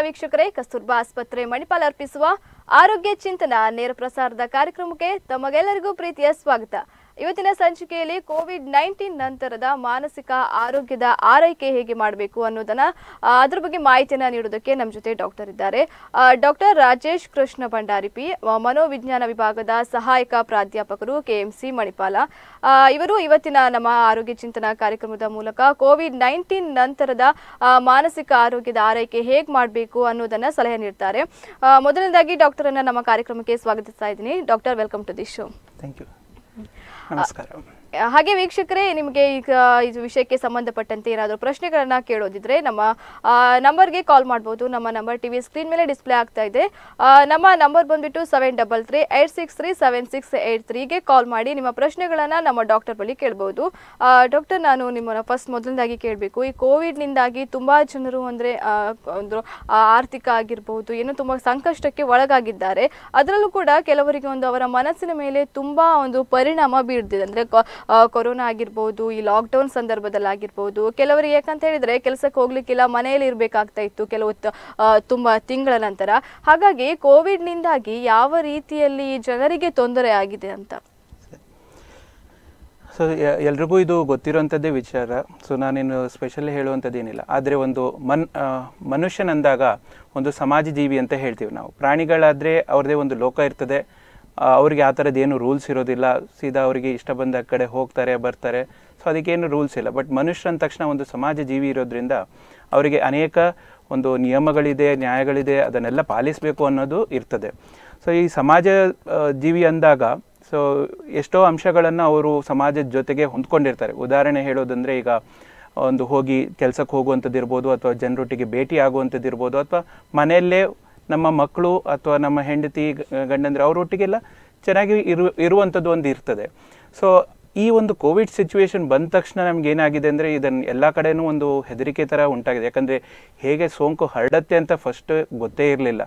ವೀಕ್ಷಕರೇ ಕಸ್ತೂರ್ಬಾ ಆಸ್ಪತ್ರೆ ಮಣಿಪಾಲ್ ಅರ್ಪಿಸುವ ಆರೋಗ್ಯ ಚಿಂತನ ನೇರ ಪ್ರಸಾರದ ಕಾರ್ಯಕ್ರಮಕ್ಕೆ ತಮಗೆಲ್ಲರಿಗೂ ಪ್ರೀತಿಯ ಸ್ವಾಗತ ಇವತ್ತಿನ ಸಂಚಿಕೆಯಲ್ಲಿ ಕೋವಿಡ್ ನೈನ್ಟೀನ್ ನಂತರದ ಮಾನಸಿಕ ಆರೋಗ್ಯದ ಆರೈಕೆ ಹೇಗೆ ಮಾಡಬೇಕು ಅನ್ನೋದನ್ನ ಆ, ಅದ್ರ ಬಗ್ಗೆ ಮಾಹಿತಿಯನ್ನ ನೀಡೋದಕ್ಕೆ ನಮ್ಮ ಜೊತೆ ಡಾಕ್ಟರ್ ಇದ್ದಾರೆ ಡಾಕ್ಟರ್ ರಾಜೇಶ್ ಕೃಷ್ಣ ಭಂಡಾರಿ ಪಿ ಆ, ಮನೋವಿಜ್ಞಾನ ವಿಭಾಗದ ಸಹಾಯಕ ಪ್ರಾಧ್ಯಾಪಕರು ಕೆಎಂಸಿ ಮಣಿಪಾಲ ಆ, ಇವರು ಇವತ್ತಿನ ನಮ್ಮ ಆರೋಗ್ಯ ಚಿಂತನ ಕಾರ್ಯಕ್ರಮದ ಮೂಲಕ ಕೋವಿಡ್ ನೈನ್ಟೀನ್ ನಂತರದ ಆ, ಮಾನಸಿಕ ಆರೋಗ್ಯದ ಆರೈಕೆ ಹೇಗೆ ಮಾಡಬೇಕು ಅನ್ನೋದನ್ನ ಸಲಹೆ ನೀಡ್ತಾರೆ ಆ, ಮೊದಲನೇದಾಗಿ ಡಾಕ್ಟರ್ ಅನ್ನ ನಮ್ಮ ಕಾರ್ಯಕ್ರಮಕ್ಕೆ ಸ್ವಾಗತಿಸ್ತಾ ಇದ್ದೀನಿ doctor welcome to the show thank you ನಮಸ್ಕಾರ ಹಾಗೆ ವೀಕ್ಷಕರೇ ನಿಮಗೆ ಈಗ ಇದು ವಿಷಯಕ್ಕೆ ಸಂಬಂಧಪಟ್ಟಂತೆ ಏನಾದರೂ ಪ್ರಶ್ನೆಗಳನ್ನ ಕೇಳೋದಿದ್ರೆ ನಮ್ಮ ಆ, ನಂಬರ್ಗೆ ಕಾಲ್ ಮಾಡ್ಬೋದು ನಮ್ಮ ನಂಬರ್ ಟಿವಿ ಸ್ಕ್ರೀನ್ ಮೇಲೆ ಡಿಸ್ಪ್ಲೇ ಆಗ್ತಾ ಇದೆ ಆ, ನಮ್ಮ ನಂಬರ್ ಬಂದ್ಬಿಟ್ಟು seven double three eight six three seven six eight ತ್ರೀಗೆ ಕಾಲ್ ಮಾಡಿ ನಿಮ್ಮ ಪ್ರಶ್ನೆಗಳನ್ನ ನಮ್ಮ ಡಾಕ್ಟರ್ ಬಳಿ ಕೇಳ್ಬೋದು ಡಾಕ್ಟರ್ ನಾನು ನಿಮ್ಮನ್ನ ಫಸ್ಟ್ ಮೊದಲನೇದಾಗಿ ಕೇಳಬೇಕು ಈ ಕೋವಿಡ್ನಿಂದಾಗಿ ತುಂಬಾ ಜನರು ಅಂದರೆ ಒಂದು ಆ, ಆರ್ಥಿಕ ಆಗಿರ್ಬೋದು ಏನೋ ತುಂಬ ಸಂಕಷ್ಟಕ್ಕೆ ಒಳಗಾಗಿದ್ದಾರೆ ಅದರಲ್ಲೂ ಕೂಡ ಕೆಲವರಿಗೆ ಒಂದು ಅವರ ಮನಸ್ಸಿನ ಮೇಲೆ ತುಂಬಾ ಒಂದು ಪರಿಣಾಮ ಬೀರ್ದಿದೆ ಅಂದರೆ ಕೊರೋನಾ ಆಗಿರ್ಬೋದು ಈ ಲಾಕ್ಡೌನ್ ಸಂದರ್ಭದಲ್ಲಿ ಆಗಿರ್ಬೋದು ಕೆಲವರಿಗೆ ಯಾಕಂತ ಹೇಳಿದ್ರೆ ಕೆಲಸಕ್ಕೆ ಹೋಗ್ಲಿಕ್ಕಿಲ್ಲ ಮನೆಯಲ್ಲಿ ಇರಬೇಕಾಗ್ತಾ ಇತ್ತು ಕೆಲವು ತ- ಆ, ತುಂಬಾ ತಿಂಗಳ ನಂತರ ಹಾಗಾಗಿ ಕೋವಿಡ್ನಿಂದಾಗಿ ಯಾವ ರೀತಿಯಲ್ಲಿ ಜನರಿಗೆ ತೊಂದರೆ ಆಗಿದೆ ಅಂತ ಸೊ ಎಲ್ರಿಗೂ ಇದು ಗೊತ್ತಿರೋಂಥದ್ದೇ ವಿಚಾರ ಸೊ ನಾನೇನು ಸ್ಪೆಷಲಿ ಹೇಳುವಂಥದ್ದೇನಿಲ್ಲ ಆದರೆ ಒಂದು ಮನ್ ಆ, ಮನುಷ್ಯನಂದಾಗ ಒಂದು ಸಮಾಜ ಜೀವಿ ಅಂತ ಹೇಳ್ತೀವಿ ನಾವು ಪ್ರಾಣಿಗಳಾದರೆ ಅವ್ರದ್ದೇ ಒಂದು ಲೋಕ ಇರ್ತದೆ ಆ, ಅವ್ರಿಗೆ ಆ ಥರದ್ದು ಏನು ರೂಲ್ಸ್ ಇರೋದಿಲ್ಲ ಸೀದಾ ಅವರಿಗೆ ಇಷ್ಟ ಬಂದ ಕಡೆ ಹೋಗ್ತಾರೆ ಬರ್ತಾರೆ ಸೊ ಅದಕ್ಕೇನು ರೂಲ್ಸ್ ಇಲ್ಲ ಬಟ್ ಮನುಷ್ಯ ಅಂದ ತಕ್ಷಣ ಒಂದು ಸಮಾಜ ಜೀವಿ ಇರೋದ್ರಿಂದ ಅವರಿಗೆ ಅನೇಕ ಒಂದು ನಿಯಮಗಳಿದೆ ನ್ಯಾಯಗಳಿದೆ ಅದನ್ನೆಲ್ಲ ಪಾಲಿಸಬೇಕು ಅನ್ನೋದು ಇರ್ತದೆ ಸೊ ಈ ಸಮಾಜ ಆ, ಜೀವಿ ಅಂದಾಗ ಸೊ ಎಷ್ಟೋ ಅಂಶಗಳನ್ನು ಅವರು ಸಮಾಜದ ಜೊತೆಗೆ ಹೊಂದ್ಕೊಂಡಿರ್ತಾರೆ ಉದಾಹರಣೆ ಹೇಳೋದಂದ್ರೆ ಈಗ ಒಂದು ಹೋಗಿ ಕೆಲಸಕ್ಕೆ ಹೋಗುವಂಥದ್ದು ಇರ್ಬೋದು ಅಥವಾ ಜನರೊಟ್ಟಿಗೆ ಭೇಟಿ ಆಗುವಂಥದ್ದು ಇರ್ಬೋದು ಅಥವಾ ಮನೆಯಲ್ಲೇ ನಮ್ಮ ಮಕ್ಕಳು ಅಥವಾ ನಮ್ಮ ಹೆಂಡತಿ ಗ- ಗಂಡಂದ್ರೆ ಅವರೊಟ್ಟಿಗೆಲ್ಲ ಚೆನ್ನಾಗಿ ಇರು ಇರುವಂಥದ್ದು ಒಂದು ಇರ್ತದೆ ಸೊ ಈ ಒಂದು ಕೋವಿಡ್ ಸಿಚುವೇಶನ್ ಬಂದ ತಕ್ಷಣ ನಮ್ಗೆ ಏನಾಗಿದೆ ಅಂದರೆ ಇದನ್ನು ಎಲ್ಲ ಕಡೆನೂ ಒಂದು ಹೆದರಿಕೆ ಥರ ಉಂಟಾಗಿದೆ ಯಾಕಂದರೆ ಹೇಗೆ ಸೋಂಕು ಹರಡತ್ತೆ ಅಂತ ಫಸ್ಟ್ ಗೊತ್ತೇ ಇರಲಿಲ್ಲ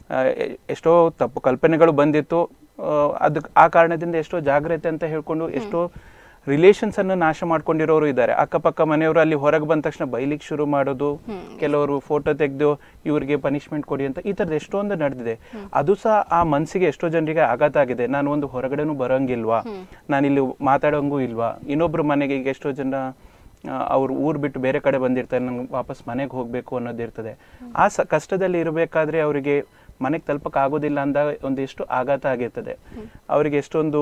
ಎಷ್ಟೋ ತಪ್ಪು ಕಲ್ಪನೆಗಳು ಬಂದಿತ್ತು ಅದಕ್ಕೆ ಆ ಕಾರಣದಿಂದ ಎಷ್ಟೋ ಜಾಗ್ರತೆ ಅಂತ ಹೇಳ್ಕೊಂಡು ಎಷ್ಟೋ ರಿಲೇಷನ್ಸ್ ಅನ್ನು ನಾಶ ಮಾಡ್ಕೊಂಡಿರೋರು ಇದ್ದಾರೆ ಅಕ್ಕಪಕ್ಕ ಮನೆಯವರು ಅಲ್ಲಿ ಹೊರಗೆ ಬಂದ ತಕ್ಷಣ ಬೈಲಿಕ್ಕೆ ಶುರು ಮಾಡೋದು ಕೆಲವರು ಫೋಟೋ ತೆಗೆದು ಇವ್ರಿಗೆ ಪನಿಷ್ಮೆಂಟ್ ಕೊಡಿ ಅಂತ ಈ ಥರದ್ದು ಎಷ್ಟೊಂದು ನಡೆದಿದೆ ಅದು ಸಹ ಆ ಮನಸ್ಸಿಗೆ ಎಷ್ಟೋ ಜನರಿಗೆ ಆಘಾತ ಆಗಿದೆ ನಾನು ಒಂದು ಹೊರಗಡೆನೂ ಬರೋಂಗಿಲ್ವಾ ನಾನು ಇಲ್ಲಿ ಮಾತಾಡೋಂಗೂ ಇಲ್ವಾ ಇನ್ನೊಬ್ರು ಮನೆಗೆ ಈಗ ಎಷ್ಟೋ ಜನ ಅವ್ರು ಊರು ಬಿಟ್ಟು ಬೇರೆ ಕಡೆ ಬಂದಿರ್ತಾರೆ ನಂಗೆ ವಾಪಸ್ ಮನೆಗೆ ಹೋಗಬೇಕು ಅನ್ನೋದು ಇರ್ತದೆ ಆ ಸ ಕಷ್ಟದಲ್ಲಿ ಇರಬೇಕಾದ್ರೆ ಅವರಿಗೆ ಮನೆಗೆ ತಲುಪಕ್ಕೆ ಆಗೋದಿಲ್ಲ ಅಂದಾಗ ಒಂದಿಷ್ಟು ಆಘಾತ ಆಗಿರ್ತದೆ ಅವರಿಗೆ ಎಷ್ಟೊಂದು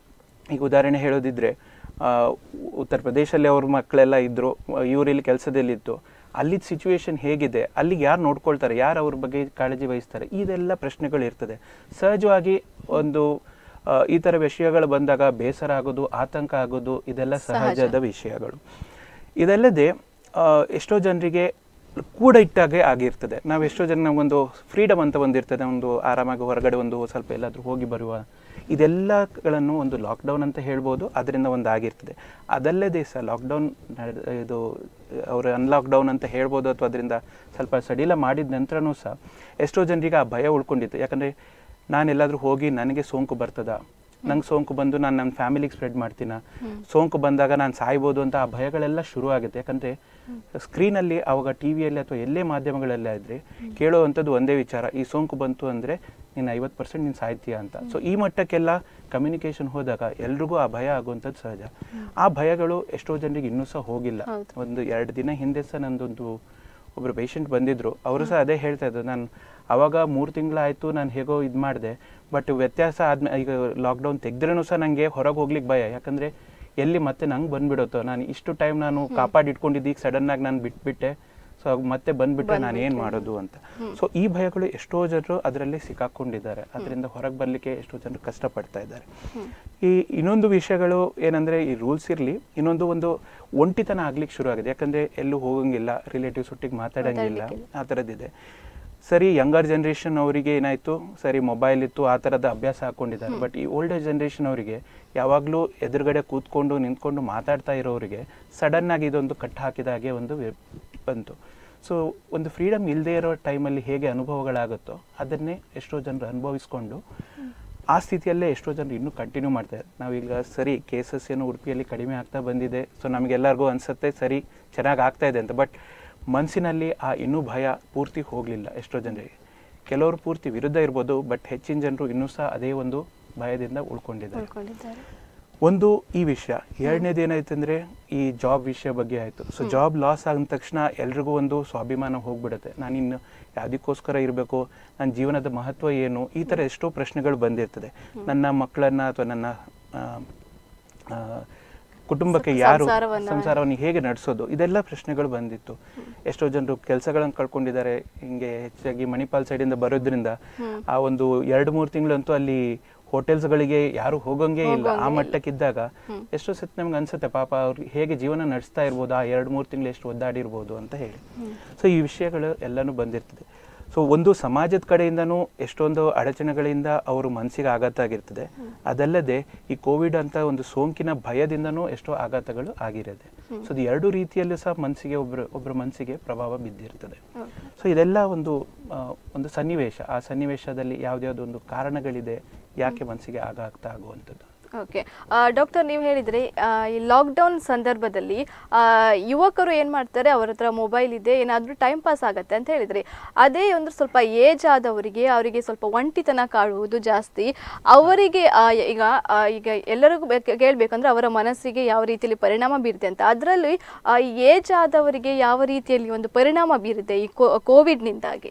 ಈಗ ಉದಾಹರಣೆ ಹೇಳೋದಿದ್ರೆ ಆ, ಉತ್ತರ ಪ್ರದೇಶದಲ್ಲಿ ಅವ್ರ ಮಕ್ಕಳೆಲ್ಲ ಇದ್ರು ಇವರಿಲ್ಲಿ ಕೆಲಸದಲ್ಲಿತ್ತು ಅಲ್ಲಿದ್ದ ಸಿಚುವೇಶನ್ ಹೇಗಿದೆ ಅಲ್ಲಿಗೆ ಯಾರು ನೋಡ್ಕೊಳ್ತಾರೆ ಯಾರು ಅವ್ರ ಬಗ್ಗೆ ಕಾಳಜಿ ವಹಿಸ್ತಾರೆ ಇದೆಲ್ಲ ಪ್ರಶ್ನೆಗಳು ಇರ್ತದೆ ಸಹಜವಾಗಿ ಒಂದು ಆ, ಈ ಥರ ವಿಷಯಗಳು ಬಂದಾಗ ಬೇಸರ ಆಗೋದು ಆತಂಕ ಆಗೋದು ಇದೆಲ್ಲ ಸಹಜದ ವಿಷಯಗಳು ಇದಲ್ಲದೆ ಆ, ಎಷ್ಟೋ ಜನರಿಗೆ ಕೂಡ ಇಟ್ಟಾಗೆ ಆಗಿರ್ತದೆ ನಾವು ಎಷ್ಟೋ ಜನ ಒಂದು ಫ್ರೀಡಮ್ ಅಂತ ಒಂದಿರ್ತದೆ ಒಂದು ಆರಾಮಾಗಿ ಹೊರಗಡೆ ಒಂದು ಸ್ವಲ್ಪ ಎಲ್ಲಾದರೂ ಹೋಗಿ ಬರುವ ಇದೆಲ್ಲಗಳನ್ನು ಒಂದು ಲಾಕ್ಡೌನ್ ಅಂತ ಹೇಳ್ಬೋದು ಅದರಿಂದ ಒಂದು ಆಗಿರ್ತದೆ ಅದಲ್ಲದೆ ಸಹ ಲಾಕ್ಡೌನ್ ಇದು ಅವರು ಅನ್ಲಾಕ್ಡೌನ್ ಅಂತ ಹೇಳ್ಬೋದು ಅಥವಾ ಅದರಿಂದ ಸ್ವಲ್ಪ ಸಡಿಲ ಮಾಡಿದ ನಂತರನೂ ಸಹ ಎಷ್ಟೋ ಜನರಿಗೆ ಆ ಭಯ ಉಳ್ಕೊಂಡಿತ್ತು ಯಾಕಂದರೆ ನಾನೆಲ್ಲಾದರೂ ಹೋಗಿ ನನಗೆ ಸೋಂಕು ಬರ್ತದ ನಂಗೆ ಸೋಂಕು ಬಂದು ನಾನು ನನ್ನ ಫ್ಯಾಮಿಲಿಗೆ ಸ್ಪ್ರೆಡ್ ಮಾಡ್ತೀನ ಸೋಂಕು ಬಂದಾಗ ನಾನು ಸಾಯ್ಬೋದು ಅಂತ ಆ ಭಯಗಳೆಲ್ಲ ಶುರು ಆಗುತ್ತೆ ಯಾಕಂದರೆ ಸ್ಕ್ರೀನಲ್ಲಿ ಅವಾಗ ಟಿ ವಿಯಲ್ಲಿ ಅಥವಾ ಎಲ್ಲೇ ಮಾಧ್ಯಮಗಳೆಲ್ಲ ಇದ್ರೆ ಕೇಳುವಂಥದ್ದು ಒಂದೇ ವಿಚಾರ ಈ ಸೋಂಕು ಬಂತು ಅಂದರೆ ನೀನು ಐವತ್ತು ಪರ್ಸೆಂಟ್ ನೀನು ಸಾಯ್ತೀಯ ಅಂತ ಸೊ ಈ ಮಟ್ಟಕ್ಕೆಲ್ಲ ಕಮ್ಯುನಿಕೇಶನ್ ಹೋದಾಗ ಎಲ್ರಿಗೂ ಆ ಭಯ ಆಗುವಂಥದ್ದು ಸಹಜ ಆ ಭಯಗಳು ಎಷ್ಟೋ ಜನರಿಗೆ ಇನ್ನೂ ಸಹ ಹೋಗಿಲ್ಲ ಒಂದು ಎರಡು ದಿನ ಹಿಂದೆ ಸಹ ನಂದೊಂದು ಒಬ್ಬರು ಪೇಷಂಟ್ ಬಂದಿದ್ರು ಅವರು ಸಹ ಅದೇ ಹೇಳ್ತಾ ಇದ್ರು ನಾನು ಅವಾಗ ಮೂರು ತಿಂಗಳಾಯಿತು ನಾನು ಹೇಗೋ ಇದು ಮಾಡಿದೆ ಬಟ್ ವ್ಯತ್ಯಾಸ ಆದ್ಮೇಲೆ ಈಗ ಲಾಕ್ಡೌನ್ ತೆಗೆದ್ರೂ ಸಹ ನನಗೆ ಹೊರಗೆ ಹೋಗ್ಲಿಕ್ಕೆ ಭಯ ಯಾಕಂದರೆ ಎಲ್ಲಿ ಮತ್ತೆ ನಂಗೆ ಬಂದ್ಬಿಡುತ್ತೋ ನಾನು ಇಷ್ಟು ಟೈಮ್ ನಾನು ಕಾಪಾಡಿಟ್ಕೊಂಡಿದ್ದು ಈಗ ಸಡನ್ನಾಗಿ ನಾನು ಬಿಟ್ಬಿಟ್ಟೆ ಸೊ ಮತ್ತೆ ಬಂದ್ಬಿಟ್ಟೆ ನಾನು ಏನು ಮಾಡೋದು ಅಂತ ಸೊ ಈ ಭಯಗಳು ಎಷ್ಟೋ ಜನರು ಅದರಲ್ಲಿ ಸಿಕ್ಕಾಕೊಂಡಿದ್ದಾರೆ ಅದರಿಂದ ಹೊರಗೆ ಬರಲಿಕ್ಕೆ ಎಷ್ಟೋ ಜನರು ಕಷ್ಟಪಡ್ತಾ ಇದ್ದಾರೆ ಈ ಇನ್ನೊಂದು ವಿಷಯಗಳು ಏನಂದ್ರೆ ಈ ರೂಲ್ಸ್ ಇರಲಿ ಇನ್ನೊಂದು ಒಂದು ಒಂಟಿತನ ಆಗ್ಲಿಕ್ಕೆ ಶುರು ಆಗಿದೆ ಯಾಕಂದ್ರೆ ಎಲ್ಲೂ ಹೋಗಂಗಿಲ್ಲ ರಿಲೇಟಿವ್ಸ್ ಒಟ್ಟಿಗೆ ಮಾತಾಡಂಗಿಲ್ಲ ಆ ಥರದ್ದಿದೆ ಸರಿ ಯಂಗರ್ ಜನ್ರೇಷನ್ ಅವರಿಗೆ ಏನಾಯ್ತು ಸರಿ ಮೊಬೈಲ್ ಇತ್ತು ಆ ಥರದ ಅಭ್ಯಾಸ ಹಾಕೊಂಡಿದ್ದಾರೆ ಬಟ್ ಈ ಓಲ್ಡರ್ ಜನ್ರೇಷನ್ ಅವರಿಗೆ ಯಾವಾಗಲೂ ಎದುರುಗಡೆ ಕೂತ್ಕೊಂಡು ನಿಂತ್ಕೊಂಡು ಮಾತಾಡ್ತಾ ಇರೋರಿಗೆ ಸಡನ್ ಆಗಿ ಇದೊಂದು ಕಟ್ ಹಾಕಿದ ಹಾಗೆ ಒಂದು ವಿ- ಬಂತು ಸೊ ಒಂದು ಫ್ರೀಡಮ್ ಇಲ್ಲದೆ ಇರೋ ಟೈಮಲ್ಲಿ ಹೇಗೆ ಅನುಭವಗಳಾಗುತ್ತೋ ಅದನ್ನೇ ಎಷ್ಟೋ ಜನರು ಅನುಭವಿಸ್ಕೊಂಡು ಆ ಸ್ಥಿತಿಯಲ್ಲೇ ಎಷ್ಟೋ ಜನರು ಇನ್ನೂ ಕಂಟಿನ್ಯೂ ಮಾಡ್ತಾರೆ ನಾವೀಗ ಸರಿ ಕೇಸಸ್ ಏನು ಉಡುಪಿಯಲ್ಲಿ ಕಡಿಮೆ ಆಗ್ತಾ ಬಂದಿದೆ ಸೊ ನಮಗೆಲ್ಲರಿಗೂ ಅನ್ಸುತ್ತೆ ಸರಿ ಚೆನ್ನಾಗಿ ಆಗ್ತಾ ಇದೆ ಅಂತ ಬಟ್ ಮನಸ್ಸಿನಲ್ಲಿ ಆ ಇನ್ನೂ ಭಯ ಪೂರ್ತಿ ಹೋಗಲಿಲ್ಲ ಎಷ್ಟೋ ಜನರಿಗೆ ಕೆಲವರು ಪೂರ್ತಿ ವಿರುದ್ಧ ಇರ್ಬೋದು ಬಟ್ ಹೆಚ್ಚಿನ ಜನರು ಇನ್ನೂ ಸಹ ಅದೇ ಒಂದು ಭಯದಿಂದ ಉಳ್ಕೊಂಡಿದ್ದಾರೆ ಉಳ್ಕೊಂಡಿದ್ದಾರೆ ಒಂದು ಈ ವಿಷಯ ಎರಡನೇದು ಏನಾಯ್ತಂದ್ರೆ ಈ ಜಾಬ್ ವಿಷಯ ಬಗ್ಗೆ ಆಯ್ತು ಸೊ ಜಾಬ್ ಲಾಸ್ ಆದ ತಕ್ಷಣ ಎಲ್ರಿಗೂ ಒಂದು ಸ್ವಾಭಿಮಾನ ಹೋಗ್ಬಿಡುತ್ತೆ ನಾನು ಇನ್ನು ಯಾವುದಕ್ಕೋಸ್ಕರ ಇರಬೇಕು ನನ್ನ ಜೀವನದ ಮಹತ್ವ ಏನು ಈ ಥರ ಎಷ್ಟೋ ಪ್ರಶ್ನೆಗಳು ಬಂದಿರ್ತದೆ ನನ್ನ ಮಕ್ಕಳನ್ನ ಅಥವಾ ನನ್ನ ಆ, ಆ, ಕುಟುಂಬಕ್ಕೆ ಯಾರು ಸಂಸಾರವನ್ನ- ಸಂಸಾರವನ್ನು ಹೇಗೆ ನಡೆಸೋದು ಇದೆಲ್ಲ ಪ್ರಶ್ನೆಗಳು ಬಂದಿತ್ತು ಎಷ್ಟೋ ಜನರು ಕೆಲಸಗಳನ್ನು ಕಳ್ಕೊಂಡಿದ್ದಾರೆ ಹಿಂಗೆ ಹೆಚ್ಚಾಗಿ ಮಣಿಪಾಲ್ ಸೈಡಿಂದ ಬರೋದ್ರಿಂದ ಆ ಒಂದು ಎರಡು ಮೂರು ತಿಂಗಳಂತೂ ಅಲ್ಲಿ ಹೋಟೆಲ್ಸ್ಗಳಿಗೆ ಯಾರು ಹೋಗಂಗೆ ಇಲ್ಲ ಆ ಮಟ್ಟಕ್ಕಿದ್ದಾಗ ಎಷ್ಟೋ ಸತಿ ನಮ್ಗೆ ಅನ್ಸುತ್ತೆ ಪಾಪ ಅವ್ರು ಹೇಗೆ ಜೀವನ ನಡೆಸ್ತಾ ಇರ್ಬೋದು ಆ ಎರಡು ಮೂರು ತಿಂಗಳು ಎಷ್ಟು ಒದ್ದಾಡಿರ್ಬೋದು ಅಂತ ಹೇಳಿ ಸೊ ಈ ವಿಷಯಗಳು ಎಲ್ಲನೂ ಬಂದಿರ್ತದೆ ಸೊ ಒಂದು ಸಮಾಜದ ಕಡೆಯಿಂದನೂ ಎಷ್ಟೊಂದು ಅಡಚಣೆಗಳಿಂದ ಅವರು ಮನಸ್ಸಿಗೆ ಆಘಾತ ಆಗಿರ್ತದೆ ಅದಲ್ಲದೆ ಈ ಕೋವಿಡ್ ಅಂತ ಒಂದು ಸೋಂಕಿನ ಭಯದಿಂದನೂ ಎಷ್ಟೋ ಆಘಾತಗಳು ಆಗಿರುತ್ತೆ ಸೊ ಇದು ಎರಡು ರೀತಿಯಲ್ಲೂ ಸಹ ಮನಸ್ಸಿಗೆ ಒಬ್ಬರು ಒಬ್ಬರ ಮನಸ್ಸಿಗೆ ಪ್ರಭಾವ ಬಿದ್ದಿರ್ತದೆ ಸೊ ಇದೆಲ್ಲ ಒಂದು ಆ, ಒಂದು ಸನ್ನಿವೇಶ ಆ ಸನ್ನಿವೇಶದಲ್ಲಿ ಯಾವುದ್ಯಾವುದೋ ಒಂದು ಕಾರಣಗಳಿದೆ ಯಾಕೆ ಮನಸ್ಸಿಗೆ ಆಘಾತ ಆಗುವಂಥದ್ದು ಓಕೆ ಡಾಕ್ಟರ್ ನೀವು ಹೇಳಿದ್ರಿ ಆ, ಈ ಲಾಕ್ಡೌನ್ ಸಂದರ್ಭದಲ್ಲಿ ಆ, ಯುವಕರು ಏನು ಮಾಡ್ತಾರೆ ಅವ್ರ ಹತ್ರ ಮೊಬೈಲ್ ಇದೆ ಏನಾದರೂ ಟೈಮ್ ಪಾಸ್ ಆಗತ್ತೆ ಅಂತ ಹೇಳಿದ್ರಿ ಅದೇ ಒಂದು ಸ್ವಲ್ಪ ಏಜ್ ಆದವರಿಗೆ ಅವರಿಗೆ ಸ್ವಲ್ಪ ಒಂಟಿತನ ಕಾಡುವುದು ಜಾಸ್ತಿ ಅವರಿಗೆ ಆ, ಈಗ ಆ, ಈಗ ಎಲ್ಲರಿಗೂ ಬೇಕ್- ಕೇಳ್ಬೇಕಂದ್ರೆ ಅವರ ಮನಸ್ಸಿಗೆ ಯಾವ ರೀತಿಯಲ್ಲಿ ಪರಿಣಾಮ ಬೀರುತ್ತೆ ಅಂತ ಅದರಲ್ಲಿ ಏಜ್ ಆದವರಿಗೆ ಯಾವ ರೀತಿಯಲ್ಲಿ ಒಂದು ಪರಿಣಾಮ ಬೀರುತ್ತೆ ಈ ಕೋವಿಡ್ನಿಂದಾಗಿ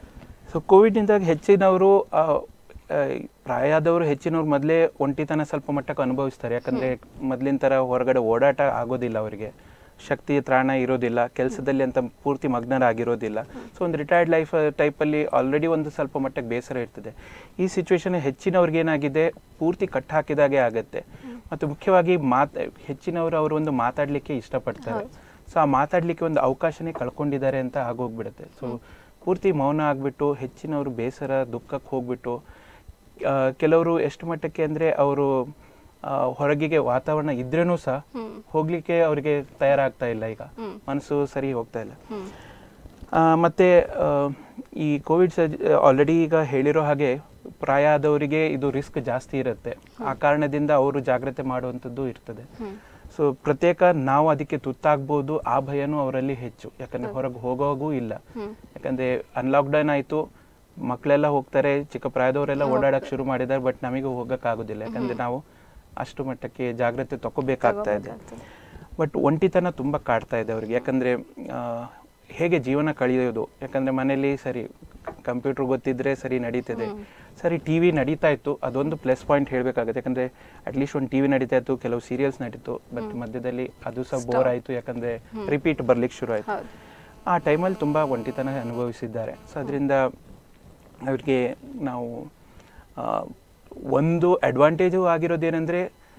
ಸೊ ಕೋವಿಡ್ನಿಂದಾಗಿ ಹೆಚ್ಚಿನವರು ಆ, ಆ, ಪ್ರಾಯ ಆದವರು ಹೆಚ್ಚಿನವ್ರು ಮೊದಲೇ ಒಂಟಿತನ ಸ್ವಲ್ಪ ಮಟ್ಟಕ್ಕೆ ಅನುಭವಿಸ್ತಾರೆ ಯಾಕಂದ್ರೆ ಮೊದಲಿನ ಥರ ಹೊರಗಡೆ ಓಡಾಟ ಆಗೋದಿಲ್ಲ ಅವರಿಗೆ ಶಕ್ತಿ ತ್ರಾಣ ಇರೋದಿಲ್ಲ ಕೆಲಸದಲ್ಲಿ ಅಂತ ಪೂರ್ತಿ ಮಗ್ನರಾಗಿರೋದಿಲ್ಲ ಸೊ ಒಂದು ರಿಟೈರ್ಡ್ ಲೈಫ್ ಟೈಪಲ್ಲಿ ಆಲ್ರೆಡಿ ಒಂದು ಸ್ವಲ್ಪ ಮಟ್ಟಕ್ಕೆ ಬೇಸರ ಇರ್ತದೆ ಈ ಸಿಚುವೇಶನ್ ಹೆಚ್ಚಿನವ್ರಿಗೆ ಏನಾಗಿದೆ ಪೂರ್ತಿ ಕಟ್ ಹಾಕಿದಾಗೆ ಆಗುತ್ತೆ ಮತ್ತು ಮುಖ್ಯವಾಗಿ ಮಾತ್ ಹೆಚ್ಚಿನವರು ಅವರು ಒಂದು ಮಾತಾಡಲಿಕ್ಕೆ ಇಷ್ಟಪಡ್ತಾರೆ ಸೊ ಆ ಮಾತಾಡಲಿಕ್ಕೆ ಒಂದು ಅವಕಾಶನೇ ಕಳ್ಕೊಂಡಿದ್ದಾರೆ ಅಂತ ಆಗೋಗ್ಬಿಡುತ್ತೆ ಸೊ ಪೂರ್ತಿ ಮೌನ ಆಗಿಬಿಟ್ಟು ಹೆಚ್ಚಿನವರು ಬೇಸರ ದುಃಖಕ್ಕೆ ಹೋಗ್ಬಿಟ್ಟು ಆ, ಕೆಲವರು ಎಷ್ಟು ಮಟ್ಟಕ್ಕೆ ಅಂದರೆ ಅವರು ಹೊರಗಿಗೆ ವಾತಾವರಣ ಇದ್ರೇನೂ ಸಹ ಹೋಗ್ಲಿಕ್ಕೆ ಅವರಿಗೆ ತಯಾರಾಗ್ತಾ ಇಲ್ಲ ಈಗ ಮನಸ್ಸು ಸರಿ ಹೋಗ್ತಾ ಇಲ್ಲ ಹ್ಮ್. ಆ, ಮತ್ತೆ ಆ, ಈ ಕೋವಿಡ್ ಆಲ್ರೆಡಿ ಈಗ ಹೇಳಿರೋ ಹಾಗೆ ಪ್ರಾಯ ಆದವರಿಗೆ ಇದು ರಿಸ್ಕ್ ಜಾಸ್ತಿ ಇರುತ್ತೆ ಆ ಕಾರಣದಿಂದ ಅವರು ಜಾಗ್ರತೆ ಮಾಡುವಂಥದ್ದು ಇರ್ತದೆ ಸೊ ಪ್ರತ್ಯೇಕ ನಾವು ಅದಕ್ಕೆ ತುತ್ತಾಗ್ಬೋದು ಆ ಭಯನೂ ಅವರಲ್ಲಿ ಹೆಚ್ಚು ಯಾಕಂದ್ರೆ ಹೊರಗೆ ಹೋಗೋಗೂ ಇಲ್ಲ ಯಾಕಂದ್ರೆ ಅನ್ಲಾಕ್ಡೌನ್ ಆಯ್ತು ಮಕ್ಕಳೆಲ್ಲ ಹೋಗ್ತಾರೆ ಚಿಕ್ಕ ಪ್ರಾಯದವರೆಲ್ಲ ಓಡಾಡಕ್ ಶುರು ಮಾಡಿದ್ದಾರೆ ಬಟ್ ನಮಗೆ ಹೋಗಕ್ ಆಗೋದಿಲ್ಲ ಯಾಕಂದ್ರೆ ನಾವು ಅಷ್ಟು ಮಟ್ಟಕ್ಕೆ ಜಾಗ್ರತೆ ತಗೋಬೇಕಾಗ್ತಾ ಇದೆ ಬಟ್ ಒಂಟಿತನ ತುಂಬ ಕಾಡ್ತಾ ಇದೆ ಅವ್ರಿಗೆ ಯಾಕಂದ್ರೆ ಆ, ಹೇಗೆ ಜೀವನ ಕಳೆಯೋದು ಯಾಕಂದ್ರೆ ಮನೇಲಿ ಸರಿ ಕಂಪ್ಯೂಟರ್ ಗೊತ್ತಿದ್ರೆ ಸರಿ ನಡೀತದೆ ಸರಿ ಟಿ ವಿ ನಡೀತಾ ಇತ್ತು ಅದೊಂದು ಪ್ಲಸ್ ಪಾಯಿಂಟ್ ಹೇಳಬೇಕಾಗುತ್ತೆ ಯಾಕಂದ್ರೆ ಅಟ್ಲೀಸ್ಟ್ ಒಂದು ಟಿ ವಿ ನಡೀತಾ ಇತ್ತು ಕೆಲವು ಸೀರಿಯಲ್ಸ್ ನಡೀತು ಬಟ್ ಮಧ್ಯದಲ್ಲಿ ಅದು ಸಹ ಬೋರ್ ಆಯಿತು ಯಾಕಂದ್ರೆ ರಿಪೀಟ್ ಬರ್ಲಿಕ್ಕೆ ಶುರು ಆಯಿತು ಹೌದು ಆ ಟೈಮಲ್ಲಿ ತುಂಬ ಒಂಟಿತನ ಅನುಭವಿಸಿದ್ದಾರೆ ಸೊ ಅದರಿಂದ ಅವ್ರಿಗೆ ನಾವು ಆ, ಒಂದು ಅಡ್ವಾಂಟೇಜು ಆಗಿರೋದೇನೆಂದರೆ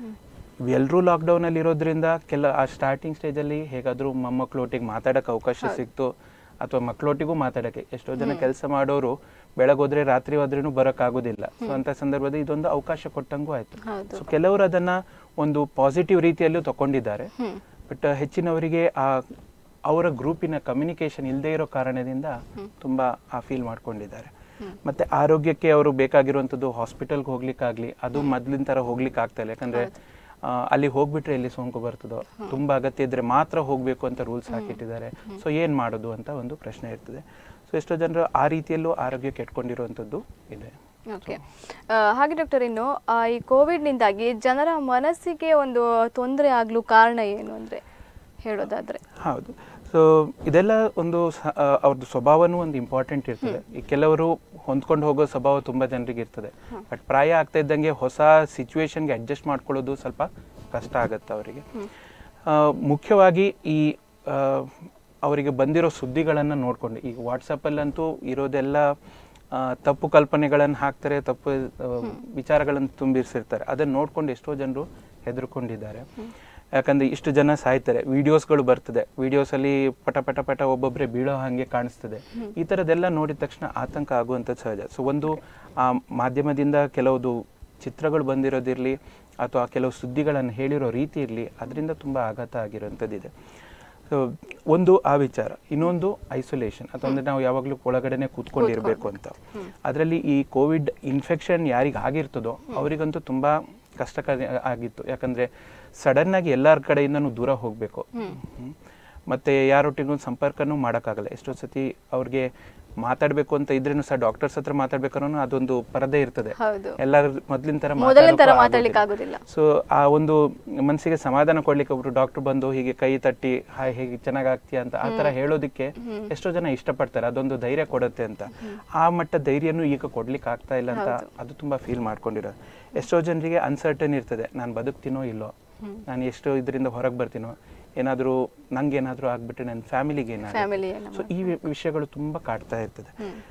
ಎಲ್ಲರೂ ಲಾಕ್ಡೌನಲ್ಲಿ ಇರೋದ್ರಿಂದ ಕೆಲ ಆ ಸ್ಟಾರ್ಟಿಂಗ್ ಸ್ಟೇಜಲ್ಲಿ ಹೇಗಾದರೂ ಮೊಮ್ಮಕ್ಕಳೊಟ್ಟಿಗೆ ಮಾತಾಡೋಕ್ಕೆ ಅವಕಾಶ ಸಿಕ್ತು ಅಥವಾ ಮಕ್ಕಳೊಟ್ಟಿಗೂ ಮಾತಾಡೋಕ್ಕೆ ಎಷ್ಟೋ ಜನ ಕೆಲಸ ಮಾಡೋರು ಬೆಳಗೋದ್ರೆ ರಾತ್ರಿ ಹೋದ್ರೂ ಬರೋಕ್ಕಾಗೋದಿಲ್ಲ ಸೊ ಅಂಥ ಸಂದರ್ಭದಲ್ಲಿ ಇದೊಂದು ಅವಕಾಶ ಕೊಟ್ಟಂಗೂ ಆಯಿತು ಹೌದು ಸೊ ಕೆಲವರು ಅದನ್ನ ಒಂದು ಪಾಸಿಟಿವ್ ರೀತಿಯಲ್ಲೂ ತಗೊಂಡಿದ್ದಾರೆ ಬಟ್ ಹೆಚ್ಚಿನವರಿಗೆ ಆ ಅವರ ಗ್ರೂಪಿನ ಕಮ್ಯುನಿಕೇಶನ್ ಇಲ್ಲದೆ ಇರೋ ಕಾರಣದಿಂದ ತುಂಬಾ ಆ ಫೀಲ್ ಮಾಡ್ಕೊಂಡಿದ್ದಾರೆ ಮತ್ತೆ ಆರೋಗ್ಯಕ್ಕೆ ಅವರು ಬೇಕಾಗಿರುವಂಥದ್ದು ಹಾಸ್ಪಿಟಲ್ಗೆ ಹೋಗ್ಲಿಕ್ಕಾಗ್ಲಿ ಅದು ಮೊದ್ಲಿನ ಥರ ಹೋಗ್ಲಿಕ್ಕೆ ಆಗ್ತಾ ಇಲ್ಲ ಯಾಕಂದ್ರೆ ಆ, ಅಲ್ಲಿ ಹೋಗ್ಬಿಟ್ರೆ ಎಲ್ಲಿ ಸೋಂಕು ಬರ್ತದೋ ತುಂಬಾ ಅಗತ್ಯ ಇದ್ರೆ ಮಾತ್ರ ಹೋಗ್ಬೇಕು ಅಂತ ರೂಲ್ಸ್ ಹಾಕಿಟ್ಟಿದ್ದಾರೆ ಸೊ ಏನ್ ಮಾಡೋದು ಅಂತ ಒಂದು ಪ್ರಶ್ನೆ ಇರ್ತದೆ ಸೊ ಎಷ್ಟೋ ಜನರು ಆ ರೀತಿಯಲ್ಲೂ ಆರೋಗ್ಯ ಕೆಟ್ಕೊಂಡಿರುವಂಥದ್ದು ಇದೆ ಓಕೆ ಹಾಗೆ ಡಾಕ್ಟರ್ ಇನ್ನು ಆ, ಈ ಕೋವಿಡ್ನಿಂದಾಗಿ ಜನರ ಮನಸ್ಸಿಗೆ ಒಂದು ತೊಂದರೆ ಆಗಲು ಕಾರಣ ಏನು ಅಂದರೆ ಹೇಳೋದಾದ್ರೆ ಹೌದು ಸೊ ಇದೆಲ್ಲ ಒಂದು ಸ- ಆ, ಅವ್ರದ್ದು ಸ್ವಭಾವನೂ ಒಂದು ಇಂಪಾರ್ಟೆಂಟ್ ಇರ್ತದೆ ಈ ಕೆಲವರು ಹೊಂದ್ಕೊಂಡು ಹೋಗೋ ಸ್ವಭಾವ ತುಂಬಾ ಜನರಿಗೆ ಇರ್ತದೆ ಬಟ್ ಪ್ರಾಯ ಆಗ್ತಾ ಇದ್ದಂಗೆ ಹೊಸ ಸಿಚುವೇಶನ್ಗೆ ಅಡ್ಜಸ್ಟ್ ಮಾಡ್ಕೊಳ್ಳೋದು ಸ್ವಲ್ಪ ಕಷ್ಟ ಆಗತ್ತೆ ಅವರಿಗೆ ಮುಖ್ಯವಾಗಿ ಈ ಆ, ಅವರಿಗೆ ಬಂದಿರೋ ಸುದ್ದಿಗಳನ್ನು ನೋಡ್ಕೊಂಡು ಈಗ ವಾಟ್ಸಪ್ಪಲ್ಲಂತೂ ಇರೋದೆಲ್ಲ ಆ, ತಪ್ಪು ಕಲ್ಪನೆಗಳನ್ನು ಹಾಕ್ತಾರೆ ತಪ್ಪು ಆ, ವಿಚಾರಗಳನ್ನು ತುಂಬಿಸಿರ್ತಾರೆ ಅದನ್ನು ನೋಡ್ಕೊಂಡು ಎಷ್ಟೋ ಜನರು ಹೆದರ್ಕೊಂಡಿದ್ದಾರೆ ಯಾಕಂದ್ರೆ ಇಷ್ಟು ಜನ ಸಾಯ್ತಾರೆ ವಿಡಿಯೋಸ್ಗಳು ಬರ್ತದೆ ವಿಡಿಯೋಸ್ ಅಲ್ಲಿ ಪಟ ಪಟ ಪಟ ಒಬ್ಬೊಬ್ಬರೇ ಬೀಳೋ ಹಾಗೆ ಕಾಣಿಸ್ತದೆ ಈ ಥರದ್ದೆಲ್ಲ ನೋಡಿದ ತಕ್ಷಣ ಆತಂಕ ಆಗುವಂಥದ್ದು ಸಹಜ ಸೊ ಒಂದು ಆ ಮಾಧ್ಯಮದಿಂದ ಕೆಲವುದು ಚಿತ್ರಗಳು ಬಂದಿರೋದಿರಲಿ ಅಥವಾ ಕೆಲವು ಸುದ್ದಿಗಳನ್ನು ಹೇಳಿರೋ ರೀತಿ ಇರಲಿ ಅದರಿಂದ ತುಂಬ ಆಘಾತ ಆಗಿರೋಂಥದ್ದಿದೆ ಸೊ ಒಂದು ಆ ವಿಚಾರ ಇನ್ನೊಂದು ಐಸೋಲೇಷನ್ ಅಥವಾ ಅಂದ್ರೆ ನಾವು ಯಾವಾಗಲೂ ಒಳಗಡೆನೆ ಕೂತ್ಕೊಂಡಿರ್ಬೇಕು ಅಂತ ಅದರಲ್ಲಿ ಈ ಕೋವಿಡ್ ಇನ್ಫೆಕ್ಷನ್ ಯಾರಿಗೆ ಆಗಿರ್ತದೋ ಅವರಿಗಂತೂ ತುಂಬಾ ಕಷ್ಟಕರ ಆಗಿತ್ತು ಯಾಕಂದ್ರೆ ಸಡನ್ ಆಗಿ ಎಲ್ಲರ ಕಡೆಯಿಂದನೂ ದೂರ ಹೋಗಬೇಕು ಮತ್ತು ಯಾರೊಟ್ಟಿಗೂ ಸಂಪರ್ಕನೂ ಮಾಡೋಕ್ಕಾಗಲ್ಲ ಎಷ್ಟೋ ಸತಿ ಅವ್ರಿಗೆ ಮಾತಾಡಬೇಕು ಅಂತ ಇದ್ರೇನು ಸಹ ಡಾಕ್ಟರ್ಸ್ ಹತ್ರ ಮಾತಾಡ್ಬೇಕಾದ್ರೂ ಅದೊಂದು ಪರದೆ ಇರ್ತದೆ ಹೌದು ಎಲ್ಲರ ಮೊದಲಿನ ಥರ ಮೊದಲಿನ ತರ ಮಾತಾಡೋಕ್ಕೂ ಮಾತಾಡ್ಲಿಕ್ಕೆ ಆಗೋದಿಲ್ಲ. ಆಗೋದಿಲ್ಲ ಸೊ ಆ ಒಂದು ಮನಸ್ಸಿಗೆ ಸಮಾಧಾನ ಕೊಡ್ಲಿಕ್ಕೆ ಒಬ್ರು ಡಾಕ್ಟರ್ ಬಂದು ಹೀಗೆ ಕೈ ತಟ್ಟಿ ಹಾಯ್ ಹೇಗೆ ಚೆನ್ನಾಗಾಗ್ತೀಯ ಅಂತ ಆ ತರ ಹೇಳೋದಕ್ಕೆ ಎಷ್ಟೋ ಜನ ಇಷ್ಟಪಡ್ತಾರೆ ಅದೊಂದು ಧೈರ್ಯ ಕೊಡುತ್ತೆ ಅಂತ ಆ ಮಟ್ಟ ಧೈರ್ಯನೂ ಈಗ ಕೊಡ್ಲಿಕ್ಕೆ ಆಗ್ತಾ ಇಲ್ಲ ಅಂತ ಅದು ತುಂಬಾ ಫೀಲ್ ಮಾಡ್ಕೊಂಡಿರೋದು ಎಷ್ಟೋ ಜನರಿಗೆ ಅನ್ಸರ್ಟನ್ ಇರ್ತದೆ ನಾನು ಬದುಕ್ತೀನೋ ಇಲ್ಲೋ ನಾನು ಎಷ್ಟು ಇದರಿಂದ ಹೊರಗೆ ಬರ್ತೀನೋ ಏನಾದರೂ ನಂಗೆ ಏನಾದರೂ ಆಗ್ಬಿಟ್ರೆ ನನ್ನ ಫ್ಯಾಮಿಲಿಗೆ ಏನಾದ್ರು ಫ್ಯಾಮಿಲಿ ಸೊ ಈ ವಿ- ವಿಷಯಗಳು ತುಂಬಾ ಕಾಡ್ತಾ ಇರ್ತದೆ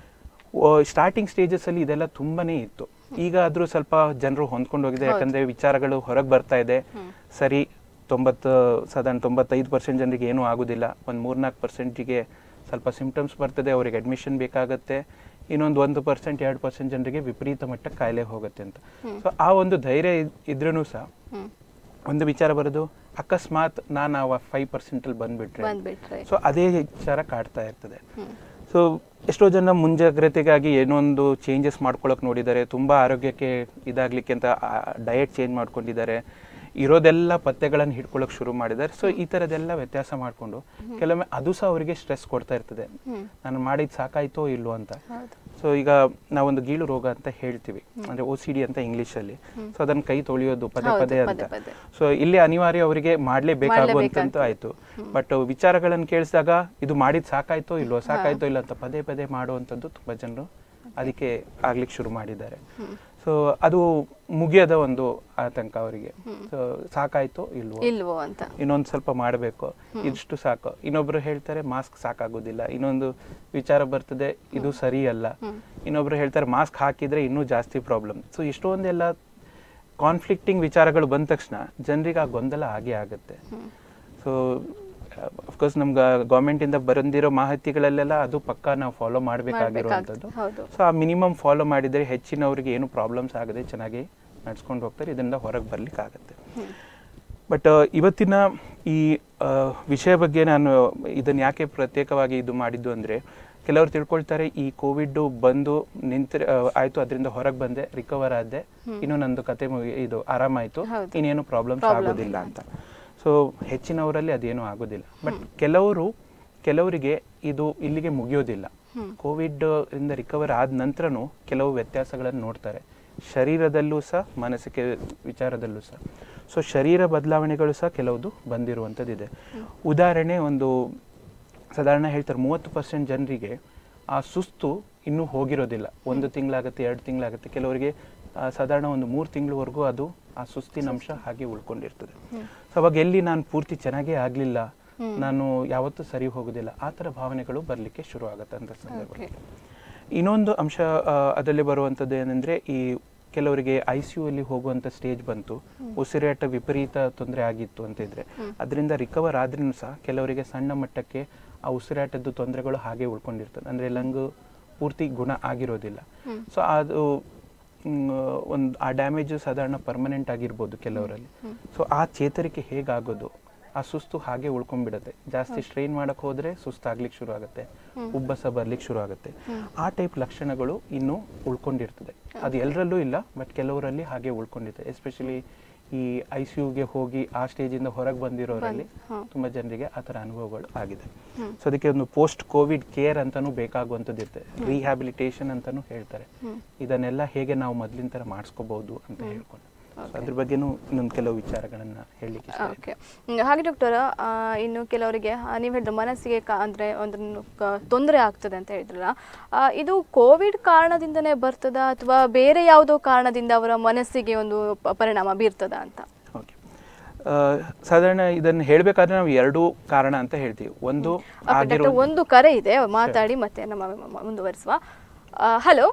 ಸ್ಟಾರ್ಟಿಂಗ್ ಸ್ಟೇಜಸ್ ಅಲ್ಲಿ ಇದೆಲ್ಲ ತುಂಬಾನೇ ಇತ್ತು ಈಗ ಆದ್ರೂ ಸ್ವಲ್ಪ ಜನರು ಹೊಂದ್ಕೊಂಡು ಹೋಗಿದೆ ಯಾಕಂದ್ರೆ ವಿಚಾರಗಳು ಹೊರಗೆ ಬರ್ತಾ ಇದೆ ಸರಿ ತೊಂಬತ್ತು ಸಾಧಾರಣ ತೊಂಬತ್ತೈದು ಪರ್ಸೆಂಟ್ ಜನರಿಗೆ ಏನೂ ಆಗುದಿಲ್ಲ ಒಂದು ಮೂರ್ನಾಲ್ಕು ಪರ್ಸೆಂಟಿಗೆ ಸ್ವಲ್ಪ ಸಿಂಪ್ಟಮ್ಸ್ ಬರ್ತದೆ ಅವರಿಗೆ ಅಡ್ಮಿಷನ್ ಬೇಕಾಗತ್ತೆ ಇನ್ನೊಂದು ಒಂದು ಪರ್ಸೆಂಟ್ ಎರಡು ಪರ್ಸೆಂಟ್ ಜನರಿಗೆ ವಿಪರೀತ ಮಟ್ಟ ಕಾಯಿಲೆ ಹೋಗುತ್ತೆ ಅಂತ ಸೊ ಆ ಒಂದು ಧೈರ್ಯ ಇದ್ರೂ ಸಹ ಹ್ಮ್ ಒಂದು ವಿಚಾರ ಬರೋದು ಅಕಸ್ಮಾತ್ ನಾನು ಆ ಫೈವ್ ಪರ್ಸೆಂಟಲ್ಲಿ ಬಂದ್ಬಿಟ್ರೆ ಬಂದ್ಬಿಟ್ರೆ ಸೊ ಅದೇ ವಿಚಾರ ಕಾಡ್ತಾ ಇರ್ತದೆ ಸೊ ಎಷ್ಟೋ ಜನ ಮುಂಜಾಗ್ರತೆಗಾಗಿ ಏನೋ ಒಂದು ಚೇಂಜಸ್ ಮಾಡ್ಕೊಳಕ್ ನೋಡಿದ್ದಾರೆ ತುಂಬಾ ಆರೋಗ್ಯಕ್ಕೆ ಇದಾಗ್ಲಿಕ್ಕೆ ಅಂತ ಡಯಟ್ ಚೇಂಜ್ ಮಾಡ್ಕೊಂಡಿದ್ದಾರೆ ಇರೋದೆಲ್ಲ ಪಥ್ಯಗಳನ್ನು ಹಿಡ್ಕೊಳಕ್ ಶುರು ಮಾಡಿದ್ದಾರೆ ಸೊ ಈ ತರದೆಲ್ಲ ವ್ಯತ್ಯಾಸ ಮಾಡ್ಕೊಂಡು ಕೆಲವೊಮ್ಮೆ ಅದು ಸಹ ಅವರಿಗೆ ಸ್ಟ್ರೆಸ್ ಕೊಡ್ತಾ ಇರ್ತದೆ ನಾನು ಮಾಡಿದ್ ಸಾಕಾಯ್ತೋ ಇಲ್ವೋ ಅಂತ ಹೌದು ಸೊ ಈಗ ನಾವೊಂದು ಗೀಳು ರೋಗ ಅಂತ ಹೇಳ್ತೀವಿ ಅಂದ್ರೆ ಓ ಸಿ ಡಿ ಅಂತ ಇಂಗ್ಲಿಷ್ ಅಲ್ಲಿ ಸೊ ಅದನ್ನ ಕೈ ತೊಳೆಯೋದು ಪದೇ ಹೌದು, ಪದೇ ಪದೇ ಅಂತ ಪದೇ. ಸೊ ಇಲ್ಲಿ ಅನಿವಾರ್ಯ ಅವರಿಗೆ ಮಾಡ್ಲೇಬೇಕಾಗುವಂತಂತ ಆಯ್ತು ಬಟ್ ವಿಚಾರಗಳನ್ನು ಕೇಳಿಸಿದಾಗ ಇದು ಮಾಡಿದ್ ಸಾಕಾಯ್ತೋ ಇಲ್ವೋ ಸಾಕಾಯ್ತೋ ಇಲ್ಲ ಅಂತ ಪದೇ ಪದೇ ಮಾಡುವಂಥದ್ದು ತುಂಬಾ ಜನರು ಅದಕ್ಕೆ ಆಗ್ಲಿಕ್ಕೆ ಶುರು ಮಾಡಿದ್ದಾರೆ ಸೊ ಅದು ಮುಗಿಯದ ಒಂದು ಆತಂಕ ಅವರಿಗೆ ಸೊ ಸಾಕಾಯ್ತೋ ಇಲ್ವೋ ಇಲ್ವೋ ಅಂತ ಇನ್ನೊಂದು ಸ್ವಲ್ಪ ಮಾಡಬೇಕು ಇಷ್ಟು ಸಾಕು ಇನ್ನೊಬ್ರು ಹೇಳ್ತಾರೆ ಮಾಸ್ಕ್ ಸಾಕಾಗೋದಿಲ್ಲ ಇನ್ನೊಂದು ವಿಚಾರ ಬರ್ತದೆ ಇದು ಸರಿ ಅಲ್ಲ ಇನ್ನೊಬ್ರು ಹೇಳ್ತಾರೆ ಮಾಸ್ಕ್ ಹಾಕಿದ್ರೆ ಇನ್ನೂ ಜಾಸ್ತಿ ಪ್ರಾಬ್ಲಮ್ ಸೊ ಇಷ್ಟೊಂದೆಲ್ಲ ಕಾನ್ಫ್ಲಿಕ್ಟಿಂಗ್ ವಿಚಾರಗಳು ಬಂದ ತಕ್ಷಣ ಜನರಿಗೆ ಆ ಗೊಂದಲ ಆಗೇ ಆಗುತ್ತೆ ಸೊ ಅಫ್ಕೋರ್ಸ್ ನಮ್ಗೆ ಗೌರ್ಮೆಂಟ್ ಇಂದ ಬಂದಿರೋ ಮಾಹಿತಿಗಳಲ್ಲೆಲ್ಲ ಅದು ಪಕ್ಕಾ ನಾವು ಫಾಲೋ ಮಾಡಬೇಕಾಗಿರುವಂಥದ್ದು ಹೌದು ಸೊ ಆ ಮಿನಿಮಮ್ ಫಾಲೋ ಮಾಡಿದರೆ ಹೆಚ್ಚಿನವರಿಗೆ ಏನು ಪ್ರಾಬ್ಲಮ್ಸ್ ಆಗದೆ ಚೆನ್ನಾಗಿ ನಡ್ಸ್ಕೊಂಡು ಹೋಗ್ತಾರೆ ಇದರಿಂದ ಹೊರಗೆ ಬರ್ಲಿಕ್ಕೆ ಆಗುತ್ತೆ ಬಟ್ ಇವತ್ತಿನ ಈ ಆ, ವಿಷಯ ಬಗ್ಗೆ ನಾನು ಇದನ್ನು ಯಾಕೆ ಪ್ರತ್ಯೇಕವಾಗಿ ಇದು ಮಾಡಿದ್ದು ಅಂದರೆ ಕೆಲವರು ತಿಳ್ಕೊಳ್ತಾರೆ ಈ ಕೋವಿಡ್ ಬಂದು ನಿಂತ ಆಯ್ತು ಅದರಿಂದ ಹೊರಗೆ ಬಂದೆ ರಿಕವರ್ ಆದೆ ಇನ್ನು ನಂದು ಕತೆ ಮುಗಿ ಇದು ಆರಾಮಾಯ್ತು ಹೌದು. ಇನ್ನೇನು ಪ್ರಾಬ್ಲಮ್ಸ್ ಆಗೋದಿಲ್ಲ ಅಂತ ಸೊ ಹೆಚ್ಚಿನವರಲ್ಲಿ ಅದೇನು ಆಗೋದಿಲ್ಲ ಬಟ್ ಕೆಲವರು ಕೆಲವರಿಗೆ ಇದು ಇಲ್ಲಿಗೆ ಮುಗಿಯೋದಿಲ್ಲ ಕೋವಿಡ್ ಇಂದ ರಿಕವರ್ ಆದ ನಂತರನೂ ಕೆಲವು ವ್ಯತ್ಯಾಸಗಳನ್ನು ನೋಡ್ತಾರೆ ಶರೀರದಲ್ಲೂ ಸಹ ಮಾನಸಿಕ ವಿಚಾರದಲ್ಲೂ ಸಹ ಸೊ ಶರೀರ ಬದಲಾವಣೆಗಳು ಸಹ ಕೆಲವುದು ಬಂದಿರುವಂಥದ್ದಿದೆ ಉದಾಹರಣೆ ಒಂದು ಸಾಧಾರಣ ಹೇಳ್ತಾರೆ ಮೂವತ್ತು ಪರ್ಸೆಂಟ್ ಜನರಿಗೆ ಆ ಸುಸ್ತು ಇನ್ನೂ ಹೋಗಿರೋದಿಲ್ಲ ಒಂದು ತಿಂಗಳಾಗುತ್ತೆ ಎರಡು ತಿಂಗಳಾಗುತ್ತೆ ಕೆಲವರಿಗೆ ಆ, ಸಾಧಾರಣ ಒಂದು ಮೂರು ತಿಂಗಳವರೆಗೂ ಅದು ಆ ಸುಸ್ತಿನ ಅಂಶ ಹಾಗೆ ಉಳ್ಕೊಂಡಿರ್ತದೆ ಸೊ ಅವಾಗ ಎಲ್ಲಿ ನಾನು ಪೂರ್ತಿ ಚೆನ್ನಾಗೇ ಆಗಲಿಲ್ಲ ನಾನು ಯಾವತ್ತೂ ಸರಿ ಹೋಗೋದಿಲ್ಲ ಆ ಥರ ಭಾವನೆಗಳು ಬರಲಿಕ್ಕೆ ಶುರು ಆಗುತ್ತೆ ಅಂತ ಸಂದರ್ಭ ಇನ್ನೊಂದು ಅಂಶ ಆ, ಅದರಲ್ಲಿ ಬರುವಂಥದ್ದು ಏನಂದ್ರೆ ಈ ಕೆಲವರಿಗೆ ಐ ಸಿ ಯು ಅಲ್ಲಿ ಹೋಗುವಂತ ಸ್ಟೇಜ್ ಬಂತು ಉಸಿರಾಟ ವಿಪರೀತ ತೊಂದರೆ ಆಗಿತ್ತು ಅಂತ ಇದ್ರೆ ಅದರಿಂದ ರಿಕವರ್ ಆದ್ರೂ ಸಹ ಕೆಲವರಿಗೆ ಸಣ್ಣ ಮಟ್ಟಕ್ಕೆ ಆ ಉಸಿರಾಟದ್ದು ತೊಂದರೆಗಳು ಹಾಗೆ ಉಳ್ಕೊಂಡಿರ್ತದೆ ಅಂದ್ರೆ ಲಂಗ್ ಪೂರ್ತಿ ಗುಣ ಆಗಿರೋದಿಲ್ಲ ಸೊ ಅದು ಒಂದು ಆ ಡ್ಯಾಮೇಜ್ ಸಾಧಾರಣ ಪರ್ಮನೆಂಟ್ ಆಗಿರ್ಬೋದು ಕೆಲವರಲ್ಲಿ ಸೊ ಆ ಚೇತರಿಕೆ ಹೇಗಾಗೋದು ಆ ಸುಸ್ತು ಹಾಗೆ ಉಳ್ಕೊಂಡ್ಬಿಡುತ್ತೆ ಜಾಸ್ತಿ ಸ್ಟ್ರೈನ್ ಮಾಡಕ್ ಹೋದ್ರೆ ಸುಸ್ತಾಗ್ಲಿಕ್ಕೆ ಶುರು ಆಗುತ್ತೆ ಉಬ್ಬಸ ಬರ್ಲಿಕ್ಕೆ ಶುರು ಆಗುತ್ತೆ ಆ ಟೈಪ್ ಲಕ್ಷಣಗಳು ಇನ್ನೂ ಉಳ್ಕೊಂಡಿರ್ತದೆ ಅದು ಎಲ್ಲರಲ್ಲೂ ಇಲ್ಲ ಬಟ್ ಕೆಲವರಲ್ಲಿ ಹಾಗೆ ಉಳ್ಕೊಂಡಿರ್ತದೆ ಎಸ್ಪೆಷಲಿ ಈ ಐ ಸಿ ಯುಗೆ ಹೋಗಿ ಆ ಸ್ಟೇಜಿಂದ ಹೊರಗೆ ಬಂದಿರೋರಲ್ಲಿ ತುಂಬಾ ಜನರಿಗೆ ಆ ಥರ ಅನುಭವಗಳು ಆಗಿದೆ ಸೊ ಅದಕ್ಕೆ ಒಂದು ಪೋಸ್ಟ್ ಕೋವಿಡ್ ಕೇರ್ ಅಂತಾನೂ ಬೇಕಾಗುವಂಥದ್ದು ಇರ್ತದೆ ರಿಹ್ಯಾಬಿಲಿಟೇಷನ್ ಅಂತಾನೂ ಹೇಳ್ತಾರೆ ಇದನ್ನೆಲ್ಲ ಹೇಗೆ ನಾವು ಮೊದಲಿನ ಥರ ಮಾಡಿಸ್ಕೋಬಹುದು ಅಂತ ಹೇಳ್ಕೊಂಡು So ಅದ್ರ ಬಗ್ಗೆನೂ ಇನ್ನೊಂದು ಕೆಲವು ವಿಚಾರಗಳನ್ನ ಹೇಳಲಿಕ್ಕೆ ಇಷ್ಟ ಇದೆ. ಓಕೆ ಹಾಗೆ ಡಾಕ್ಟರ್ ಇನ್ನು ಕೆಲವರಿಗೆ ಆ, ನೀವು ಹೇಳಿದ್ರು ಮನಸ್ಸಿಗೆ ಕ ಅಂದರೆ ಒಂದು ತೊಂದರೆ ಆಗ್ತದೆ ಅಂತ ಹೇಳಿದ್ರಲ್ಲ ಆ, ಇದು ಕೋವಿಡ್ ಕಾರಣದಿಂದನೇ ಬರ್ತದಾ ಅಥವಾ ಬೇರೆ ಯಾವುದೋ ಕಾರಣದಿಂದ ಅವರ ಮನಸ್ಸಿಗೆ ಒಂದು ಪ- ಪರಿಣಾಮ ಬೀರ್ತದಾ ಅಂತ ಓಕೆ ಆ, ಸಾಧಾರಣ ಇದನ್ನು ಹೇಳಬೇಕಾದ್ರೆ ನಾವು ಎರಡು ಕಾರಣ ಅಂತ ಹೇಳ್ತೀವಿ ಒಂದು ಓಕೆ ಆಗಿರೋ ಡಾಕ್ಟರ್ ಒಂದು ಕರೆ ಇದೆ ಮಾತಾಡಿ ಮತ್ತೆ ನಮ್ಮ ಮ- ಮುಂದುವರಿಸುವ ಹಲೋ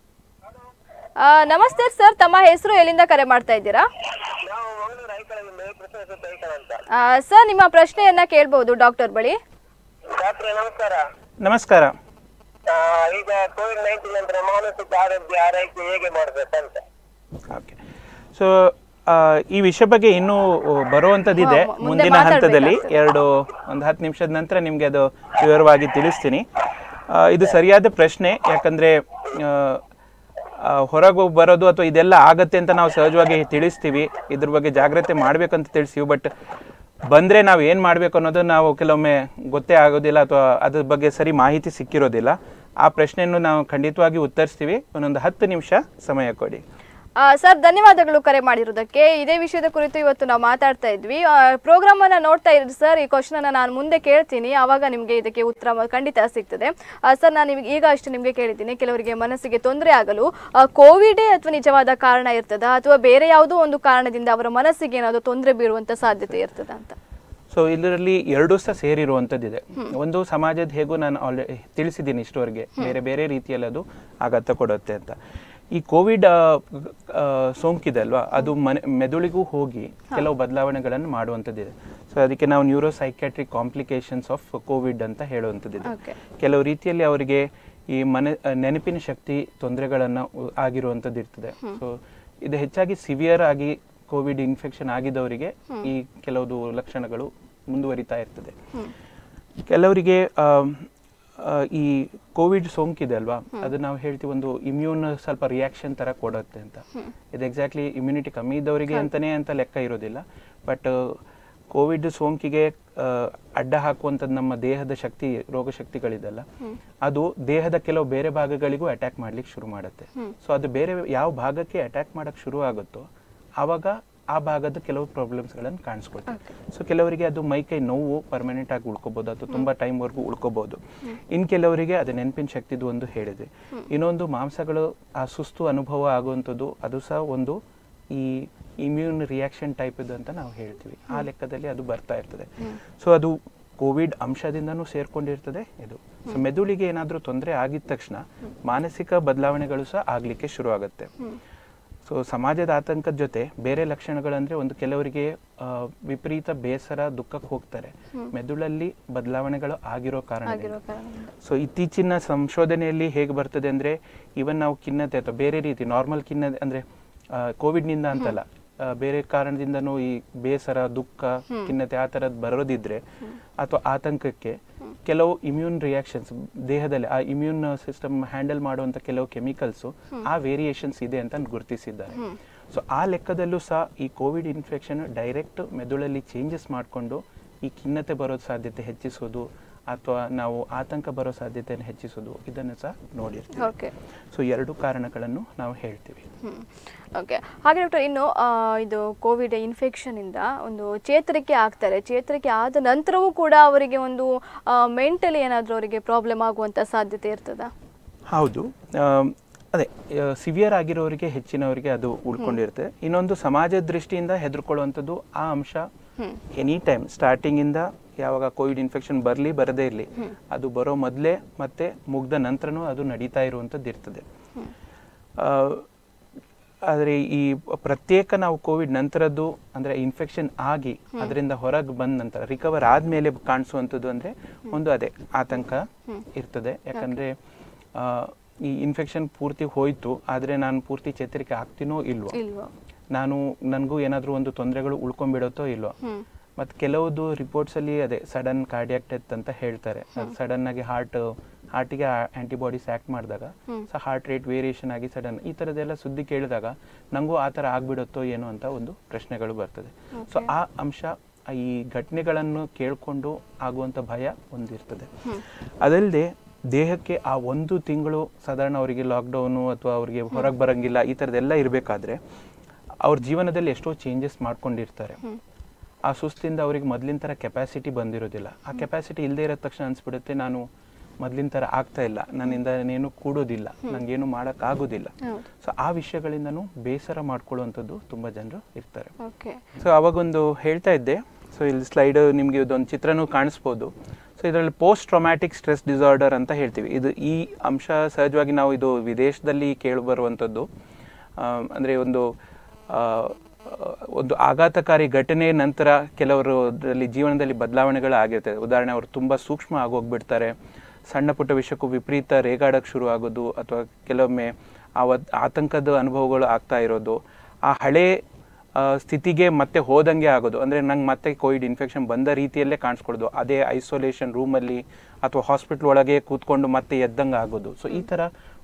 ನಮಸ್ತೆ ಸರ್ ತಮ್ಮ ಹೆಸರು ಎಲ್ಲಿಂದ ಕರೆ ಮಾಡ್ತಾ ಇದ್ದೀರಾ ನಾವು ಮಂಗಳೂರು ಐಕಳಲ್ಲಿ ಮೇ ಪ್ರಶ್ನೆ ಐಕಳ ಅಂತ ಸರ್ ನಿಮ್ಮ ಪ್ರಶ್ನೆಯನ್ನ ಕೇಳ್ಬೋದು ಡಾಕ್ಟರ್ ಬಳಿ ಡಾಕ್ಟ್ರೆ ನಮಸ್ಕಾರ ನಮಸ್ಕಾರ ಆ, ಈಗ ಕೋವಿಡ್ ನೈನ್ಟೀನ್ ನಂತರ ಮಾನಸಿಕ ಆರೋಗ್ಯ ಆರೈಕೆ ಹೇಗೆ ಮಾಡ್ಬೇಕಂತ ಓಕೆ ಸೊ ಈ ವಿಷಯ ಬಗ್ಗೆ ಇನ್ನೂ ಬರುವಂಥದ್ದಿದೆ ಹಾ, ಮುಂದೆ ಮುಂದಿನ ಹಂತದಲ್ಲಿ ಮಾತಾಡ್ಬೇಕಾಗ್ತದೆ. ಎರಡು ಒಂದು ಹತ್ತು ನಿಮಿಷದ ನಂತರ ನಿಮಗೆ ಅದು ವಿವರವಾಗಿ ತಿಳಿಸ್ತೀನಿ ಆ, ಇದು ಸರಿಯಾದ ಪ್ರಶ್ನೆ ಯಾಕಂದ್ರೆ ಹೊರಗೆ ಬರೋದು ಅಥವಾ ಇದೆಲ್ಲ ಆಗತ್ತೆ ಅಂತ ನಾವು ಸಹಜವಾಗಿ ತಿಳಿಸ್ತೀವಿ ಇದ್ರ ಬಗ್ಗೆ ಜಾಗ್ರತೆ ಮಾಡ್ಬೇಕಂತ ತಿಳಿಸ್ತೀವಿ ಬಟ್ ಬಂದರೆ ನಾವು ಏನು ಮಾಡಬೇಕು ಅನ್ನೋದು ನಾವು ಕೆಲವೊಮ್ಮೆ ಗೊತ್ತೇ ಆಗೋದಿಲ್ಲ ಅಥವಾ ಅದ್ರ ಬಗ್ಗೆ ಸರಿ ಮಾಹಿತಿ ಸಿಕ್ಕಿರೋದಿಲ್ಲ ಆ ಪ್ರಶ್ನೆಯನ್ನು ನಾವು ಖಂಡಿತವಾಗಿ ಉತ್ತರಿಸ್ತೀವಿ ಒಂದೊಂದು ಹತ್ತು ನಿಮಿಷ ಸಮಯ ಕೊಡಿ ಆ, ಸರ್ ಧನ್ಯವಾದಗಳು ಕರೆ ಮಾಡಿರೋದಕ್ಕೆ ಇದೇ ವಿಷಯದ ಕುರಿತು ಇವತ್ತು ನಾವು ಮಾತಾಡ್ತಾ ಇದ್ವಿ ಪ್ರೋಗ್ರಾಮ್ ಅನ್ನ ನೋಡ್ತಾ ಇರಿ ಸರ್ ಈ ಕ್ವಶನ್ ಅನ್ನ ನಾನು ಮುಂದೆ ಕೇಳ್ತೀನಿ ಆವಾಗ ನಿಮಗೆ ಇದಕ್ಕೆ ಉತ್ತರ ಮ- ಖಂಡಿತ ಸಿಗ್ತದೆ ಆ, ಸರ್ ನಾನು ನಿಮಗೆ ಈಗ ಅಷ್ಟು ನಿಮಗೆ ಕೇಳಿದ್ದೀನಿ ಕೆಲವರಿಗೆ ಮನಸ್ಸಿಗೆ ತೊಂದರೆ ಆಗಲು ಕೋವಿಡೇ ಅಥವಾ ನಿಜವಾದ ಕಾರಣ ಇರ್ತದ ಅಥವಾ ಬೇರೆ ಯಾವುದೋ ಒಂದು ಕಾರಣದಿಂದ ಅವರ ಮನಸ್ಸಿಗೆ ಏನಾದರೂ ತೊಂದರೆ ಬೀರುವಂತ ಸಾಧ್ಯತೆ ಇರ್ತದ ಅಂತ ಸೊ ಇದರಲ್ಲಿ ಎರಡೂ ಸಹ ಸೇರಿರುವಂಥದ್ದಿದೆ ಒಂದು ಸಮಾಜದ ಹೇಗೂ ನಾನು ಆಲ್ರೆಡಿ ತಿಳಿಸಿದ್ದೀನಿ ಇಷ್ಟವರೆಗೆ ಬೇರೆ ಬೇರೆ ರೀತಿಯಲ್ಲಿ ಅದು ಆಘಾತ ಕೊಡುತ್ತೆ ಅಂತ ಈ ಕೋವಿಡ್ ಸೋಂಕಿದೆ ಅಲ್ವಾ ಅದು ಮನೆ ಮೆದುಳಿಗೂ ಹೋಗಿ ಕೆಲವು ಬದಲಾವಣೆಗಳನ್ನು ಮಾಡುವಂಥದ್ದಿದೆ ಸೊ ಅದಕ್ಕೆ ನಾವು neuro psychiatric complications of Covid ಅಂತ ಹೇಳುವಂಥದ್ದಿದೆ Okay. ಕೆಲವು ರೀತಿಯಲ್ಲಿ ಅವರಿಗೆ ಈ ಮನೆ ಆ, ನೆನಪಿನ ಶಕ್ತಿ ತೊಂದರೆಗಳನ್ನು ಆಗಿರುವಂಥದ್ದು ಇರ್ತದೆ ಸೊ ಇದು ಹೆಚ್ಚಾಗಿ ಸಿವಿಯರ್ ಆಗಿ ಕೋವಿಡ್ ಇನ್ಫೆಕ್ಷನ್ ಆಗಿದ್ದವರಿಗೆ ಈ ಕೆಲವುದು ಲಕ್ಷಣಗಳು ಮುಂದುವರಿತಾ ಇರ್ತದೆ ಕೆಲವರಿಗೆ ಆಮ್, ಆ, ಈ ಕೋವಿಡ್ ಸೋಂಕಿದೆ ಅಲ್ವಾ ಅದು ನಾವು ಹೇಳ್ತೀವಿ ಒಂದು ಇಮ್ಯೂನ್ ಸ್ವಲ್ಪ ರಿಯಾಕ್ಷನ್ ತರ ಕೊಡುತ್ತೆ ಅಂತ ಇದು ಎಕ್ಸಾಕ್ಟ್ಲಿ ಇಮ್ಯುನಿಟಿ ಕಮ್ಮಿ ಇದ್ದವರಿಗೆ ಅಂತಾನೆ ಅಂತ ಲೆಕ್ಕ ಇರೋದಿಲ್ಲ ಬಟ್ ಕೋವಿಡ್ ಸೋಂಕಿಗೆ ಆ, ಅಡ್ಡ ಹಾಕುವಂಥದ್ದು ನಮ್ಮ ದೇಹದ ಶಕ್ತಿ ರೋಗ ಶಕ್ತಿಗಳಿದೆಲ್ಲ ಅದು ದೇಹದ ಕೆಲವು ಬೇರೆ ಭಾಗಗಳಿಗೂ ಅಟ್ಯಾಕ್ ಮಾಡ್ಲಿಕ್ಕೆ ಶುರು ಮಾಡುತ್ತೆ ಸೊ ಅದು ಬೇರೆ ಯಾವ ಭಾಗಕ್ಕೆ ಅಟ್ಯಾಕ್ ಮಾಡಕ್ ಶುರು ಆಗುತ್ತೋ ಆವಾಗ ಆ ಭಾಗದ ಕೆಲವು ಪ್ರಾಬ್ಲಮ್ಸ್ಗಳನ್ನು ಕಾಣಿಸ್ಕೊಳ್ತವೆ ಸೊ ಕೆಲವರಿಗೆ ಅದು ಮೈಕೈ ನೋವು ಪರ್ಮನೆಂಟ್ ಆಗಿ ಉಳ್ಕೋಬಹುದು ಅಥವಾ ತುಂಬಾ ಟೈಮ್ವರೆಗೂ ಉಳ್ಕೋಬಹುದು ಇನ್ ಕೆಲವರಿಗೆ ಅದು ನೆನಪಿನ ಶಕ್ತಿದು ಒಂದು ಹೇಳಿದೆ ಇನ್ನೊಂದು ಮಾಂಸಗಳು ಆ ಸುಸ್ತು ಅನುಭವ ಆಗುವಂಥದ್ದು ಅದು ಸಹ ಒಂದು ಈ ಇಮ್ಯೂನ್ ರಿಯಾಕ್ಷನ್ ಟೈಪ್ ಇದು ಅಂತ ನಾವು ಹೇಳ್ತೀವಿ ಆ ಲೆಕ್ಕದಲ್ಲಿ ಅದು ಬರ್ತಾ ಇರ್ತದೆ ಸೊ ಅದು ಕೋವಿಡ್ ಅಂಶದಿಂದನೂ ಸೇರ್ಕೊಂಡಿರ್ತದೆ ಇದು ಸೊ ಮೆದುಳಿಗೆ ಏನಾದರೂ ತೊಂದರೆ ಆಗಿದ ತಕ್ಷಣ ಮಾನಸಿಕ ಬದಲಾವಣೆಗಳು ಸಹ ಆಗ್ಲಿಕ್ಕೆ ಶುರು ಆಗುತ್ತೆ ಸೊ ಸಮಾಜದ ಆತಂಕದ ಜೊತೆ ಬೇರೆ ಲಕ್ಷಣಗಳಂದ್ರೆ ಒಂದು ಕೆಲವರಿಗೆ ಆ, ವಿಪರೀತ ಬೇಸರ ದುಃಖಕ್ಕೆ ಹೋಗ್ತಾರೆ ಮೆದುಳಲ್ಲಿ ಬದಲಾವಣೆಗಳು ಆಗಿರೋ ಕಾರಣ ಆಗಿರೋ ಕಾರಣದಿಂದ ಸೊ ಇತ್ತೀಚಿನ ಸಂಶೋಧನೆಯಲ್ಲಿ ಹೇಗೆ ಬರ್ತದೆ ಅಂದ್ರೆ ಇವನ್ ನಾವು ಖಿನ್ನತೆ ಅಥವಾ ಬೇರೆ ರೀತಿ ನಾರ್ಮಲ್ ಖಿನ್ನತೆ ಅಂದ್ರೆ ಕೋವಿಡ್ ನಿಂದ ಅಂತಲ್ಲ ಆ, ಬೇರೆ ಕಾರಣದಿಂದನೂ ಈ ಬೇಸರ ದುಃಖ ಖಿನ್ನತೆ ಆ ಥರದ್ದು ಬರೋದಿದ್ರೆ ಅಥವಾ ಆತಂಕಕ್ಕೆ ಕೆಲವು ಇಮ್ಯೂನ್ ರಿಯಾಕ್ಷನ್ಸ್ ದೇಹದಲ್ಲಿ ಆ ಇಮ್ಯೂನ್ ಸಿಸ್ಟಮ್ ಹ್ಯಾಂಡಲ್ ಮಾಡುವಂತ ಕೆಲವು ಕೆಮಿಕಲ್ಸ್ ಆ ವೇರಿಯೇಷನ್ಸ್ ಇದೆ ಅಂತ ಗುರುತಿಸಿದ್ದಾರೆ ಸೊ ಆ ಲೆಕ್ಕದಲ್ಲೂ ಸಹ ಈ ಕೋವಿಡ್ ಇನ್ಫೆಕ್ಷನ್ ಡೈರೆಕ್ಟ್ ಮೆದುಳಲ್ಲಿ ಚೇಂಜಸ್ ಮಾಡಿಕೊಂಡು ಈ ಖಿನ್ನತೆ ಬರೋ ಸಾಧ್ಯತೆ ಹೆಚ್ಚಿಸೋದು ಅಥವಾ ನಾವು ಆತಂಕ ಬರೋ ಸಾಧ್ಯತೆಯನ್ನು ಹೆಚ್ಚಿಸೋದು ಇದನ್ನು ಸಹ ನೋಡಿರ್ತೀವಿ ಓಕೆ ಸೊ ಎರಡು ಕಾರಣಗಳನ್ನು ನಾವು ಹೇಳ್ತೀವಿ ಓಕೆ ಹಾಗೆ ಡಾಕ್ಟರ್ ಇನ್ನು ಆ, ಇದು ಕೋವಿಡ್ ಇನ್ಫೆಕ್ಷನ್ ಇಂದ ಒಂದು ಚೇತರಿಕೆ ಆಗ್ತಾರೆ ಚೇತರಿಕೆ ಆದ ನಂತರವೂ ಕೂಡ ಅವರಿಗೆ ಒಂದು ಮೆಂಟಲಿ ಏನಾದರೂ ಅವರಿಗೆ ಪ್ರಾಬ್ಲಮ್ ಆಗುವಂತ ಸಾಧ್ಯತೆ ಇರ್ತದಾ ಹೌದು ಆಮ್, ಅದೇ ಸಿವಿಯರ್ ಆಗಿರೋರಿಗೆ ಹೆಚ್ಚಿನವರಿಗೆ ಅದು ಉಳ್ಕೊಂಡಿರುತ್ತೆ ಇನ್ನೊಂದು ಸಮಾಜದ ದೃಷ್ಟಿಯಿಂದ ಹೆದರ್ಕೊಳ್ಳುವಂಥದ್ದು ಆ ಅಂಶ ಎನಿ ಟೈಮ್ ಸ್ಟಾರ್ಟಿಂಗ್ ಇಂದ ಯಾವಾಗ ಕೋವಿಡ್ ಇನ್ಫೆಕ್ಷನ್ ಬರಲಿ ಬರದೇ ಇರಲಿ ಅದು ಬರೋ ಮೊದಲೇ ಮತ್ತೆ ಮುಗ್ದ ನಂತರನೂ ಅದು ನಡೀತಾ ಇರುವಂಥದ್ದು ಇರ್ತದೆ ಆ, ಆದರೆ ಈ ಪ್ರತ್ಯೇಕ ನಾವು ಕೋವಿಡ್ ನಂತರದ್ದು ಅಂದ್ರೆ ಇನ್ಫೆಕ್ಷನ್ ಆಗಿ ಅದರಿಂದ ಹೊರಗೆ ಬಂದ ನಂತರ ರಿಕವರ್ ಆದ್ಮೇಲೆ ಕಾಣಿಸುವಂಥದ್ದು ಅಂದ್ರೆ ಒಂದು ಅದೇ ಆತಂಕ ಇರ್ತದೆ ಯಾಕಂದ್ರೆ ಆ, ಈ ಇನ್ಫೆಕ್ಷನ್ ಪೂರ್ತಿ ಹೋಯ್ತು ಆದ್ರೆ ನಾನು ಪೂರ್ತಿ ಚೇತರಿಕೆ ಆಗ್ತೀನೋ ಇಲ್ವೋ ಇಲ್ವಾ ನಾನು ನನಗೂ ಏನಾದರೂ ಒಂದು ತೊಂದರೆಗಳು ಉಳ್ಕೊಂಡ್ಬಿಡುತ್ತೋ ಇಲ್ವೋ ಹ್ಮ್ ಮತ್ತು ಕೆಲವುದು ರಿಪೋರ್ಟ್ಸ್ ಅಲ್ಲಿ ಅದೇ ಸಡನ್ ಕಾರ್ಡಿಯಾಕ್ ಡೆತ್ ಅಂತ ಹೇಳ್ತಾರೆ ಸಡನ್ ಆಗಿ ಹಾರ್ಟ್ ಹಾರ್ಟಿಗೆ ಆಂಟಿಬಾಡೀಸ್ ಆಕ್ಟ್ ಮಾಡಿದಾಗ ಸೊ ಹಾರ್ಟ್ ರೇಟ್ ವೇರಿಯೇಷನ್ ಆಗಿ ಸಡನ್ ಈ ಥರದ್ದೆಲ್ಲ ಸುದ್ದಿ ಕೇಳಿದಾಗ ನನಗೂ ಆ ಥರ ಆಗ್ಬಿಡುತ್ತೋ ಏನೋ ಅಂತ ಒಂದು ಪ್ರಶ್ನೆಗಳು ಬರ್ತದೆ ಸೊ ಆ ಅಂಶ ಆ ಈ ಘಟನೆಗಳನ್ನು ಕೇಳಿಕೊಂಡು ಆಗುವಂಥ ಭಯ ಒಂದಿರ್ತದೆ ಅದಲ್ಲದೆ ದೇಹಕ್ಕೆ ಆ ಒಂದು ತಿಂಗಳು ಸಾಧಾರಣ ಅವರಿಗೆ ಲಾಕ್ಡೌನು ಅಥವಾ ಅವರಿಗೆ ಹೊರಗೆ ಬರಂಗಿಲ್ಲ ಈ ಥರದ್ದೆಲ್ಲ ಇರಬೇಕಾದ್ರೆ ಅವ್ರ ಜೀವನದಲ್ಲಿ ಎಷ್ಟೋ ಚೇಂಜಸ್ ಮಾಡ್ಕೊಂಡಿರ್ತಾರೆ ಆ ಸುಸ್ತಿಂದ ಅವ್ರಿಗೆ ಮೊದಲಿನ ಥರ ಕೆಪಾಸಿಟಿ ಬಂದಿರೋದಿಲ್ಲ ಆ ಕೆಪಾಸಿಟಿ ಇಲ್ಲದೆ ಇರೋ ತಕ್ಷಣ ಅನ್ಸ್ಬಿಡುತ್ತೆ ನಾನು ಮೊದಲಿನ ಥರ ಆಗ್ತಾ ಇಲ್ಲ ನನ್ನಿಂದ ಏನು ಕೂಡೋದಿಲ್ಲ ನನಗೇನು ಮಾಡೋಕ್ಕಾಗೋದಿಲ್ಲ ಹೌದು ಸೊ ಆ ವಿಷಯಗಳಿಂದನೂ ಬೇಸರ ಮಾಡ್ಕೊಳ್ಳುವಂಥದ್ದು ತುಂಬ ಜನರು ಇರ್ತಾರೆ ಓಕೆ ಸೊ ಅವಾಗೊಂದು ಹೇಳ್ತಾ ಇದ್ದೆ ಸೊ ಇಲ್ಲಿ ಸ್ಲೈಡ್ ನಿಮಗೆ ಇದೊಂದು ಚಿತ್ರನೂ ಕಾಣಿಸ್ಬೋದು ಸೊ ಇದರಲ್ಲಿ ಪೋಸ್ಟ್ ಟ್ರೊಮ್ಯಾಟಿಕ್ ಸ್ಟ್ರೆಸ್ ಡಿಸಾರ್ಡರ್ ಅಂತ ಹೇಳ್ತೀವಿ ಇದು ಈ ಅಂಶ ಸಹಜವಾಗಿ ನಾವು ಇದು ವಿದೇಶದಲ್ಲಿ ಕೇಳಿ ಬರುವಂಥದ್ದು ಅಂದರೆ ಒಂದು ಆ, ಒಂದು ಆಘಾತಕಾರಿ ಘಟನೆ ನಂತರ ಕೆಲವರು ಅದರಲ್ಲಿ ಜೀವನದಲ್ಲಿ ಬದಲಾವಣೆಗಳು ಆಗಿರ್ತದೆ ಉದಾಹರಣೆ ಅವರು ತುಂಬ ಸೂಕ್ಷ್ಮ ಆಗೋಗ್ಬಿಡ್ತಾರೆ ಸಣ್ಣ ಪುಟ್ಟ ವಿಷಯಕ್ಕೂ ವಿಪರೀತ ರೇಗಾಡಕ್ಕೆ ಶುರು ಆಗೋದು ಅಥವಾ ಕೆಲವೊಮ್ಮೆ ಆ ಒದ್- ಆತಂಕದ ಅನುಭವಗಳು ಆಗ್ತಾ ಇರೋದು ಆ ಹಳೆ ಆ, ಸ್ಥಿತಿಗೆ ಮತ್ತೆ ಹೋದಂಗೆ ಆಗೋದು ಅಂದರೆ ನಂಗೆ ಮತ್ತೆ ಕೋವಿಡ್ ಇನ್ಫೆಕ್ಷನ್ ಬಂದ ರೀತಿಯಲ್ಲೇ ಕಾಣಿಸ್ಕೊಳ್ಳೋದು ಅದೇ ಐಸೋಲೇಷನ್ ರೂಮಲ್ಲಿ ಅಥವಾ ಹಾಸ್ಪಿಟ್ಲ್ ಒಳಗೆ ಕೂತ್ಕೊಂಡು ಮತ್ತೆ ಎದ್ದಂಗೆ ಆಗೋದು ಸೊ ಈ ಥರ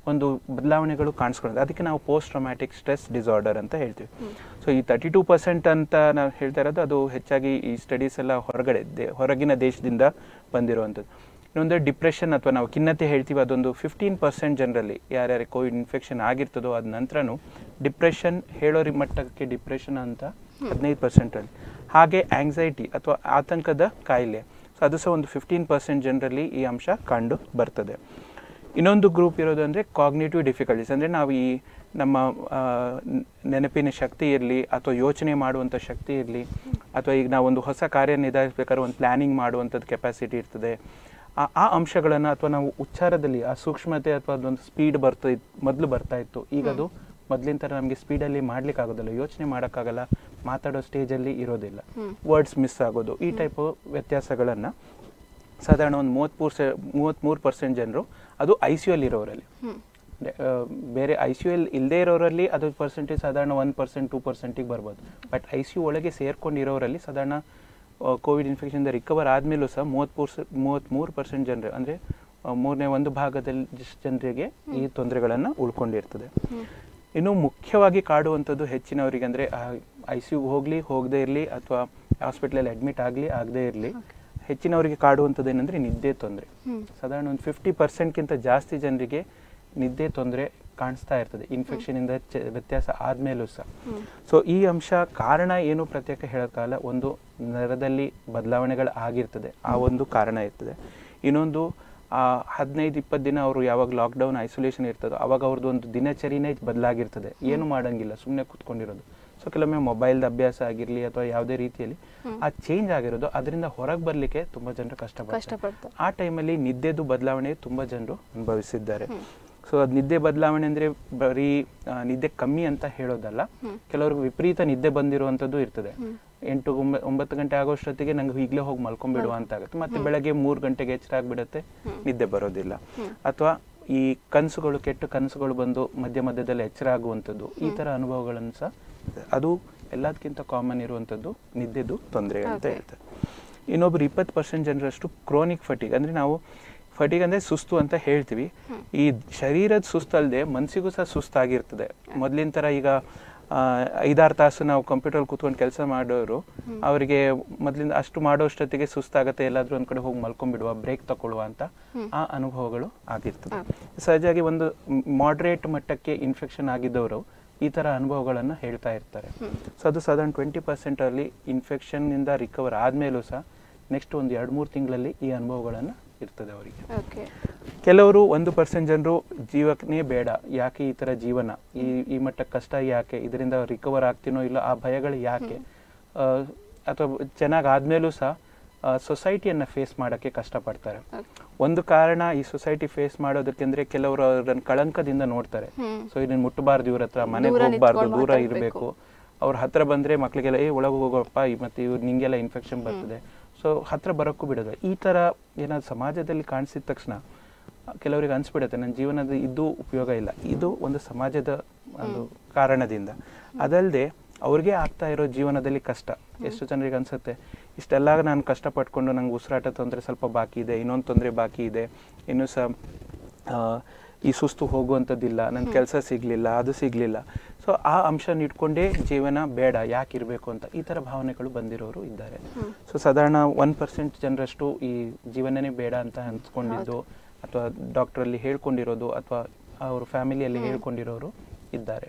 ಒಂದು ಬದಲಾವಣೆಗಳು ಕಾಣಿಸ್ಕೊಳ್ಳೋದು ಅದಕ್ಕೆ ನಾವು ಪೋಸ್ಟ್ ಟ್ರೊಮ್ಯಾಟಿಕ್ ಸ್ಟ್ರೆಸ್ ಡಿಸಾರ್ಡರ್ ಅಂತ ಹೇಳ್ತೀವಿ ಸೊ ಈ ತರ್ಟಿ ಟೂ ಪರ್ಸೆಂಟ್ ಅಂತ ನಾವು ಹೇಳ್ತಾ ಇರೋದು ಅದು ಹೆಚ್ಚಾಗಿ ಈ ಸ್ಟಡೀಸ್ ಎಲ್ಲ ಹೊರಗಡೆ ದೇ- ಹೊರಗಿನ ದೇಶದಿಂದ ಬಂದಿರುವಂಥದ್ದು ಇನ್ನೊಂದು ಡಿಪ್ರೆಷನ್ ಅಥವಾ ನಾವು ಖಿನ್ನತೆ ಹೇಳ್ತೀವಿ ಅದೊಂದು ಫಿಫ್ಟೀನ್ ಪರ್ಸೆಂಟ್ ಜನರಲ್ಲಿ ಯಾರ್ಯಾರಿಗೆ ಕೋವಿಡ್ ಇನ್ಫೆಕ್ಷನ್ ಆಗಿರ್ತದೋ ಅದ ನಂತರನೂ ಡಿಪ್ರೆಷನ್ ಹೇಳೋರಿ ಮಟ್ಟಕ್ಕೆ ಡಿಪ್ರೆಷನ್ ಅಂತ ಹದಿನೈದು ಪರ್ಸೆಂಟಲ್ಲಿ ಹಾಗೆ ಆಂಗ್ಸೈಟಿ ಅಥವಾ ಆತಂಕದ ಕಾಯಿಲೆ ಸೊ ಅದು ಸಹ ಒಂದು ಫಿಫ್ಟೀನ್ ಪರ್ಸೆಂಟ್ ಜನರಲ್ಲಿ ಈ ಅಂಶ ಕಂಡು ಬರ್ತದೆ ಇನ್ನೊಂದು ಗ್ರೂಪ್ ಇರೋದು ಅಂದರೆ ಕಾಗ್ನೇಟಿವ್ ಡಿಫಿಕಲ್ಟೀಸ್ ಅಂದರೆ ನಾವು ಈ ನಮ್ಮ ಆ, ನ- ನೆನಪಿನ ಶಕ್ತಿ ಇರಲಿ ಅಥವಾ ಯೋಚನೆ ಮಾಡುವಂಥ ಶಕ್ತಿ ಇರಲಿ ಅಥವಾ ಈಗ ನಾವು ಒಂದು ಹೊಸ ಕಾರ್ಯ ನಿಧಾನಿಸ್ಬೇಕಾದ್ರೆ ಒಂದು ಪ್ಲ್ಯಾನಿಂಗ್ ಮಾಡುವಂಥದ್ದು ಕೆಪಾಸಿಟಿ ಇರ್ತದೆ ಆ ಆ ಅಂಶಗಳನ್ನು ಅಥವಾ ನಾವು ಉಚ್ಚಾರದಲ್ಲಿ ಆ ಸೂಕ್ಷ್ಮತೆ ಅಥವಾ ಅದೊಂದು ಸ್ಪೀಡ್ ಬರ್ತಾ ಇತ್ತು ಮೊದಲು ಬರ್ತಾ ಇತ್ತು ಈಗ ಅದು ಮೊದಲಿನ ಥರ ನಮಗೆ ಸ್ಪೀಡಲ್ಲಿ ಮಾಡ್ಲಿಕ್ಕೆ ಆಗೋದಿಲ್ಲ ಯೋಚನೆ ಮಾಡೋಕ್ಕಾಗಲ್ಲ ಮಾತಾಡೋ ಸ್ಟೇಜಲ್ಲಿ ಇರೋದಿಲ್ಲ ವರ್ಡ್ಸ್ ಮಿಸ್ ಆಗೋದು ಈ ಟೈಪ್ ವ್ಯತ್ಯಾಸಗಳನ್ನು ಸಾಧಾರಣ ಒಂದು ಮೂವತ್ತ್ಮೂರು ಸೆ ಮೂವತ್ತ್ಮೂರು ಪರ್ಸೆಂಟ್ ಜನರು ಅದು ಐ ಸಿ ಯು ಅಲ್ಲಿ ಇರೋರಲ್ಲಿ ಅಂದ್ರೆ, ಆ, ಬೇರೆ ಐ ಸಿ ಯು ಎಲ್ ಇಲ್ಲದೆ ಇರೋರಲ್ಲಿ ಅದು ಪರ್ಸೆಂಟೇಜ್ ಸಾಧಾರಣ ಒನ್ ಪರ್ಸೆಂಟ್ ಟೂ ಪರ್ಸೆಂಟಿಗೆ ಬರ್ಬೋದು ಬಟ್ ಐ ಸಿ ಯು ಒಳಗೆ ಸೇರ್ಕೊಂಡಿರೋರಲ್ಲಿ ಸಾಧಾರಣ ಕೋವಿಡ್ ಇನ್ಫೆಕ್ಷನ್ದ ರಿಕವರ್ ಆದಮೇಲೂ ಸಹ ಮೂವತ್ತ್ಮೂರು ಸ ಮೂವತ್ತ್ಮೂರು ಪರ್ಸೆಂಟ್ ಜನರು ಅಂದರೆ ಮೂರನೇ ಒಂದು ಭಾಗದಲ್ಲಿ ಜಸ್ಟ್ ಜನರಿಗೆ ಈ ತೊಂದರೆಗಳನ್ನು ಉಳ್ಕೊಂಡಿರ್ತದೆ ಇನ್ನು ಮುಖ್ಯವಾಗಿ ಕಾಡುವಂಥದ್ದು ಹೆಚ್ಚಿನವರಿಗೆ ಅಂದರೆ ಐ ಸಿ ಯುಗೆ ಹೋಗಲಿ ಹೋಗದೇ ಇರಲಿ ಅಥವಾ ಹಾಸ್ಪಿಟ್ಲಲ್ಲಿ ಅಡ್ಮಿಟ್ ಆಗಲಿ ಆಗದೇ ಇರಲಿ ಹೆಚ್ಚಿನವರಿಗೆ ಕಾಡುವಂಥದ್ದು ಏನಂದರೆ ನಿದ್ದೆ ತೊಂದರೆ ಸಾಧಾರಣ ಒಂದು ಫಿಫ್ಟಿ ಪರ್ಸೆಂಟ್ಗಿಂತ ಜಾಸ್ತಿ ಜನರಿಗೆ ನಿದ್ದೆ ತೊಂದರೆ ಕಾಣಿಸ್ತಾ ಇರ್ತದೆ ಇನ್ಫೆಕ್ಷನಿಂದ ಚ ವ್ಯತ್ಯಾಸ ಆದಮೇಲೂ ಸಹ ಸೊ ಈ ಅಂಶ ಕಾರಣ ಏನು ಪ್ರತ್ಯೇಕ ಹೇಳೋಕ್ಕಾಗಲ್ಲ ಒಂದು ನರದಲ್ಲಿ ಬದಲಾವಣೆಗಳು ಆಗಿರ್ತದೆ ಆ ಒಂದು ಕಾರಣ ಇರ್ತದೆ ಇನ್ನೊಂದು ಆ ಹದಿನೈದು ಇಪ್ಪತ್ತು ದಿನ ಅವರು ಯಾವಾಗ ಲಾಕ್ಡೌನ್ ಐಸೋಲೇಷನ್ ಇರ್ತದೋ ಅವಾಗ ಅವ್ರದ್ದು ಒಂದು ದಿನಚರಿನೇ ಬದಲಾಗಿರ್ತದೆ ಏನು ಮಾಡಂಗಿಲ್ಲ ಸುಮ್ಮನೆ ಕೂತ್ಕೊಂಡಿರೋದು ಸೊ ಕೆಲವೊಮ್ಮೆ ಮೊಬೈಲ್ದ ಅಭ್ಯಾಸ ಆಗಿರಲಿ ಅಥವಾ ಯಾವುದೇ ರೀತಿಯಲ್ಲಿ ಆ ಚೇಂಜ್ ಆಗಿರೋದು ಅದರಿಂದ ಹೊರಗೆ ಬರಲಿಕ್ಕೆ ತುಂಬ ಜನರು ಕಷ್ಟಪಡ್ತಾರೆ ಕಷ್ಟಪಡ್ತಾರೆ. ಆ ಟೈಮಲ್ಲಿ ನಿದ್ದೆದು ಬದಲಾವಣೆ ತುಂಬ ಜನರು ಅನುಭವಿಸಿದ್ದಾರೆ ಸೊ ಅದು ನಿದ್ದೆ ಬದಲಾವಣೆ ಅಂದರೆ ಬರೀ ಆ, ನಿದ್ದೆ ಕಮ್ಮಿ ಅಂತ ಹೇಳೋದಲ್ಲ ಕೆಲವ್ರಿಗೆ ವಿಪರೀತ ನಿದ್ದೆ ಬಂದಿರುವಂಥದ್ದು ಇರ್ತದೆ ಎಂಟು ಒಂಬ- ಒಂಬತ್ತು ಗಂಟೆ ಆಗೋಷ್ಟೊತ್ತಿಗೆ ನಂಗೆ ಈಗಲೇ ಹೋಗಿ ಮಲ್ಕೊಂಡ್ಬಿಡುವ ಅಂತ ಆಗುತ್ತೆ ಮತ್ತೆ ಬೆಳಗ್ಗೆ ಮೂರು ಗಂಟೆಗೆ ಎಚ್ಚರ ಆಗ್ಬಿಡುತ್ತೆ ನಿದ್ದೆ ಬರೋದಿಲ್ಲ ಅಥವಾ ಈ ಕನಸುಗಳು ಕೆಟ್ಟ ಕನಸುಗಳು ಬಂದು ಮಧ್ಯ ಮಧ್ಯದಲ್ಲಿ ಎಚ್ಚರ ಆಗುವಂಥದ್ದು ಈ ಥರ ಅನುಭವಗಳನ್ನು ಸಹ ಅದು ಎಲ್ಲದಕ್ಕಿಂತ ಕಾಮನ್ ಇರುವಂಥದ್ದು ನಿದ್ದೆದು ತೊಂದರೆ ಅಂತ Okay. ಹೇಳ್ತಾರೆ ಇನ್ನೊಬ್ರು ಇಪ್ಪತ್ತು ಪರ್ಸೆಂಟ್ ಜನರಷ್ಟು ಕ್ರೋನಿಕ್ ಫಟಿಗ್ ಅಂದ್ರೆ ನಾವು ಫಟಿಗ್ ಅಂದ್ರೆ ಸುಸ್ತು ಅಂತ ಹೇಳ್ತೀವಿ ಈ ಶರೀರದ ಸುಸ್ತಲ್ಲದೆ ಮನಸ್ಸಿಗೂ ಸಹ ಸುಸ್ತಾಗಿರ್ತದೆ ಮೊದಲಿನ ಥರ ಈಗ ಆ, ಐದಾರು ತಾಸು ನಾವು ಕಂಪ್ಯೂಟರ್ ಕೂತ್ಕೊಂಡು ಕೆಲಸ ಮಾಡೋರು ಅವರಿಗೆ ಮೊದಲಿಂದ ಅಷ್ಟು ಮಾಡೋಷ್ಟೊತ್ತಿಗೆ ಸುಸ್ತಾಗತ್ತೆ ಎಲ್ಲಾದ್ರೂ ಒಂದ್ ಕಡೆ ಹೋಗಿ ಮಲ್ಕೊಂಡ್ಬಿಡುವ ಬ್ರೇಕ್ ತಗೊಳ್ಳುವ ಅಂತ ಆ ಅನುಭವಗಳು ಆಗಿರ್ತದೆ ಸಹಜವಾಗಿ ಒಂದು ಮಾಡ್ರೇಟ್ ಮಟ್ಟಕ್ಕೆ ಇನ್ಫೆಕ್ಷನ್ ಆಗಿದ್ದವರು ಈ ಥರ ಅನುಭವಗಳನ್ನು ಹೇಳ್ತಾ ಇರ್ತಾರೆ ಸೊ ಅದು ಸಾಧಾರಣ ಟ್ವೆಂಟಿ ಪರ್ಸೆಂಟಲ್ಲಿ ಇನ್ಫೆಕ್ಷನ್ನಿಂದ ರಿಕವರ್ ಆದಮೇಲೂ ಸಹ ನೆಕ್ಸ್ಟ್ ಒಂದು ಎರಡು ಮೂರು ತಿಂಗಳಲ್ಲಿ ಈ ಅನುಭವಗಳನ್ನು ಇರ್ತದೆ ಅವರಿಗೆ ಓಕೆ ಕೆಲವರು ಒಂದು ಪರ್ಸೆಂಟ್ ಜನರು ಜೀವನೇ ಬೇಡ ಯಾಕೆ ಈ ಥರ ಜೀವನ ಈ ಈ ಮಟ್ಟಕ್ಕೆ ಕಷ್ಟ ಯಾಕೆ ಇದರಿಂದ ರಿಕವರ್ ಆಗ್ತೀನೋ ಇಲ್ಲ ಆ ಭಯಗಳು ಯಾಕೆ ಆ, ಅಥವಾ ಚೆನ್ನಾಗಿ ಆದ್ಮೇಲೂ ಸಹ ಸೊಸೈಟಿಯನ್ನು ಫೇಸ್ ಮಾಡೋಕ್ಕೆ ಕಷ್ಟಪಡ್ತಾರೆ ಒಂದು ಕಾರಣ ಈ ಸೊಸೈಟಿ ಫೇಸ್ ಮಾಡೋದಕ್ಕೆಂದ್ರೆ ಕೆಲವರು ಅದನ್ನ ಕಳಂಕದಿಂದ ನೋಡ್ತಾರೆ ಹ್ಮ್. ಸೊ ಇದನ್ನ ಮುಟ್ಟಬಾರ್ದು ಇವ್ರ ಹತ್ರ ಮನೆಗೆ ದೂರ ಹೋಗ್ಬಾರ್ದು ನಿಂತ್ಕೊಂಡು ದೂರ ಮಾತಾಡ್ಬೇಕು. ಇರಬೇಕು ಅವ್ರ ಹತ್ರ ಬಂದ್ರೆ ಮಕ್ಳಿಗೆಲ್ಲ ಏ ಒಳಗೆ ಹೋಗೋಪ್ಪ ಈ ಮತ್ತೆ ಇವ್ರು ನಿಂಗೆಲ್ಲ ಇನ್ಫೆಕ್ಷನ್ ಬರ್ತದೆ ಸೊ ಹತ್ರ ಬರೋಕ್ಕೂ ಬಿಡೋದು ಈ ತರ ಏನಾದ್ರು ಸಮಾಜದಲ್ಲಿ ಕಾಣಿಸಿದ ತಕ್ಷಣ ಕೆಲವರಿಗೆ ಅನ್ಸ್ಬಿಡುತ್ತೆ ನನ್ನ ಜೀವನದ ಇದು ಉಪಯೋಗ ಇಲ್ಲ ಇದು ಒಂದು ಸಮಾಜದ ಒಂದು ಕಾರಣದಿಂದ ಅದಲ್ಲದೆ ಅವ್ರಿಗೆ ಆಗ್ತಾ ಇರೋ ಜೀವನದಲ್ಲಿ ಕಷ್ಟ ಎಷ್ಟು ಜನರಿಗೆ ಅನ್ಸುತ್ತೆ ಇಷ್ಟೆಲ್ಲ ನಾನು ಕಷ್ಟಪಟ್ಕೊಂಡು ನಂಗೆ ಉಸಿರಾಟ ತೊಂದರೆ ಸ್ವಲ್ಪ ಬಾಕಿ ಇದೆ ಇನ್ನೊಂದು ತೊಂದರೆ ಬಾಕಿ ಇದೆ ಇನ್ನೂ ಸಹ ಆ, ಈ ಸುಸ್ತು ಹೋಗುವಂಥದ್ದಿಲ್ಲ ನನ್ನ ಕೆಲಸ ಸಿಗಲಿಲ್ಲ ಅದು ಸಿಗಲಿಲ್ಲ ಸೊ ಆ ಅಂಶನ ಇಟ್ಕೊಂಡೇ ಜೀವನ ಬೇಡ ಯಾಕೆ ಇರಬೇಕು ಅಂತ ಈ ಥರ ಭಾವನೆಗಳು ಬಂದಿರೋರು ಇದ್ದಾರೆ ಸೊ ಸಾಧಾರಣ ಒನ್ ಪರ್ಸೆಂಟ್ ಜನರಷ್ಟು ಈ ಜೀವನನೇ ಬೇಡ ಅಂತ ಅನ್ಸ್ಕೊಂಡಿದ್ದು ಅಥವಾ ಡಾಕ್ಟ್ರಲ್ಲಿ ಹೇಳ್ಕೊಂಡಿರೋದು ಅಥವಾ ಅವ್ರ ಫ್ಯಾಮಿಲಿಯಲ್ಲಿ ಹೇಳ್ಕೊಂಡಿರೋರು ಇದ್ದಾರೆ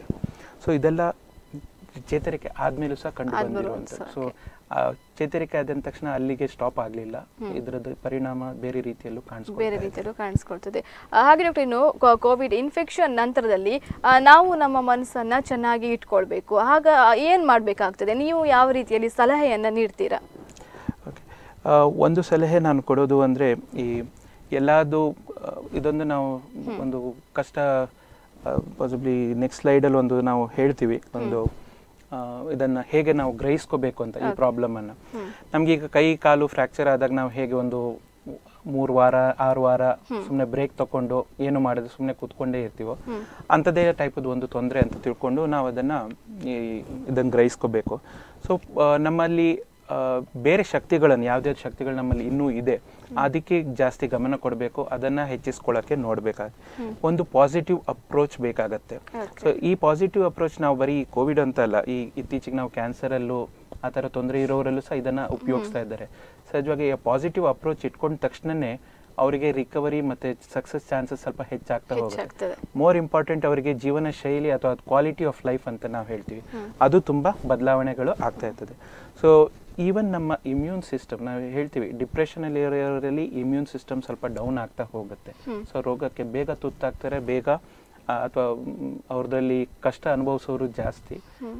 ಸೊ ಇದೆಲ್ಲ ಚೇತರಿಕೆ ಆದ್ಮೇಲೂ ಸಹ ಕಂಡು ಆದ್ಮೇಲೂ ಬಂದಿರುವಂಥದ್ದು ಸಹ, ಸೊ ಚೇತರಿಕೆ ಆದ ತಕ್ಷಣ ಅಲ್ಲಿಗೆ ಸ್ಟಾಪ್ ಆಗಲಿಲ್ಲ ಇದರದ್ದು ಪರಿಣಾಮ ಬೇರೆ ರೀತಿಯಲ್ಲೂ ಬೇರೆ ಕಾಣಿಸ್ಕೊಳ್ತಾ ಇದೆ. ರೀತಿಯಲ್ಲೂ ಕಾಣಿಸ್ಕೊಳ್ತದೆ ಆ, ಹಾಗೆ ಡಾಕ್ಟರ್ ಇನ್ನು ಕೋ- ಕೋವಿಡ್ ಇನ್ಫೆಕ್ಷನ್ ನಂತರದಲ್ಲಿ ಆ, ನಾವು ನಮ್ಮ ಮನಸ್ಸನ್ನ ಚೆನ್ನಾಗಿ ಇಟ್ಕೊಳ್ಬೇಕು ಆಗ ಏನ್ ಮಾಡ್ಬೇಕಾಗ್ತದೆ ನೀವು ಯಾವ ರೀತಿಯಲ್ಲಿ ಸಲಹೆಯನ್ನ ನೀಡ್ತೀರಾ ಓಕೆ ಆ, ಒಂದು ಸಲಹೆ ನಾನು ಕೊಡೋದು ಅಂದರೆ ಈ ಎಲ್ಲದು ಆ, ಇದೊಂದು ನಾವು ಒಂದು ಕಷ್ಟ ಪಾಸಿಬ್ಲಿ ನೆಕ್ಸ್ಟ್ ಸ್ಲೈಡಲ್ಲಿ ಒಂದು ನಾವು ಹೇಳ್ತೀವಿ ಒಂದು ಆ, ಇದನ್ನ ಹೇಗೆ ನಾವು ಗ್ರಹಿಸ್ಕೋಬೇಕು ಅಂತ ಈ ಪ್ರಾಬ್ಲಮನ್ನು ನಮ್ಗೀಗ ಕೈ ಕಾಲು ಫ್ರ್ಯಾಕ್ಚರ್ ಆದಾಗ ನಾವು ಹೇಗೆ ಒಂದು ಮೂರು ವಾರ ಆರು ವಾರ ಸುಮ್ಮನೆ ಬ್ರೇಕ್ ತಗೊಂಡು ಏನು ಮಾಡೋದು ಸುಮ್ಮನೆ ಕೂತ್ಕೊಂಡೇ ಇರ್ತೀವೋ ಅಂಥದ್ದೇ ಟೈಪದ ಒಂದು ತೊಂದರೆ ಅಂತ ತಿಳ್ಕೊಂಡು ನಾವು ಅದನ್ನು ಈ ಇದನ್ನು ಗ್ರಹಿಸ್ಕೋಬೇಕು ಸೊ ನಮ್ಮಲ್ಲಿ ಆ, ಬೇರೆ ಶಕ್ತಿಗಳನ್ನು ಯಾವ್ದ್ಯಾವ್ದು ಶಕ್ತಿಗಳು ನಮ್ಮಲ್ಲಿ ಇನ್ನೂ ಇದೆ ಅದಕ್ಕೆ ಜಾಸ್ತಿ ಗಮನ ಕೊಡಬೇಕು ಅದನ್ನ ಹೆಚ್ಚಿಸ್ಕೊಳ್ಳೋಕೆ ನೋಡ್ಬೇಕಾಗುತ್ತೆ ಒಂದು ಪಾಸಿಟಿವ್ ಅಪ್ರೋಚ್ ಬೇಕಾಗತ್ತೆ ಸೊ ಈ ಪಾಸಿಟಿವ್ ಅಪ್ರೋಚ್ ನಾವು ಬರೀ ಕೋವಿಡ್ ಅಂತ ಅಲ್ಲ ಈ ಇತ್ತೀಚೆಗೆ ನಾವು ಕ್ಯಾನ್ಸರಲ್ಲೂ ಆ ಥರ ತೊಂದರೆ ಇರೋರೆಲ್ಲೂ ಸಹ ಇದನ್ನ ಉಪಯೋಗಿಸ್ತಾ ಇದ್ದಾರೆ ಸಹಜವಾಗಿ ಪಾಸಿಟಿವ್ ಅಪ್ರೋಚ್ ಇಟ್ಕೊಂಡ ತಕ್ಷಣನೇ ಅವರಿಗೆ ರಿಕವರಿ ಮತ್ತೆ ಸಕ್ಸಸ್ ಚಾನ್ಸಸ್ ಸ್ವಲ್ಪ ಹೆಚ್ಚಾಗ್ತಾ ಹೋಗುತ್ತೆ ಹೆಚ್ಚಾಗ್ತದೆ ಮೋರ್ ಇಂಪಾರ್ಟೆಂಟ್ ಅವರಿಗೆ ಜೀವನ ಶೈಲಿ ಅಥವಾ ಕ್ವಾಲಿಟಿ ಆಫ್ ಲೈಫ್ ಅಂತ ನಾವು ಹೇಳ್ತೀವಿ ಅದು ತುಂಬಾ ಬದಲಾವಣೆಗಳು ಆಗ್ತಾ ಇರ್ತದೆ ಸೊ ಈವನ್ ನಮ್ಮ ಇಮ್ಯೂನ್ ಸಿಸ್ಟಮ್ ನಾವು ಹೇಳ್ತೀವಿ ಡಿಪ್ರೆಷನ್ ಅಲ್ಲಿ ಇರೋರಲ್ಲಿ ಇಮ್ಯೂನ್ ಸಿಸ್ಟಮ್ ಸ್ವಲ್ಪ ಡೌನ್ ಆಗ್ತಾ ಹೋಗುತ್ತೆ ಸೊ ರೋಗಕ್ಕೆ ಬೇಗ ತುತ್ತಾಗ್ತಾರೆ ಬೇಗ ಅಥವಾ ಅವ್ರದಲ್ಲಿ ಕಷ್ಟ ಅನುಭವಿಸೋರು ಜಾಸ್ತಿ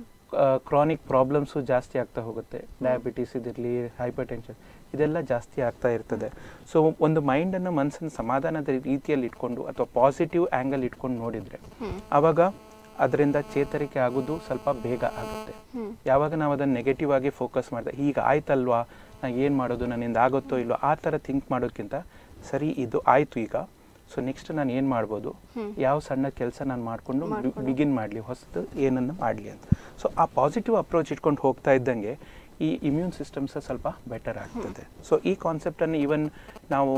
ಕ್ರಾನಿಕ್ ಪ್ರಾಬ್ಲಮ್ಸು ಜಾಸ್ತಿ ಆಗ್ತಾ ಹೋಗುತ್ತೆ ಡಯಾಬಿಟಿಸ್ ಇದಿರಲಿ ಹೈಪರ್ ಟೆನ್ಷನ್ ಇದೆಲ್ಲ ಜಾಸ್ತಿ ಆಗ್ತಾ ಇರ್ತದೆ ಸೊ ಒಂದು ಮೈಂಡನ್ನು ಮನಸ್ಸನ್ನು ಸಮಾಧಾನದ ರೀತಿಯಲ್ಲಿ ಇಟ್ಕೊಂಡು ಅಥವಾ ಪಾಸಿಟಿವ್ ಆ್ಯಂಗಲ್ ಇಟ್ಕೊಂಡು ನೋಡಿದರೆ ಆವಾಗ ಅದರಿಂದ ಚೇತರಿಕೆ ಆಗೋದು ಸ್ವಲ್ಪ ಬೇಗ ಆಗುತ್ತೆ ಯಾವಾಗ ನಾವು ಅದನ್ನು ನೆಗೆಟಿವ್ ಆಗಿ ಫೋಕಸ್ ಮಾಡಿದೆ ಈಗ ಆಯ್ತಲ್ವಾ ನಾ ಏನು ಮಾಡೋದು ನನ್ನಿಂದ ಆಗುತ್ತೋ ಇಲ್ಲೋ ಆ ಥರ ಥಿಂಕ್ ಮಾಡೋಕ್ಕಿಂತ ಸರಿ ಇದು ಆಯಿತು ಈಗ ಸೊ ನೆಕ್ಸ್ಟ್ ನಾನು ಏನು ಮಾಡ್ಬೋದು ಯಾವ ಸಣ್ಣ ಕೆಲಸ ನಾನು ಮಾಡಿಕೊಂಡು ಬಿಗಿನ್ ಮಾಡಲಿ ಹೊಸದು ಏನನ್ನು ಮಾಡಲಿ ಅಂತ ಸೊ ಆ ಪಾಸಿಟಿವ್ ಅಪ್ರೋಚ್ ಇಟ್ಕೊಂಡು ಹೋಗ್ತಾ ಇದ್ದಂಗೆ ಈ ಇಮ್ಯೂನ್ ಸಿಸ್ಟಮ್ ಸಹ ಸ್ವಲ್ಪ ಬೆಟರ್ ಆಗ್ತದೆ ಸೊ ಈ ಕಾನ್ಸೆಪ್ಟನ್ನು ಈವನ್ ನಾವು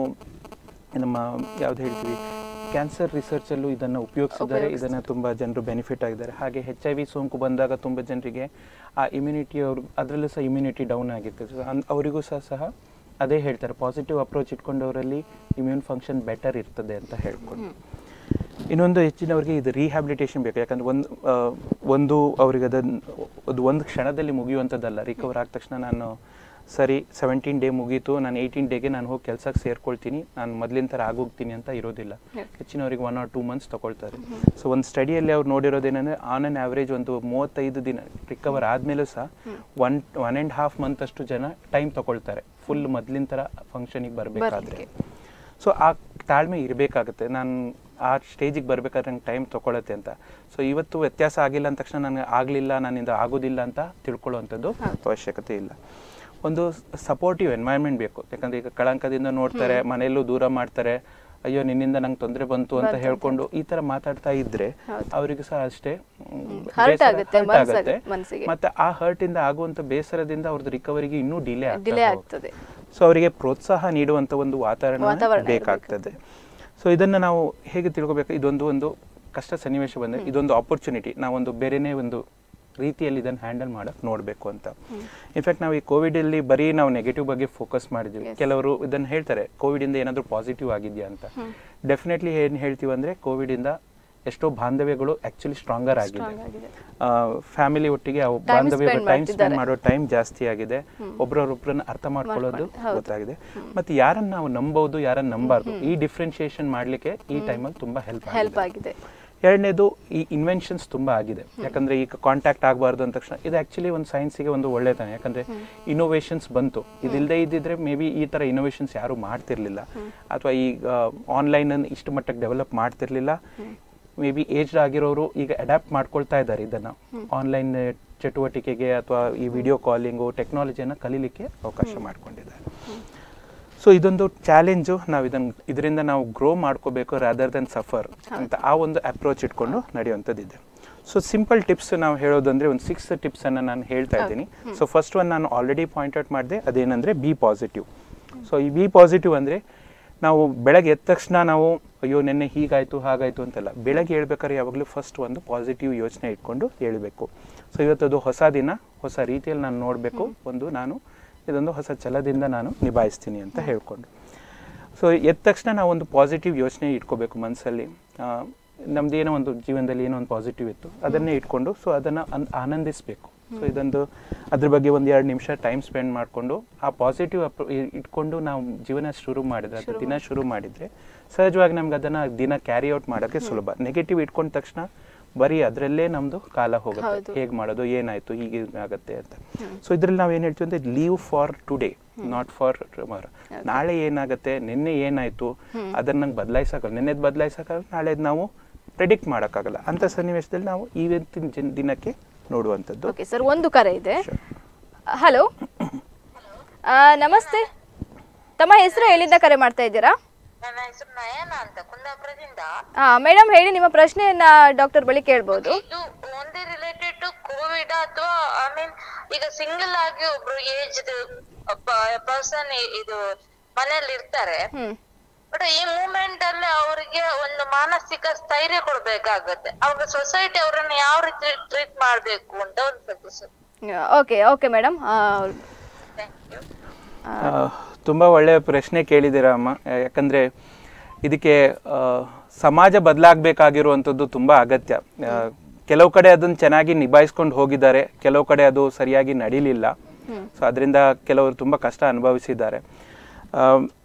ನಮ್ಮ ಯಾವ್ದು ಹೇಳ್ತೀವಿ ಕ್ಯಾನ್ಸರ್ ರಿಸರ್ಚಲ್ಲೂ ಇದನ್ನು ಉಪಯೋಗಿಸಿದ್ದಾರೆ ಇದನ್ನು ತುಂಬ ಜನರು ಬೆನಿಫಿಟ್ ಆಗಿದ್ದಾರೆ ಹಾಗೆ ಹೆಚ್ ಐ ವಿ ಸೋಂಕು ಬಂದಾಗ ತುಂಬ ಜನರಿಗೆ ಆ ಇಮ್ಯುನಿಟಿ ಅವರು ಅದರಲ್ಲೂ ಸಹ ಇಮ್ಯುನಿಟಿ ಡೌನ್ ಆಗಿತ್ತು ಸೊ ಅನ್ ಅವರಿಗೂ ಸಹ ಸಹ ಅದೇ ಹೇಳ್ತಾರೆ ಪಾಸಿಟಿವ್ ಅಪ್ರೋಚ್ ಇಟ್ಕೊಂಡವರಲ್ಲಿ ಇಮ್ಯೂನ್ ಫಂಕ್ಷನ್ ಬೆಟರ್ ಇರ್ತದೆ ಅಂತ ಹೇಳ್ಕೊಂಡು ಇನ್ನೊಂದು ಹೆಚ್ಚಿನವರಿಗೆ ಇದು ರಿಹ್ಯಾಬಿಲಿಟೇಷನ್ ಬೇಕು ಯಾಕಂದ್ರೆ ಒಂದು ಆ, ಒಂದು ಅವರಿಗೆ ಅದನ್ನು ಅದು ಒಂದು ಕ್ಷಣದಲ್ಲಿ ಮುಗಿಯುವಂಥದ್ದಲ್ಲ ರಿಕವರ್ ಆದ ತಕ್ಷಣ ನಾನು ಸರಿ ಸೆವೆಂಟೀನ್ ಡೇ ಮುಗೀತು ನಾನು ಏಯ್ಟೀನ್ ಡೇಗೆ ನಾನು ಹೋಗಿ ಕೆಲಸಕ್ಕೆ ಸೇರ್ಕೊಳ್ತೀನಿ ನಾನು ಮೊದಲಿನ ಥರ ಆಗೋಗ್ತೀನಿ ಅಂತ ಇರೋದಿಲ್ಲ ಹೆಚ್ಚಿನವರಿಗೆ ಒನ್ ಆರ್ ಟೂ ಮಂತ್ಸ್ ತಗೊಳ್ತಾರೆ ಸೊ ಒಂದು ಸ್ಟಡಿಯಲ್ಲಿ ಅವ್ರು ನೋಡಿರೋದೇನೆಂದರೆ ಆನ್ ಆನ್ ಆವ್ರೇಜ್ ಒಂದು ಮೂವತ್ತೈದು ದಿನ ರಿಕವರ್ ಆದಮೇಲೂ ಸಹ one one and half month ಅಷ್ಟು ಜನ ಟೈಮ್ ತಗೊಳ್ತಾರೆ ಫುಲ್ ಮೊದಲಿನ ಥರ ಫಂಕ್ಷನಿಗೆ ಬರಬೇಕಾದ್ರೆ ಸೊ ಆ ತಾಳ್ಮೆ ಇರಬೇಕಾಗುತ್ತೆ ನಾನು ಆ ಸ್ಟೇಜಿಗೆ ಬರಬೇಕಾದ್ರೆ ನಂಗೆ ಟೈಮ್ ತೊಗೊಳತ್ತೆ ಅಂತ ಸೊ ಇವತ್ತು ವ್ಯತ್ಯಾಸ ಆಗಿಲ್ಲ ಅಂದ ತಕ್ಷಣ ನನಗೆ ಆಗಲಿಲ್ಲ ನನ್ನಿಂದ ಆಗೋದಿಲ್ಲ ಅಂತ ತಿಳ್ಕೊಳ್ಳುವಂಥದ್ದು ಅವಶ್ಯಕತೆ ಇಲ್ಲ ಒಂದು ಸಪೋರ್ಟಿವ್ ಎನ್ವೈರ್ಮೆಂಟ್ ಬೇಕು ಯಾಕಂದ್ರೆ ಈಗ ಕಳಂಕದಿಂದ ನೋಡ್ತಾರೆ ಮನೆಯಲ್ಲೂ ದೂರ ಮಾಡ್ತಾರೆ ಅಯ್ಯೋ ನಿನ್ನಿಂದ ನಂಗೆ ತೊಂದರೆ ಬಂತು ಅಂತ ಹೇಳ್ಕೊಂಡು ಈ ತರ ಮಾತಾಡ್ತಾ ಇದ್ರೆ ಅವರಿಗೂ ಸಹ ಅಷ್ಟೇ ಮ್, Hurt ಬೇಸರ- ಆಗುತ್ತೆ, hurt ಮನ್ಸಾಗ- ಆಗುತ್ತೆ. ಮನ್ಸಿಗೆ. ಮತ್ತೆ ಆ ಹರ್ಟ್ ಇಂದ ಆಗುವಂತ ಬೇಸರದಿಂದ ಅವ್ರದ್ದು ರಿಕವರಿಗೆ ಇನ್ನೂ ಡಿಲೇ ಡಿಲೇ ಆಗ್ತಾ ಆಗ್ತದೆ ಸೊ ಅವರಿಗೆ ಪ್ರೋತ್ಸಾಹ ನೀಡುವಂತ ಒಂದು ವಾತಾವರಣ ವಾತಾವರಣ ಬೇಕಾಗ್ತದೆ ಸೊ ಇದನ್ನ ನಾವು ಹೇಗೆ ತಿಳ್ಕೊಬೇಕು ಇದೊಂದು ಒಂದು ಕಷ್ಟ ಸನ್ನಿವೇಶ ಬಂದ್ರೆ ಇದೊಂದು ಆಪರ್ಚುನಿಟಿ ನಾವೊಂದು ಬೇರೆನೇ ಒಂದು ರೀತಿಯಲ್ಲಿ ಇದನ್ನು ಹ್ಯಾಂಡಲ್ ಮಾಡಕ್ ನೋಡಬೇಕು ಅಂತ ಇನ್ಫ್ಯಾಕ್ಟ್ ನಾವು ಈ ಕೋವಿಡ್ ಅಲ್ಲಿ ಬರೀ ನಾವು ನೆಗೆಟಿವ್ ಬಗ್ಗೆ ಫೋಕಸ್ ಮಾಡಿದ್ವಿ ಕೆಲವರು ಇದನ್ನ ಹೇಳ್ತಾರೆ ಕೋವಿಡ್ ಇಂದ ಏನಾದರೂ ಪಾಸಿಟಿವ್ ಆಗಿದೆಯಾ ಅಂತ ಡೆಫಿನೆಟ್ಲಿ ಏನ್ ಹೇಳ್ತೀವಿ ಅಂದ್ರೆ ಕೋವಿಡ್ ಇಂದ ಎಷ್ಟೋ ಬಾಂಧವ್ಯಗಳು ಆಕ್ಚುಲಿ ಸ್ಟ್ರಾಂಗರ್ ಆಗಿದೆ ಆಗಿದೆ. ಫ್ಯಾಮಿಲಿ ಒಟ್ಟಿಗೆ ಅವು Time ಬಾಂಧವ್ಯ spend ಟೈಮ್ ಸ್ಪೆಂಡ್ ಮಾಡ್ತಿದ್ದಾರೆ. ಮಾಡೋ ಟೈಮ್ ಜಾಸ್ತಿ ಆಗಿದೆ ಒಬ್ರೊಬ್ರನ್ನ ಅರ್ಥ ಮಾಡ್ಕೊಳ್ಳೋದು ಗೊತ್ತಾಗಿದೆ ಮತ್ತೆ ಯಾರನ್ನ ನಾವು ನಂಬಹುದು ಯಾರನ್ನ ನಂಬಾರ್ದು ಈ ಡಿಫ್ರೆನ್ಶಿಯೇಷನ್ ಮಾಡ್ಲಿಕ್ಕೆ ಈ ಟೈಮಲ್ಲಿ ತುಂಬಾ ಹೆಲ್ಪ್ ಹೆಲ್ಪ್ ಆಗಿದೆ ಆಗಿದೆ ಎರಡನೇದು ಈ ಇನ್ವೆನ್ಷನ್ಸ್ ತುಂಬಾ ಆಗಿದೆ ಯಾಕಂದ್ರೆ ಈಗ ಕಾಂಟ್ಯಾಕ್ಟ್ ಆಗಬಾರ್ದು ಅಂದ ತಕ್ಷಣ ಇದು ಆಕ್ಚುಲಿ ಒಂದು ಸೈನ್ಸಿಗೆ ಒಂದು ಒಳ್ಳೆತನ ಯಾಕಂದ್ರೆ ಇನೋವೇಷನ್ಸ್ ಬಂತು ಇದಿಲ್ಲದೆ ಇದ್ದಿದ್ರೆ ಮೇ ಬಿ ಈ ತರ ಇನೋವೇಷನ್ಸ್ ಯಾರು ಮಾಡ್ತಿರ್ಲಿಲ್ಲ ಅಥವಾ ಈಗ ಆನ್ಲೈನ್ ಅನ್ನು ಇಷ್ಟು ಮಟ್ಟಕ್ಕೆ ಡೆವಲಪ್ ಮಾಡ್ತಿರ್ಲಿಲ್ಲ ಮೇ ಬಿ ಏಜ್ಡ್ ಆಗಿರೋರು ಈಗ ಅಡ್ಯಾಪ್ಟ್ ಮಾಡ್ಕೊಳ್ತಾ ಇದ್ದಾರೆ ಇದನ್ನ ಆನ್ಲೈನ್ ಚಟುವಟಿಕೆಗೆ ಅಥವಾ ಈ ವಿಡಿಯೋ ಕಾಲಿಂಗು ಟೆಕ್ನಾಲಜಿಯನ್ನು ಕಲೀಲಿಕ್ಕೆ ಅವಕಾಶ ಮಾಡ್ಕೊಂಡಿದ್ದಾರೆ ಸೊ ಇದೊಂದು ಚಾಲೆಂಜು ನಾವು ಇದನ್ನ ಇದರಿಂದ ನಾವು ಗ್ರೋ ಮಾಡ್ಕೋಬೇಕು ರಾದರ್ ದೆನ್ ಸಫರ್ ಅಂತ ಆ ಒಂದು ಅಪ್ರೋಚ್ ಇಟ್ಕೊಂಡು ನಡೆಯುವಂಥದ್ದಿದೆ ಸೊ ಸಿಂಪಲ್ ಟಿಪ್ಸ್ ನಾವು ಹೇಳೋದಂದ್ರೆ ಒಂದು ಸಿಕ್ಸ್ ಟಿಪ್ಸ್ ಅನ್ನ ನಾನು ಹೇಳ್ತಾ ಇದ್ದೀನಿ ಸೊ ಫಸ್ಟ್ ಒನ್ ನಾನು ಆಲ್ರೆಡಿ ಪಾಯಿಂಟ್ ಔಟ್ ಮಾಡಿದೆ ಅದೇನಂದ್ರೆ ಬಿ ಪಾಸಿಟಿವ್ ಸೊ ಈ ಬಿ ಪಾಸಿಟಿವ್ ಅಂದ್ರೆ ನಾವು ಬೆಳಗ್ಗೆ ಎದ್ದ ತಕ್ಷಣ ನಾವು ಅಯ್ಯೋ ನಿನ್ನೆ ಹೀಗಾಯ್ತು ಹಾಗಾಯ್ತು ಅಂತಲ್ಲ ಬೆಳಗ್ಗೆ ಹೇಳ್ಬೇಕಾದ್ರೆ ಯಾವಾಗಲೂ ಫಸ್ಟ್ ಒಂದು ಪಾಸಿಟಿವ್ ಯೋಚನೆ ಇಟ್ಕೊಂಡು ಹೇಳ್ಬೇಕು ಸೊ ಇವತ್ತದು ಹೊಸ ದಿನ ಹೊಸ ರೀತಿಯಲ್ಲಿ ನಾನು ನೋಡಬೇಕು ಒಂದು ನಾನು ಇದೊಂದು ಹೊಸ ಛಲದಿಂದ ನಾನು ನಿಭಾಯಿಸ್ತೀನಿ ಅಂತ ಹೇಳ್ಕೊಂಡು ಸೊ ಎದ್ದ ತಕ್ಷಣ ನಾವು ಒಂದು ಪಾಸಿಟಿವ್ ಯೋಚನೆ ಇಟ್ಕೋಬೇಕು ಮನಸ್ಸಲ್ಲಿ ನಮ್ದು ಏನೋ ಒಂದು ಜೀವನದಲ್ಲಿ ಏನೋ ಒಂದು ಪಾಸಿಟಿವ್ ಇತ್ತು ಅದನ್ನೇ ಇಟ್ಕೊಂಡು ಸೊ ಅದನ್ನು ಆನಂದಿಸಬೇಕು ಸೊ ಇದೊಂದು ಅದ್ರ ಬಗ್ಗೆ ಒಂದು ಎರಡು ನಿಮಿಷ ಟೈಮ್ ಸ್ಪೆಂಡ್ ಮಾಡಿಕೊಂಡು ಆ ಪಾಸಿಟಿವ್ ಇಟ್ಕೊಂಡು ನಾವು ಜೀವನ ಶುರು ಮಾಡಿದ್ರೆ ಅಥವಾ ದಿನ ಶುರು ಮಾಡಿದ್ರೆ ಸಹಜವಾಗಿ ನಮ್ಗೆ ಅದನ್ನ ದಿನ ಕ್ಯಾರಿ ಔಟ್ ಮಾಡೋಕ್ಕೆ ಸುಲಭ ನೆಗೆಟಿವ್ ಇಟ್ಕೊಂಡ ತಕ್ಷಣ ಬರೀ ಅದರಲ್ಲೇ ನಮ್ದು ಕಾಲ ಹೋಗುತ್ತೆ ಹೇಗೆ ಮಾಡೋದು ಏನಾಯ್ತು ಹೀಗೆ ಆಗತ್ತೆ ಅಂತ ಸೊ ಇದ್ರಲ್ಲಿ ನಾವು ಏನು ಹೇಳ್ತೀವಿ ಅಂದ್ರೆ leave for today not for tomorrow ನಾಳೆ ಏನಾಗುತ್ತೆ ನಿನ್ನೆ ಏನಾಯ್ತು ಅದನ್ನ ನಂಗೆ ಬದಲಾಯಿಸೋಕ್ಕಲ್ಲ ನಿನ್ನೆದು ಬದಲಾಯಿಸೋಕ್ಕಾಗಲ್ಲ ನಾಳೆದು ನಾವು ಪ್ರೆಡಿಕ್ಟ್ ಮಾಡೋಕ್ಕಾಗಲ್ಲ ಅಂತ ಸನ್ನಿವೇಶದಲ್ಲಿ ನಾವು ಇವತ್ತಿನ ಜನ್- ದಿನಕ್ಕೆ ನೋಡುವಂಥದ್ದು ಓಕೆ ಸರ್ ಒಂದು ಕರೆ ಇದೆ Sure. ಹಲೋ ನಮಸ್ತೆ ತಮ್ಮ ಹೆಸರು ಎಲ್ಲಿಂದ ಕರೆ ಮಾಡ್ತಾ ಇದ್ದೀರಾ ನನ್ನ ಹೆಸರು ನಯನ ಅಂತ ಕುಂದಾಪುರದಿಂದ ಮೇಡಮ್ ಹೇಳಿ ನಿಮ್ಮ ಪ್ರಶ್ನೆಯನ್ನ ಡಾಕ್ಟರ್ ಬಳಿ ಕೇಳ್ಬೋದು ಇದು ಒಂದೇ ರಿಲೇಟೆಡ್ ಟು ಕೋವಿಡ್ ಅಥವಾ ಐ ಮೀನ್ ಈಗ ಸಿಂಗಲ್ ಆಗಿ ಒಬ್ರು ಏಜ್ಡ್ ಪರ್ಸನ್ ಇದು ಮನೆಯಲ್ಲಿ ಇರ್ತಾರೆ ಹ್ಮ್ ಬಟ್ ಈ ಮೂಮೆಂಟ್ ಅಲ್ಲಿ ಅವರಿಗೆ ಒಂದು ಮಾನಸಿಕ ಸ್ಥೈರ್ಯ ಕೊಡ್ಬೇಕಾಗತ್ತೆ ಅವಾಗ ಸೊಸೈಟಿ ಅವರನ್ನ ಯಾವ ರೀತಿ ಟ್ರೀಟ್ ಮಾಡ್ಬೇಕು ಅಂತ ಒಂದು suggestion okay okay madam thank you ಆ, ತುಂಬ ಒಳ್ಳೆಯ ಪ್ರಶ್ನೆ ಕೇಳಿದ್ದೀರಾ ಅಮ್ಮ ಆ, ಯಾಕಂದ್ರೆ ಇದಕ್ಕೆ ಆ, ಸಮಾಜ ಬದಲಾಗಬೇಕಾಗಿರುವಂಥದ್ದು ತುಂಬ ಅಗತ್ಯ ಆ, ಕೆಲವು ಕಡೆ ಅದನ್ನು ಚೆನ್ನಾಗಿ ನಿಭಾಯಿಸ್ಕೊಂಡು ಹೋಗಿದ್ದಾರೆ ಕೆಲವು ಕಡೆ ಅದು ಸರಿಯಾಗಿ ನಡೀಲಿಲ್ಲ ಸೊ ಅದರಿಂದ ಕೆಲವರು ತುಂಬ ಕಷ್ಟ ಅನುಭವಿಸಿದ್ದಾರೆ ಆ,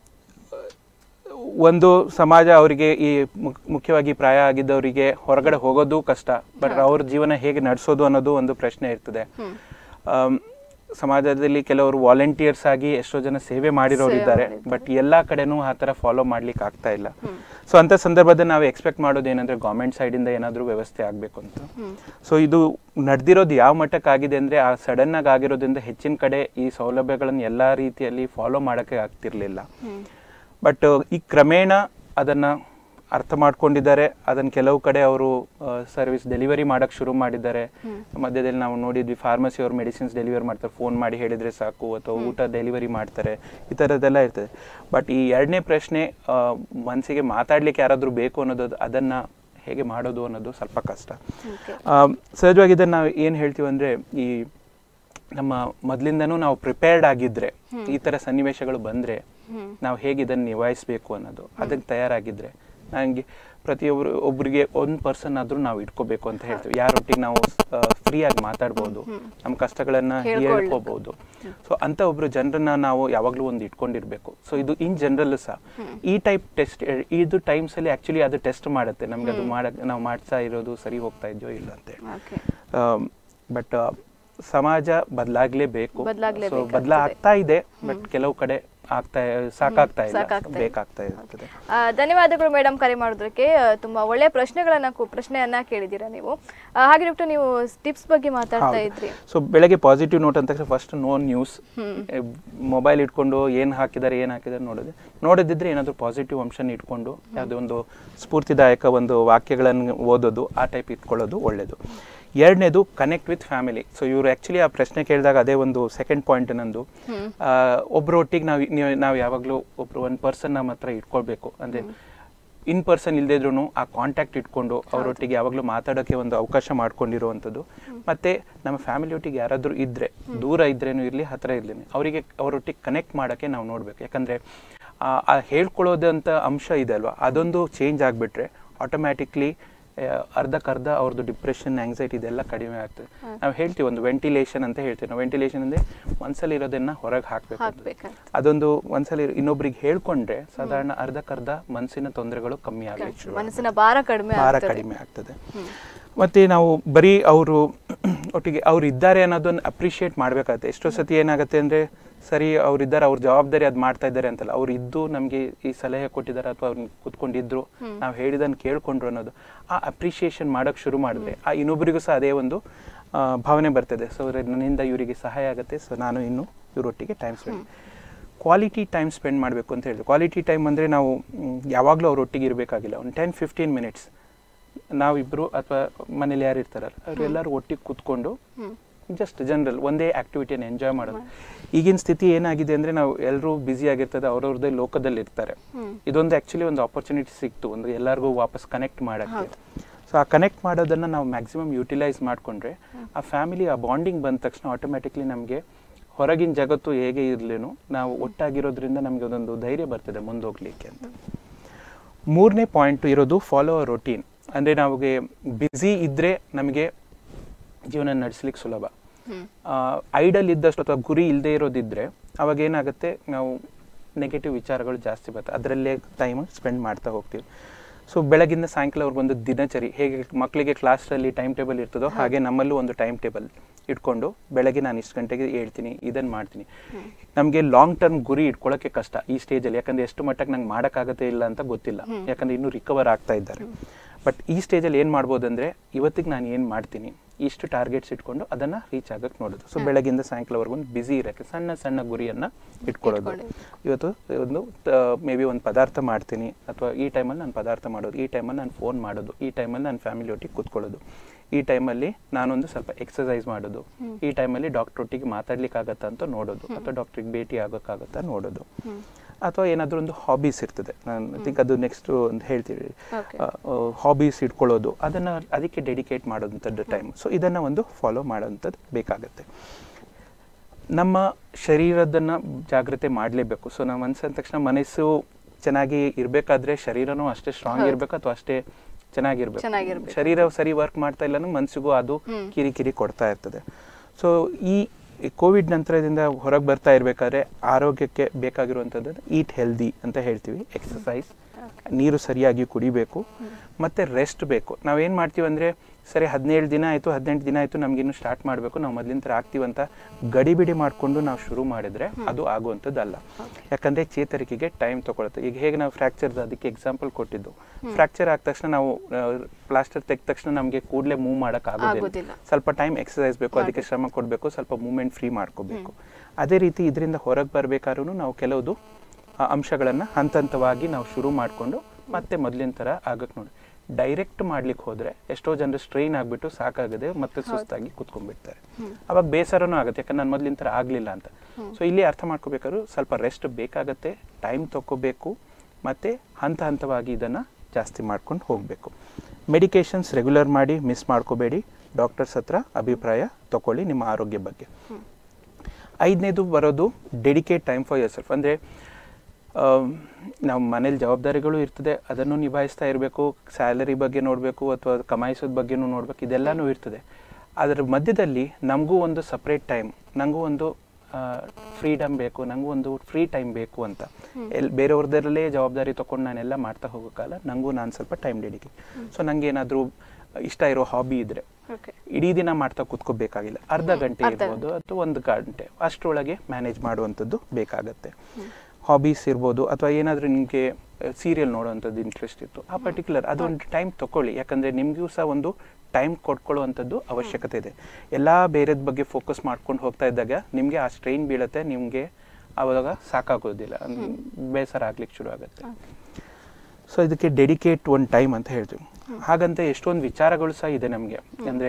ಒಂದು ಸಮಾಜ ಅವರಿಗೆ ಈ ಮುಖ್- ಮುಖ್ಯವಾಗಿ ಪ್ರಾಯ ಆಗಿದ್ದವರಿಗೆ ಹೊರಗಡೆ ಹೋಗೋದು ಕಷ್ಟ ಬಟ್ ಅವ್ರ ಜೀವನ ಹೇಗೆ ನಡೆಸೋದು ಅನ್ನೋದು ಒಂದು ಪ್ರಶ್ನೆ ಇರ್ತದೆ ಆಮ್, ಸಮಾಜದಲ್ಲಿ ಕೆಲವರು ವಾಲಂಟಿಯರ್ಸ್ ಆಗಿ ಎಷ್ಟೋ ಜನ ಸೇವೆ ಮಾಡಿರೋರು ಇದ್ದಾರೆ ಬಟ್ ಎಲ್ಲಾ ಕಡೆನೂ ಆ ಥರ ಫಾಲೋ ಮಾಡ್ಲಿಕ್ಕೆ ಆಗ್ತಾ ಇಲ್ಲ ಸೊ ಅಂತ ಸಂದರ್ಭದಲ್ಲಿ ನಾವು ಎಕ್ಸ್ಪೆಕ್ಟ್ ಮಾಡೋದು ಏನಂದ್ರೆ ಗೌರ್ಮೆಂಟ್ ಸೈಡಿಂದ ಏನಾದರೂ ವ್ಯವಸ್ಥೆ ಆಗಬೇಕು ಅಂತ ಸೊ ಇದು ನಡೆದಿರೋದು ಯಾವ ಮಟ್ಟಕ್ಕಾಗಿದೆ ಅಂದ್ರೆ ಆ ಸಡನ್ ಆಗಿ ಆಗಿರೋದ್ರಿಂದ ಹೆಚ್ಚಿನ ಕಡೆ ಈ ಸೌಲಭ್ಯಗಳನ್ನು ಎಲ್ಲಾ ರೀತಿಯಲ್ಲಿ ಫಾಲೋ ಮಾಡೋಕ್ಕೆ ಆಗ್ತಿರ್ಲಿಲ್ಲ ಬಟ್ ಈ ಕ್ರಮೇಣ ಅದನ್ನ ಅರ್ಥ ಮಾಡ್ಕೊಂಡಿದ್ದಾರೆ ಅದನ್ನ ಕೆಲವು ಕಡೆ ಅವರು ಸರ್ವಿಸ್ ಡೆಲಿವರಿ ಮಾಡಕ್ ಶುರು ಮಾಡಿದ್ದಾರೆ ಮಧ್ಯದಲ್ಲಿ ನಾವು ನೋಡಿದ್ವಿ ಫಾರ್ಮಸಿ ಅವ್ರು ಮೆಡಿಸಿನ್ಸ್ ಡೆಲಿವರಿ ಮಾಡ್ತಾರೆ ಫೋನ್ ಮಾಡಿ ಹೇಳಿದ್ರೆ ಸಾಕು ಅಥವಾ ಊಟ ಡೆಲಿವರಿ ಮಾಡ್ತಾರೆ ಈ ಥರದ್ದೆಲ್ಲ ಇರ್ತದೆ ಬಟ್ ಈ ಎರಡನೇ ಪ್ರಶ್ನೆ ಆ, ಮನ್ಸಿಗೆ ಮಾತಾಡ್ಲಿಕ್ಕೆ ಯಾರಾದ್ರೂ ಬೇಕು ಅನ್ನೋದು ಅದನ್ನ ಹೇಗೆ ಮಾಡೋದು ಅನ್ನೋದು ಸ್ವಲ್ಪ ಕಷ್ಟ ಆ, ಸಹಜವಾಗಿ ಇದನ್ನ ನಾವು ಏನು ಹೇಳ್ತೀವಿ ಅಂದ್ರೆ ಈ ನಮ್ಮ ಮೊದಲಿಂದನೂ ನಾವು ಪ್ರಿಪೇರ್ಡ್ ಆಗಿದ್ರೆ ಈ ತರ ಸನ್ನಿವೇಶಗಳು ಬಂದ್ರೆ ನಾವು ಹೇಗೆ ಇದನ್ನ ನಿಭಾಯಿಸ್ಬೇಕು ಅನ್ನೋದು ಅದಕ್ಕೆ ತಯಾರಾಗಿದ್ರೆ ನನಗೆ ಪ್ರತಿಯೊಬ್ಬರು ಒಬ್ರಿಗೆ ಒಂದ್ ಪರ್ಸನ್ ಆದ್ರೂ ನಾವು ಇಟ್ಕೋಬೇಕು ಅಂತ ಹೇಳ್ತೀವಿ ಯಾರೊಟ್ಟಿಗೆ ನಾವು ಫ್ರೀ ಆಗಿ ಮಾತಾಡ್ಬೋದು ನಮ್ಮ ಕಷ್ಟಗಳನ್ನ ಹೇಳ್ಕೋಬಹುದು ಸೊ ಅಂತ ಒಬ್ರು ಜನರನ್ನ ನಾವು ಯಾವಾಗ್ಲೂ ಒಂದು ಇಟ್ಕೊಂಡಿರ್ಬೇಕು ಸೊ ಇದು ಇನ್ ಜನರಲ್ ಸಹ ಈ ಟೈಪ್ ಟೆಸ್ಟ್ ಇದು ಟೈಮ್ಸ್ ಅಲ್ಲಿ ಆಕ್ಚುಲಿ ಅದು ಟೆಸ್ಟ್ ಮಾಡುತ್ತೆ ನಮ್ಗೆ ಅದು ಮಾಡಕ್ ನಾವು ಮಾಡ್ತಾ ಇರೋದು ಸರಿ ಹೋಗ್ತಾ ಇದೆಯೋ ಇಲ್ಲ ಅಂತ ಹೇಳಿ ಓಕೆ ಬಟ್ ಸಮಾಜ ಬದಲಾಗ್ಲೇಬೇಕು ಬದ್ಲಾಗ್ಲೇಬೇಕಾಗ್ತದೆ. ಬದಲಾಗ್ತಾ ಇದೆ ಬಟ್ ಕೆಲವು ಕಡೆ ಆಗ್ತಾ ಸಾಕಾಗ್ತಾ ಇಲ್ಲ ಸಾಕಾಗ್ತಾ ಇಲ್ಲ. ಬೇಕಾಗ್ತಾ ಇರ್ತದೆ ಆ, ಧನ್ಯವಾದಗಳು ಮೇಡಮ್ ಕರೆ ಮಾಡೋದಕ್ಕೆ ಆ, ತುಂಬಾ ಒಳ್ಳೆ ಪ್ರಶ್ನೆಗಳನ್ನ ಕು- ಪ್ರಶ್ನೆಯನ್ನ ಕೇಳಿದ್ದೀರಾ ನೀವು ಆ, ಹಾಗೆ ಡಾಕ್ಟರ್ ನೀವು ಟಿಪ್ಸ್ ಬಗ್ಗೆ ಮಾತಾಡ್ತಾ ಇದ್ರಿ ಸೊ ಬೆಳಗ್ಗೆ ಪಾಸಿಟಿವ್ ನೋಟ್ ಅಂತ ತಕ್ಷಣ ಫಸ್ಟ್ ನೋ ನ್ಯೂಸ್ ಮೊಬೈಲ್ ಇಟ್ಕೊಂಡು ಏನ್ ಹಾಕಿದ್ದಾರೆ ಏನ್ ಹಾಕಿದ್ದಾರೆ ನೋಡೋದು ನೋಡದಿದ್ರೆ ಏನಾದ್ರು ಪಾಸಿಟಿವ್ ಅಂಶನ ಇಟ್ಕೊಂಡು ಯಾವುದೋ ಒಂದು ಸ್ಫೂರ್ತಿದಾಯಕ ಒಂದು ವಾಕ್ಯಗಳನ್ನು ಓದೋದು ಆ ಟೈಪ್ ಇಟ್ಕೊಳ್ಳೋದು ಒಳ್ಳೇದು ಎರಡನೇದು ಕನೆಕ್ಟ್ ವಿತ್ ಫ್ಯಾಮಿಲಿ ಸೊ ಇವರು ಆಕ್ಚುಲಿ ಆ ಪ್ರಶ್ನೆ ಕೇಳಿದಾಗ ಅದೇ ಒಂದು ಸೆಕೆಂಡ್ ಪಾಯಿಂಟ್ ನಂದು ಆ, ಒಬ್ರೊಟ್ಟಿಗೆ ನಾವು ನೀವು ನಾವು ಯಾವಾಗಲೂ ಒಬ್ರು ಒಂದು ಪರ್ಸನ್ ನಮ್ಮ ಹತ್ರ ಇಟ್ಕೊಳ್ಬೇಕು ಅಂದ್ರೆ ಇನ್ ಪರ್ಸನ್ ಇಲ್ಲದೇ ಇದ್ರೂ ಆ ಕಾಂಟ್ಯಾಕ್ಟ್ ಇಟ್ಕೊಂಡು ಅವರೊಟ್ಟಿಗೆ ಯಾವಾಗಲೂ ಮಾತಾಡೋಕ್ಕೆ ಒಂದು ಅವಕಾಶ ಮಾಡ್ಕೊಂಡಿರುವಂಥದ್ದು ಮತ್ತೆ ನಮ್ಮ ಫ್ಯಾಮಿಲಿ ಒಟ್ಟಿಗೆ ಯಾರಾದರೂ ಇದ್ರೆ ದೂರ ಇದ್ರೇನು ಇರಲಿ ಹತ್ರ ಇರಲಿ ಅವರಿಗೆ ಅವರೊಟ್ಟಿಗೆ ಕನೆಕ್ಟ್ ಮಾಡೋಕ್ಕೆ ನಾವು ನೋಡ್ಬೇಕು ಯಾಕಂದ್ರೆ ಆ ಆ ಹೇಳ್ಕೊಳ್ಳೋದಂತ ಅಂಶ ಇದೆ ಅಲ್ವಾ ಅದೊಂದು ಚೇಂಜ್ ಆಗಿಬಿಟ್ರೆ ಆಟೋಮ್ಯಾಟಿಕ್ಲಿ ಅರ್ಧಕ್ಕರ್ಧ ಅವ್ರದ್ದು ಡಿಪ್ರೆಷನ್ ಆಂಗ್ಸೈಟಿ ಇದೆಲ್ಲ ಕಡಿಮೆ ಆಗ್ತದೆ ನಾವು ಹೇಳ್ತೀವಿ ಒಂದು ವೆಂಟಿಲೇಷನ್ ಅಂತ ಹೇಳ್ತೀವಿ ನಾವು ವೆಂಟಿಲೇಷನ್ ಅಂದ್ರೆ ಮನ್ಸಲ್ಲಿ ಇರೋದನ್ನ ಹೊರಗೆ ಹಾಕ್ಬೇಕು ಅಂತ. ಹಾಕ್ಬೇಕಂತ ಅದೊಂದು ಒಂದ್ಸಲಿ ಇನ್ನೊಬ್ರಿಗೆ ಹೇಳ್ಕೊಂಡ್ರೆ ಸಾಧಾರಣ ಅರ್ಧಕ್ಕರ್ಧ ಮನಸ್ಸಿನ ತೊಂದರೆಗಳು ಕಮ್ಮಿ ಆಗಲಿಕ್ಕೆ ಶುರು ಮನಸ್ಸಿನ ಭಾರ ಕಡಿಮೆ ಭಾರ ಆಗ್ತದೆ ಕಡಿಮೆ ಆಗ್ತದೆ ಮತ್ತೆ ನಾವು ಬರೀ ಅವರು ಒಟ್ಟಿಗೆ ಅವ್ರು ಇದ್ದಾರೆ ಅನ್ನೋದನ್ನ ಅಪ್ರಿಷಿಯೇಟ್ ಮಾಡ್ಬೇಕಾಗತ್ತೆ ಎಷ್ಟೋ ಸತಿ ಏನಾಗುತ್ತೆ ಅಂದ್ರೆ ಸರಿ ಅವ್ರು ಇದ್ದಾರೆ ಅವ್ರ ಜವಾಬ್ದಾರಿ ಅದ್ ಮಾಡ್ತಾ ಇದ್ದಾರೆ ಅಂತಲ್ಲ ಅವ್ರು ಇದ್ದು ನಮ್ಗೆ ಈ ಸಲಹೆ ಕೊಟ್ಟಿದ್ದಾರೆ ಅಥವಾ ಅವ್ರು ಕುತ್ಕೊಂಡಿದ್ರು ನಾವು ಹೇಳಿದನ್ನ ಕೇಳ್ಕೊಂಡ್ರು ಅನ್ನೋದು ಆ ಅಪ್ರಿಷಿಯೇಷನ್ ಮಾಡಕ್ ಶುರು ಮಾಡಿದ್ರೆ ಆ ಇನ್ನೊಬ್ಬರಿಗೂ ಸಹ ಅದೇ ಒಂದು ಆ, ಭಾವನೆ ಬರ್ತದೆ ಸೊ ನನ್ನಿಂದ ಇವರಿಗೆ ಸಹಾಯ ಆಗುತ್ತೆ ಸೊ ನಾನು ಇನ್ನು ಇವರೊಟ್ಟಿಗೆ time spend quality time spend ಮಾಡಬೇಕು ಅಂತ ಹೇಳಿದ್ರು ಕ್ವಾಲಿಟಿ ಟೈಮ್ ಅಂದರೆ ನಾವು ಮ್, ಯಾವಾಗಲೂ ಅವರೊಟ್ಟಿಗೆ ಇರಬೇಕಾಗಿಲ್ಲ ಒಂದು ಟೆನ್ ಫಿಫ್ಟೀನ್ ಮಿನಿಟ್ಸ್ ನಾವಿಬ್ಬರು ಅಥವಾ ಮನೇಲಿ ಯಾರು ಇರ್ತಾರಲ್ಲ ಅವರೆಲ್ಲರೂ ಒಟ್ಟಿಗೆ ಕೂತ್ಕೊಂಡು ಜಸ್ಟ್ ಜನರಲ್ ಒಂದೇ ಆಕ್ಟಿವಿಟಿಯನ್ನು ಎಂಜಾಯ್ ಮಾಡೋದು ಈಗಿನ ಸ್ಥಿತಿ ಏನಾಗಿದೆ ಅಂದರೆ ನಾವು ಎಲ್ಲರೂ ಬ್ಯುಸಿ ಆಗಿರ್ತದೆ ಅವ್ರವ್ರದ್ದೇ ಲೋಕದಲ್ಲಿ ಇರ್ತಾರೆ ಇದೊಂದು ಆ್ಯಕ್ಚುಲಿ ಒಂದು ಆಪರ್ಚುನಿಟಿ ಸಿಕ್ತು ಒಂದು ಎಲ್ಲರಿಗೂ ವಾಪಸ್ ಕನೆಕ್ಟ್ ಮಾಡೋಕ್ಕೆ ಸೊ ಆ ಕನೆಕ್ಟ್ ಮಾಡೋದನ್ನು ನಾವು ಮ್ಯಾಕ್ಸಿಮಮ್ ಯುಟಿಲೈಸ್ ಮಾಡಿಕೊಂಡ್ರೆ ಆ ಫ್ಯಾಮಿಲಿ ಆ ಬಾಂಡಿಂಗ್ ಬಂದ ತಕ್ಷಣ ಆಟೋಮೆಟಿಕ್ಲಿ ನಮಗೆ ಹೊರಗಿನ ಜಗತ್ತು ಹೇಗೆ ಇರಲೇನು ನಾವು ಒಟ್ಟಾಗಿರೋದ್ರಿಂದ ನಮಗೆ ಒಂದೊಂದು ಧೈರ್ಯ ಬರ್ತದೆ ಮುಂದೋಗ್ಲಿಕ್ಕೆ ಅಂತ ಮೂರನೇ ಪಾಯಿಂಟ್ ಇರೋದು ಫಾಲೋ ಅ ರೊಟೀನ್ ಅಂದರೆ ನಮಗೆ ಬ್ಯುಸಿ ಇದ್ದರೆ ನಮಗೆ ಜೀವನ ನಡೆಸ್ಲಿಕ್ಕೆ ಸುಲಭ ಐಡಲ್ ಇದ್ದಷ್ಟು ಅಥವಾ ಗುರಿ ಇಲ್ಲದೆ ಇರೋದಿದ್ರೆ ಅವಾಗ ಏನಾಗುತ್ತೆ ನಾವು ನೆಗೆಟಿವ್ ವಿಚಾರಗಳು ಜಾಸ್ತಿ ಬರ್ತವೆ ಅದರಲ್ಲೇ ಟೈಮ್ ಸ್ಪೆಂಡ್ ಮಾಡ್ತಾ ಹೋಗ್ತೀವಿ ಸೊ ಬೆಳಗಿಂದ ಸಾಯಂಕಾಲ ಅವ್ರಿಗೆ ಒಂದು ದಿನಚರಿ ಹೇಗೆ ಮಕ್ಕಳಿಗೆ ಕ್ಲಾಸಲ್ಲಿ ಟೈಮ್ ಟೇಬಲ್ ಇರ್ತದೋ ಹಾಗೆ ನಮ್ಮಲ್ಲೂ ಒಂದು ಟೈಮ್ ಟೇಬಲ್ ಇಟ್ಕೊಂಡು ಬೆಳಗ್ಗೆ ನಾನು ಇಷ್ಟು ಗಂಟೆಗೆ ಹೇಳ್ತೀನಿ ಇದನ್ನು ಮಾಡ್ತೀನಿ ನಮಗೆ ಲಾಂಗ್ ಟರ್ಮ್ ಗುರಿ ಇಟ್ಕೊಳ್ಳೋಕ್ಕೆ ಕಷ್ಟ ಈ ಸ್ಟೇಜಲ್ಲಿ ಯಾಕಂದ್ರೆ ಎಷ್ಟು ಮಟ್ಟಕ್ಕೆ ನಂಗೆ ಮಾಡೋಕ್ಕಾಗತ್ತೆ ಇಲ್ಲ ಅಂತ ಗೊತ್ತಿಲ್ಲ ಯಾಕಂದ್ರೆ ಇನ್ನೂ ರಿಕವರ್ ಆಗ್ತಾ ಇದ್ದಾರೆ ಬಟ್ ಈ ಸ್ಟೇಜಲ್ಲಿ ಏನು ಮಾಡ್ಬೋದು ಅಂದರೆ ಇವತ್ತಿಗೆ ನಾನು ಏನು ಮಾಡ್ತೀನಿ ಇಷ್ಟು ಟಾರ್ಗೆಟ್ಸ್ ಇಟ್ಕೊಂಡು ಅದನ್ನು ರೀಚ್ ಆಗಕ್ಕೆ ನೋಡೋದು ಸೊ ಬೆಳಗಿಂದ ಸಾಯಂಕಾಲವರೆಗೂ ಒಂದು ಬ್ಯುಸಿ ಇರೋಕ್ಕೆ ಸಣ್ಣ ಸಣ್ಣ ಗುರಿಯನ್ನು ಇಟ್ಕೊಳ್ಳೋದು ಇವತ್ತು ಒಂದು ಮೇ ಬಿ ಒಂದು ಪದಾರ್ಥ ಮಾಡ್ತೀನಿ ಅಥವಾ ಈ ಟೈಮಲ್ಲಿ ನಾನು ಪದಾರ್ಥ ಮಾಡೋದು ಈ ಟೈಮಲ್ಲಿ ನಾನು ಫೋನ್ ಮಾಡೋದು ಈ ಟೈಮಲ್ಲಿ ನಾನು ಫ್ಯಾಮಿಲಿ ಒಟ್ಟಿಗೆ ಕೂತ್ಕೊಳ್ಳೋದು ಈ ಟೈಮಲ್ಲಿ ನಾನೊಂದು ಸ್ವಲ್ಪ ಎಕ್ಸಸೈಸ್ ಮಾಡೋದು ಈ ಟೈಮಲ್ಲಿ ಡಾಕ್ಟರ್ ಒಟ್ಟಿಗೆ ಮಾತಾಡ್ಲಿಕ್ಕಾಗತ್ತಾ ಅಂತ ನೋಡೋದು ಅಥವಾ ಡಾಕ್ಟ್ರಿಗೆ ಭೇಟಿ ಆಗೋಕ್ಕಾಗತ್ತಾ ನೋಡೋದು ಅಥವಾ ಏನಾದರೂ ಒಂದು ಹಾಬೀಸ್ ಇರ್ತದೆ ನಾನು ಥಿಂಕ್ ಅದು ನೆಕ್ಸ್ಟ್ ಒಂದು ಹೇಳ್ತೀವಿ Okay. ಹಾಬೀಸ್ ಇಟ್ಕೊಳ್ಳೋದು ಅದನ್ನು ಅದಕ್ಕೆ ಡೆಡಿಕೇಟ್ ಮಾಡೋದಂಥದ್ದು ಟೈಮ್ ಸೊ ಇದನ್ನು ಒಂದು ಫಾಲೋ ಮಾಡೋವಂಥದ್ದು ಬೇಕಾಗುತ್ತೆ ನಮ್ಮ ಶರೀರದನ್ನ ಜಾಗ್ರತೆ ಮಾಡಲೇಬೇಕು ಸೊ ನಾವು ಮನಸ್ಸು ಅಂದ ತಕ್ಷಣ ಮನಸ್ಸು ಚೆನ್ನಾಗಿ ಇರಬೇಕಾದ್ರೆ ಶರೀರನೂ ಅಷ್ಟೇ ಸ್ಟ್ರಾಂಗ್ ಹೌದು. ಇರಬೇಕು ಅಥವಾ ಅಷ್ಟೇ ಚೆನ್ನಾಗಿರ್ಬೇಕು ಚೆನ್ನಾಗಿರ್ಬೇಕು. ಶರೀರ ಸರಿ ವರ್ಕ್ ಮಾಡ್ತಾ ಇಲ್ಲ ಅಂದ್ರೆ ಮನಸ್ಸಿಗೂ ಅದು ಹ್ಮ್. ಕಿರಿಕಿರಿ ಕೊಡ್ತಾ ಇರ್ತದೆ ಸೊ ಈ ಕೋವಿಡ್ ನಂತರದಿಂದ ಹೊರಗೆ ಬರ್ತಾ ಇರಬೇಕಾದ್ರೆ ಆರೋಗ್ಯಕ್ಕೆ ಬೇಕಾಗಿರುವಂಥದ್ದು ಈಟ್ ಹೆಲ್ದಿ ಅಂತ ಹೇಳ್ತೀವಿ ಎಕ್ಸಸೈಸ್ ನೀರು ಸರಿಯಾಗಿ ಕುಡಿಬೇಕು ಮತ್ತೆ ರೆಸ್ಟ್ ಬೇಕು ನಾವೇನು ಮಾಡ್ತೀವಿ ಅಂದರೆ ಸರಿ ಹದಿನೇಳು ದಿನ ಆಯಿತು ಹದಿನೆಂಟು ದಿನ ಆಯಿತು ನಮಗಿನ್ನು ಸ್ಟಾರ್ಟ್ ಮಾಡಬೇಕು ನಾವು ಮೊದಲಿನ ಥರ ಆಗ್ತೀವಂತ ಗಡಿಬಿಡಿ ಮಾಡಿಕೊಂಡು ನಾವು ಶುರು ಮಾಡಿದರೆ ಅದು ಆಗುವಂಥದ್ದಲ್ಲ ಯಾಕಂದರೆ ಚೇತರಿಕೆಗೆ ಟೈಮ್ ತಗೊಳುತ್ತೆ ಈಗ ಹೇಗೆ ನಾವು ಫ್ರ್ಯಾಕ್ಚರ್ ಅದಕ್ಕೆ ಎಕ್ಸಾಂಪಲ್ ಕೊಟ್ಟಿದ್ದು ಫ್ರ್ಯಾಕ್ಚರ್ ಆದ ತಕ್ಷಣ ನಾವು ಪ್ಲಾಸ್ಟರ್ ತೆಗೆದ ತಕ್ಷಣ ನಮಗೆ ಕೂಡಲೇ ಮೂವ್ ಮಾಡೋಕ್ಕಾಗೋದಿಲ್ಲ ಆಗೋದಿಲ್ಲ. ಸ್ವಲ್ಪ ಟೈಮ್ ಎಕ್ಸಸೈಸ್ ಬೇಕು ಅದಕ್ಕೆ ಶ್ರಮ ಕೊಡಬೇಕು ಸ್ವಲ್ಪ ಮೂವ್ಮೆಂಟ್ ಫ್ರೀ ಮಾಡ್ಕೋಬೇಕು ಅದೇ ರೀತಿ ಇದರಿಂದ ಹೊರಗೆ ಬರಬೇಕಾದ್ರೂ ನಾವು ಕೆಲವುದು ಅಂಶಗಳನ್ನು ಹಂತ ಹಂತವಾಗಿ ನಾವು ಶುರು ಮಾಡಿಕೊಂಡು ಮತ್ತೆ ಮೊದಲಿನ ಥರ ಆಗಕ್ಕೆ ನೋಡಿ ಡೈರೆಕ್ಟ್ ಮಾಡ್ಲಿಕ್ಕೆ ಹೋದ್ರೆ ಎಷ್ಟೋ ಜನರು ಸ್ಟ್ರೈನ್ ಆಗಿಬಿಟ್ಟು ಸಾಕಾಗದೆ ಮತ್ತೆ ಸುಸ್ತಾಗಿ ಕುತ್ಕೊಂಡ್ಬಿಡ್ತಾರೆ ಅವಾಗ ಬೇಸರನೂ ಆಗುತ್ತೆ ಯಾಕಂದ್ರೆ ನಾನು ಮೊದಲಿನ ಥರ ಆಗಲಿಲ್ಲ ಅಂತ ಸೊ ಇಲ್ಲಿ ಅರ್ಥ ಮಾಡ್ಕೋಬೇಕಾದ್ರು ಸ್ವಲ್ಪ ರೆಸ್ಟ್ ಬೇಕಾಗತ್ತೆ ಟೈಮ್ ತಗೋಬೇಕು ಮತ್ತೆ ಹಂತ ಹಂತವಾಗಿ ಇದನ್ನು ಜಾಸ್ತಿ ಮಾಡ್ಕೊಂಡು ಹೋಗಬೇಕು ಮೆಡಿಕೇಶನ್ಸ್ ರೆಗ್ಯುಲರ್ ಮಾಡಿ ಮಿಸ್ ಮಾಡ್ಕೋಬೇಡಿ ಡಾಕ್ಟರ್ಸ್ ಹತ್ರ ಅಭಿಪ್ರಾಯ ತಗೊಳ್ಳಿ ನಿಮ್ಮ ಆರೋಗ್ಯ ಬಗ್ಗೆ ಐದನೇದು ಬರೋದು dedicate time for yourself ಅಂದರೆ ನಾವು ಮನೇಲಿ ಜವಾಬ್ದಾರಿಗಳು ಇರ್ತದೆ ಅದನ್ನು ನಿಭಾಯಿಸ್ತಾ ಇರಬೇಕು ಸ್ಯಾಲರಿ ಬಗ್ಗೆ ನೋಡಬೇಕು ಅಥವಾ ಕಮಾಯಿಸೋದ್ ಬಗ್ಗೆನೂ ನೋಡ್ಬೇಕು ಇದೆಲ್ಲನೂ ಇರ್ತದೆ ಅದರ ಮಧ್ಯದಲ್ಲಿ ನಮಗೂ ಒಂದು ಸಪ್ರೇಟ್ ಟೈಮ್ ನನಗೂ ಒಂದು ಫ್ರೀಡಮ್ ಬೇಕು ನನಗೂ ಒಂದು ಫ್ರೀ ಟೈಮ್ ಬೇಕು ಅಂತ ಎಲ್ ಬೇರೆಯವ್ರದರಲ್ಲೇ ಜವಾಬ್ದಾರಿ ತೊಗೊಂಡು ನಾನೆಲ್ಲ ಮಾಡ್ತಾ ಹೋಗೋಕ್ಕಲ್ಲ ನನಗೂ ನಾನು ಸ್ವಲ್ಪ ಟೈಮ್ ಡೆಡಿಕೇಟ್ ಸೊ ನನಗೆ ಏನಾದರೂ ಇಷ್ಟ ಇರೋ ಹಾಬಿ ಇದ್ದರೆ ಓಕೆ ಇಡೀ ದಿನ ಮಾಡ್ತಾ ಕೂತ್ಕೋಬೇಕಾಗಿಲ್ಲ ಅರ್ಧ ಗಂಟೆ ಅರ್ಧ ಇರ್ಬೋದು ಅಥವಾ ಒಂದು ಗಂಟೆ ಅಷ್ಟರೊಳಗೆ ಮ್ಯಾನೇಜ್ ಮಾಡುವಂಥದ್ದು ಬೇಕಾಗತ್ತೆ ಹಾಬೀಸ್ ಇರ್ಬೋದು ಅಥವಾ ಏನಾದರೂ ನಿಮಗೆ ಸೀರಿಯಲ್ ನೋಡುವಂಥದ್ದು ಇಂಟ್ರೆಸ್ಟ್ ಇತ್ತು ಆ ಪರ್ಟಿಕ್ಯುಲರ್ ಅದೊಂದು ಟೈಮ್ ತಗೊಳ್ಳಿ ಯಾಕಂದರೆ ನಿಮಗೂ ಸಹ ಒಂದು ಟೈಮ್ ಕೊಟ್ಕೊಳ್ಳುವಂಥದ್ದು ಅವಶ್ಯಕತೆ ಇದೆ ಎಲ್ಲ ಬೇರೆದ ಬಗ್ಗೆ ಫೋಕಸ್ ಮಾಡ್ಕೊಂಡು ಹೋಗ್ತಾ ಇದ್ದಾಗ ನಿಮಗೆ ಆ ಸ್ಟ್ರೈನ್ ಬೀಳುತ್ತೆ ನಿಮಗೆ ಆವಾಗ ಸಾಕಾಗೋದಿಲ್ಲ ಅಂದ್ರೆ ಬೇಸರ ಆಗ್ಲಿಕ್ಕೆ ಶುರು ಆಗುತ್ತೆ ಸೊ ಇದಕ್ಕೆ ಡೆಡಿಕೇಟ್ ಒನ್ ಟೈಮ್ ಅಂತ ಹೇಳ್ತೀವಿ ಹಾಗಂತ ಎಷ್ಟೊಂದು ವಿಚಾರಗಳು ಸಹ ಇದೆ ನಮಗೆ ಅಂದರೆ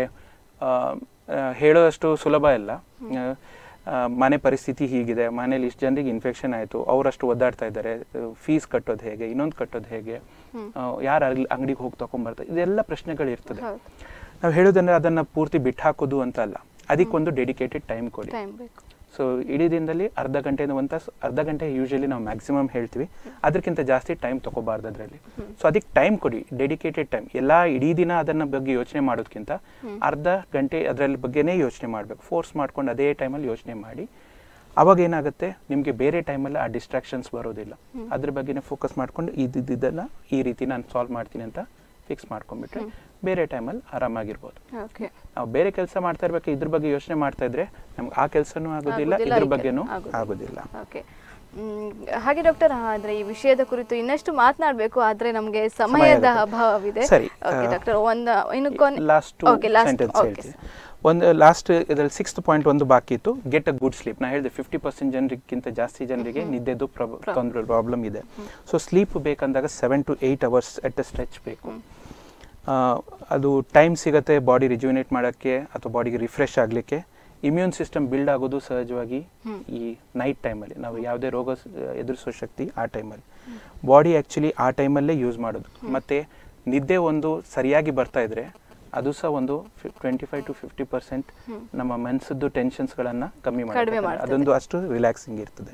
ಹೇಳೋದಷ್ಟು ಸುಲಭ ಇಲ್ಲ ಆ, ಆ, ಮನೆ ಪರಿಸ್ಥಿತಿ ಹೀಗಿದೆ ಮನೇಲಿ ಇಷ್ಟು ಜನರಿಗೆ ಇನ್ಫೆಕ್ಷನ್ ಆಯಿತು ಅವರಷ್ಟು ಒದ್ದಾಡ್ತಾ ಇದ್ದಾರೆ ಫೀಸ್ ಕಟ್ಟೋದು ಹೇಗೆ ಇನ್ನೊಂದು ಕಟ್ಟೋದು ಹೇಗೆ ಯಾರು ಅಂಗಡಿಗೆ ಹೋಗಿ ತಗೊಂಬರ್ತಾರೆ ಇದೆಲ್ಲ ಪ್ರಶ್ನೆಗಳು ಇರ್ತದೆ ಹೌದು ನಾವು ಹೇಳೋದಂದ್ರೆ ಅದನ್ನು ಪೂರ್ತಿ ಬಿಟ್ಟು ಹಾಕೋದು ಅಂತ ಅಲ್ಲ ಅದಕ್ಕೊಂದು ಡೆಡಿಕೇಟೆಡ್ ಟೈಮ್ ಕೊಡಿ ಟೈಮ್ ಬೇಕು ಸೊ ಇಡೀ ದಿನದಲ್ಲಿ ಅರ್ಧ ಗಂಟೆಯಿಂದ ಒಂದು ತಾಸು ಅರ್ಧ ಗಂಟೆ ಯೂಶಲಿ ನಾವು ಮ್ಯಾಕ್ಸಿಮಮ್ ಹೇಳ್ತೀವಿ ಅದಕ್ಕಿಂತ ಜಾಸ್ತಿ ಟೈಮ್ ತಗೋಬಾರ್ದು ಅದರಲ್ಲಿ ಸೊ ಅದಕ್ಕೆ ಟೈಮ್ ಕೊಡಿ ಡೆಡಿಕೇಟೆಡ್ ಟೈಮ್ ಎಲ್ಲ ಇಡೀ ದಿನ ಅದನ್ನ ಬಗ್ಗೆ ಯೋಚನೆ ಮಾಡೋದಕ್ಕಿಂತ ಅರ್ಧ ಗಂಟೆ ಅದರಲ್ಲಿ ಬಗ್ಗೆನೇ ಯೋಚನೆ ಮಾಡಬೇಕು ಫೋರ್ಸ್ ಮಾಡ್ಕೊಂಡು ಅದೇ ಟೈಮಲ್ಲಿ ಯೋಚನೆ ಮಾಡಿ ಅವಾಗ ಏನಾಗುತ್ತೆ ನಿಮಗೆ ಬೇರೆ ಟೈಮಲ್ಲಿ ಆ ಡಿಸ್ಟ್ರಾಕ್ಷನ್ಸ್ ಬರೋದಿಲ್ಲ ಅದ್ರ ಬಗ್ಗೆನೇ ಫೋಕಸ್ ಮಾಡ್ಕೊಂಡು ಇದ್ದಿದ್ದೆಲ್ಲ ಈ ರೀತಿ ನಾನು ಸಾಲ್ವ್ ಮಾಡ್ತೀನಿ ಅಂತ ಫಿಕ್ಸ್ ಮಾಡ್ಕೊಂಡ್ಬಿಟ್ರೆ ಬೇರೆ ಟೈಮಲ್ಲಿ ಆರಾಮಾಗಿರ್ಬೋದು ಓಕೆ ನಾವು ಬೇರೆ ಕೆಲಸ ಮಾಡ್ತಾ ಇರ್ಬೇಕು ಇದ್ರ ಬಗ್ಗೆ ಯೋಚನೆ ಮಾಡ್ತಾ ಇದ್ರೆ ನಮ್ಗೆ ಆ ಕೆಲಸನೂ ಆಗೋದಿಲ್ಲ ಆಗೋದಿಲ್ಲ, ಇದ್ರ ಈ ಕೆಲ್- ಬಗ್ಗೆನೂ ಆಗೋದಿಲ್ಲ. ಆಗೋದಿಲ್ಲ ಓಕೆ ಮ್, ಹಾಗೆ ಡಾಕ್ಟರ್ ಅಂದ್ರೆ ಈ ವಿಷಯದ ಕುರಿತು ಇನ್ನಷ್ಟು ಮಾತನಾಡಬೇಕು ಆದ್ರೆ ನಮಗೆ ಸಮಯದ ಸಮಯದ ಅಭಾವವಿದೆ ಸರಿ, ಓಕೆ ಆ, ಡಾಕ್ಟರ್ ಒಂದು ಇನ್ನು ಕೊನೆ last okay last sentence okay ಹೇಳ್ತೀನಿ ಒಂದು ಲಾಸ್ಟ್ ಇದರಲ್ಲಿ ಸಿಕ್ಸ್ತ್ ಪಾಯಿಂಟ್ ಒಂದು ಬಾಕಿ ಇತ್ತು ಗೆಟ್ ಅ ಗುಡ್ ಸ್ಲೀಪ್ ನಾ ಹೇಳಿದೆ ಫಿಫ್ಟಿ ಪರ್ಸೆಂಟ್ ಜನರಿಗಿಂತ ಜಾಸ್ತಿ ಜನರಿಗೆ ನಿದ್ದೆದು ತೊಂದರೆ ಪ್ರಾಬ್ಲಮ್ ಇದೆ ಸೊ ಸ್ಲೀಪ್ ಬೇಕಂದಾಗ seven to eight hours at a stretch ಬೇಕು ಆ, ಅದು ಟೈಮ್ ಸಿಗತ್ತೆ ಬಾಡಿ ರಿಜ್ಯೂನೇಟ್ ಮಾಡೋಕ್ಕೆ ಅಥವಾ ಬಾಡಿಗೆ ರಿಫ್ರೆಶ್ ಆಗಲಿಕ್ಕೆ ಇಮ್ಯೂನ್ ಸಿಸ್ಟಮ್ ಬಿಲ್ಡ್ ಆಗೋದು ಸಹಜವಾಗಿ ಈ ನೈಟ್ ಟೈಮಲ್ಲಿ ನಾವು ಯಾವುದೇ ರೋಗ ಸ- ಎದುರಿಸೋ ಶಕ್ತಿ ಆ ಟೈಮಲ್ಲಿ ಬಾಡಿ ಆ್ಯಕ್ಚುಲಿ ಆ ಟೈಮಲ್ಲೇ ಯೂಸ್ ಮಾಡೋದು ಮತ್ತು ನಿದ್ದೆ ಒಂದು ಸರಿಯಾಗಿ ಬರ್ತಾ ಇದ್ರೆ ಅದು ಸಹ ಒಂದು twenty five to fifty percent ನಮ್ಮ ಮನಸ್ಸದ್ದು ಟೆನ್ಷನ್ಸ್ಗಳನ್ನು ಕಮ್ಮಿ ಕಡಿಮೆ ಮಾಡಿ ಮಾಡ್ತದೆ. ಅದೊಂದು ಅಷ್ಟು ರಿಲ್ಯಾಕ್ಸಿಂಗ್ ಇರ್ತದೆ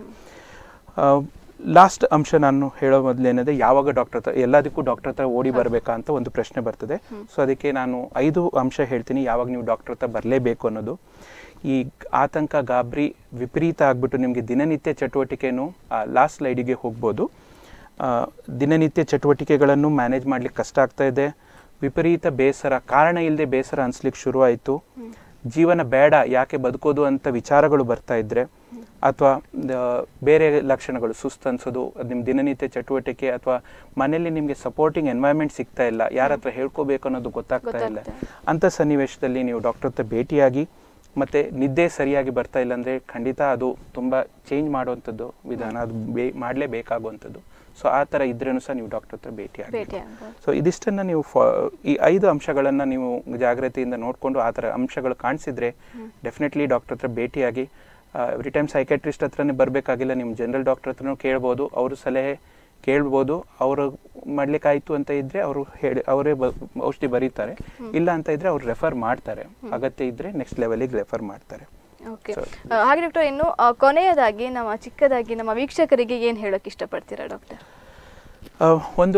ಲಾಸ್ಟ್ ಅಂಶ ನಾನು ಹೇಳೋ ಮೊದಲೇನದೆ ಯಾವಾಗ ಡಾಕ್ಟರ್ ಹತ್ರ ಎಲ್ಲದಕ್ಕೂ ಡಾಕ್ಟರ್ ಹತ್ರ ಓಡಿ ಬರಬೇಕಾ ಅಂತ ಒಂದು ಪ್ರಶ್ನೆ ಬರ್ತದೆ ಸೊ ಅದಕ್ಕೆ ನಾನು ಐದು ಅಂಶ ಹೇಳ್ತೀನಿ ಯಾವಾಗ ನೀವು ಡಾಕ್ಟರ್ ಹತ್ರ ಬರಲೇಬೇಕು ಅನ್ನೋದು ಈ ಆತಂಕ ಗಾಬರಿ ವಿಪರೀತ ಆಗ್ಬಿಟ್ಟು ನಿಮಗೆ ದಿನನಿತ್ಯ ಚಟುವಟಿಕೆನೂ ಲಾಸ್ಟ್ ಸ್ಲೈಡಿಗೆ ಹೋಗ್ಬೋದು ಆ, ದಿನನಿತ್ಯ ಚಟುವಟಿಕೆಗಳನ್ನು ಮ್ಯಾನೇಜ್ ಮಾಡ್ಲಿಕ್ಕೆ ಕಷ್ಟ ಆಗ್ತಾ ಇದೆ ವಿಪರೀತ ಬೇಸರ ಕಾರಣ ಇಲ್ಲದೆ ಬೇಸರ ಅನ್ಸ್ಲಿಕ್ಕೆ ಶುರು ಆಯಿತು ಜೀವನ ಬೇಡ ಯಾಕೆ ಬದುಕೋದು ಅಂತ ವಿಚಾರಗಳು ಬರ್ತಾ ಇದ್ರೆ ಅಥವಾ ಬೇರೆ ಲಕ್ಷಣಗಳು ಸುಸ್ತು ಅನ್ಸೋದು ನಿಮ್ಮ ದಿನನಿತ್ಯ ಚಟುವಟಿಕೆ ಅಥವಾ ಮನೆಯಲ್ಲಿ ನಿಮಗೆ ಸಪೋರ್ಟಿಂಗ್ ಎನ್ವೈರ್ಮೆಂಟ್ ಸಿಗ್ತಾ ಇಲ್ಲ ಯಾರ ಹತ್ರ ಹೇಳ್ಕೋಬೇಕು ಅನ್ನೋದು ಗೊತ್ತಾಗ್ತಾ ಇಲ್ಲ ಗೊತ್ತಾಗ್ತಾ ಅಂಥ ಸನ್ನಿವೇಶದಲ್ಲಿ ನೀವು ಡಾಕ್ಟರ್ ಹತ್ರ ಭೇಟಿಯಾಗಿ ಮತ್ತೆ ನಿದ್ದೆ ಸರಿಯಾಗಿ ಬರ್ತಾ ಇಲ್ಲ ಅಂದರೆ ಖಂಡಿತ ಅದು ತುಂಬ ಚೇಂಜ್ ಮಾಡುವಂಥದ್ದು ವಿಧಾನ ಅದು ಬೇ ಮಾಡಲೇಬೇಕಾಗುವಂಥದ್ದು ಸೊ ಆ ಥರ ಇದ್ರೂ ಸಹ ನೀವು ಡಾಕ್ಟರ್ ಹತ್ರ ಭೇಟಿ ಆಗಿ ಭೇಟಿ ಆಗ್ಬೋದು ಸೊ ಇದಿಷ್ಟನ್ನು ನೀವು ಫಾ ಈ ಐದು ಅಂಶಗಳನ್ನು ನೀವು ಜಾಗ್ರತೆಯಿಂದ ನೋಡಿಕೊಂಡು ಆ ಥರ ಅಂಶಗಳು ಕಾಣಿಸಿದ್ರೆ ಡೆಫಿನೆಟ್ಲಿ ಡಾಕ್ಟರ್ ಹತ್ರ ಭೇಟಿಯಾಗಿ ಎವ್ರಿ ಟೈಮ್ ಸೈಕೆಟ್ರಿಸ್ಟ್ ಹತ್ರನೇ ಬರಬೇಕಾಗಿಲ್ಲ ನಿಮ್ಮ ಜನರಲ್ ಡಾಕ್ಟರ್ ಹತ್ರನೂ ಕೇಳ್ಬೋದು ಅವರು ಸಲಹೆ ಕೇಳ್ಬೋದು ಅವರು ಮಾಡ್ಲಿಕ್ಕಾಯ್ತು ಅಂತ ಇದ್ರೆ ಅವರು ಹೇಳಿ ಅವರೇ ಬ ಔಷಧಿ ಬರೀತಾರೆ ಇಲ್ಲ ಅಂತ ಇದ್ರೆ ಅವ್ರು ರೆಫರ್ ಮಾಡ್ತಾರೆ ಅಗತ್ಯ ಇದ್ರೆ ನೆಕ್ಸ್ಟ್ ಲೆವೆಲಿಗೆ ರೆಫರ್ ಮಾಡ್ತಾರೆ ಓಕೆ So- ಹಾಗೆ ಡಾಕ್ಟರ್ ಇನ್ನು ಆ, ಕೊನೆಯದಾಗಿ ನಮ್ಮ ಚಿಕ್ಕದಾಗಿ ನಮ್ಮ ವೀಕ್ಷಕರಿಗೆ ಏನು ಹೇಳೋಕೆ ಇಷ್ಟಪಡ್ತೀರಾ ಡಾಕ್ಟರ್ ಆ, ಒಂದು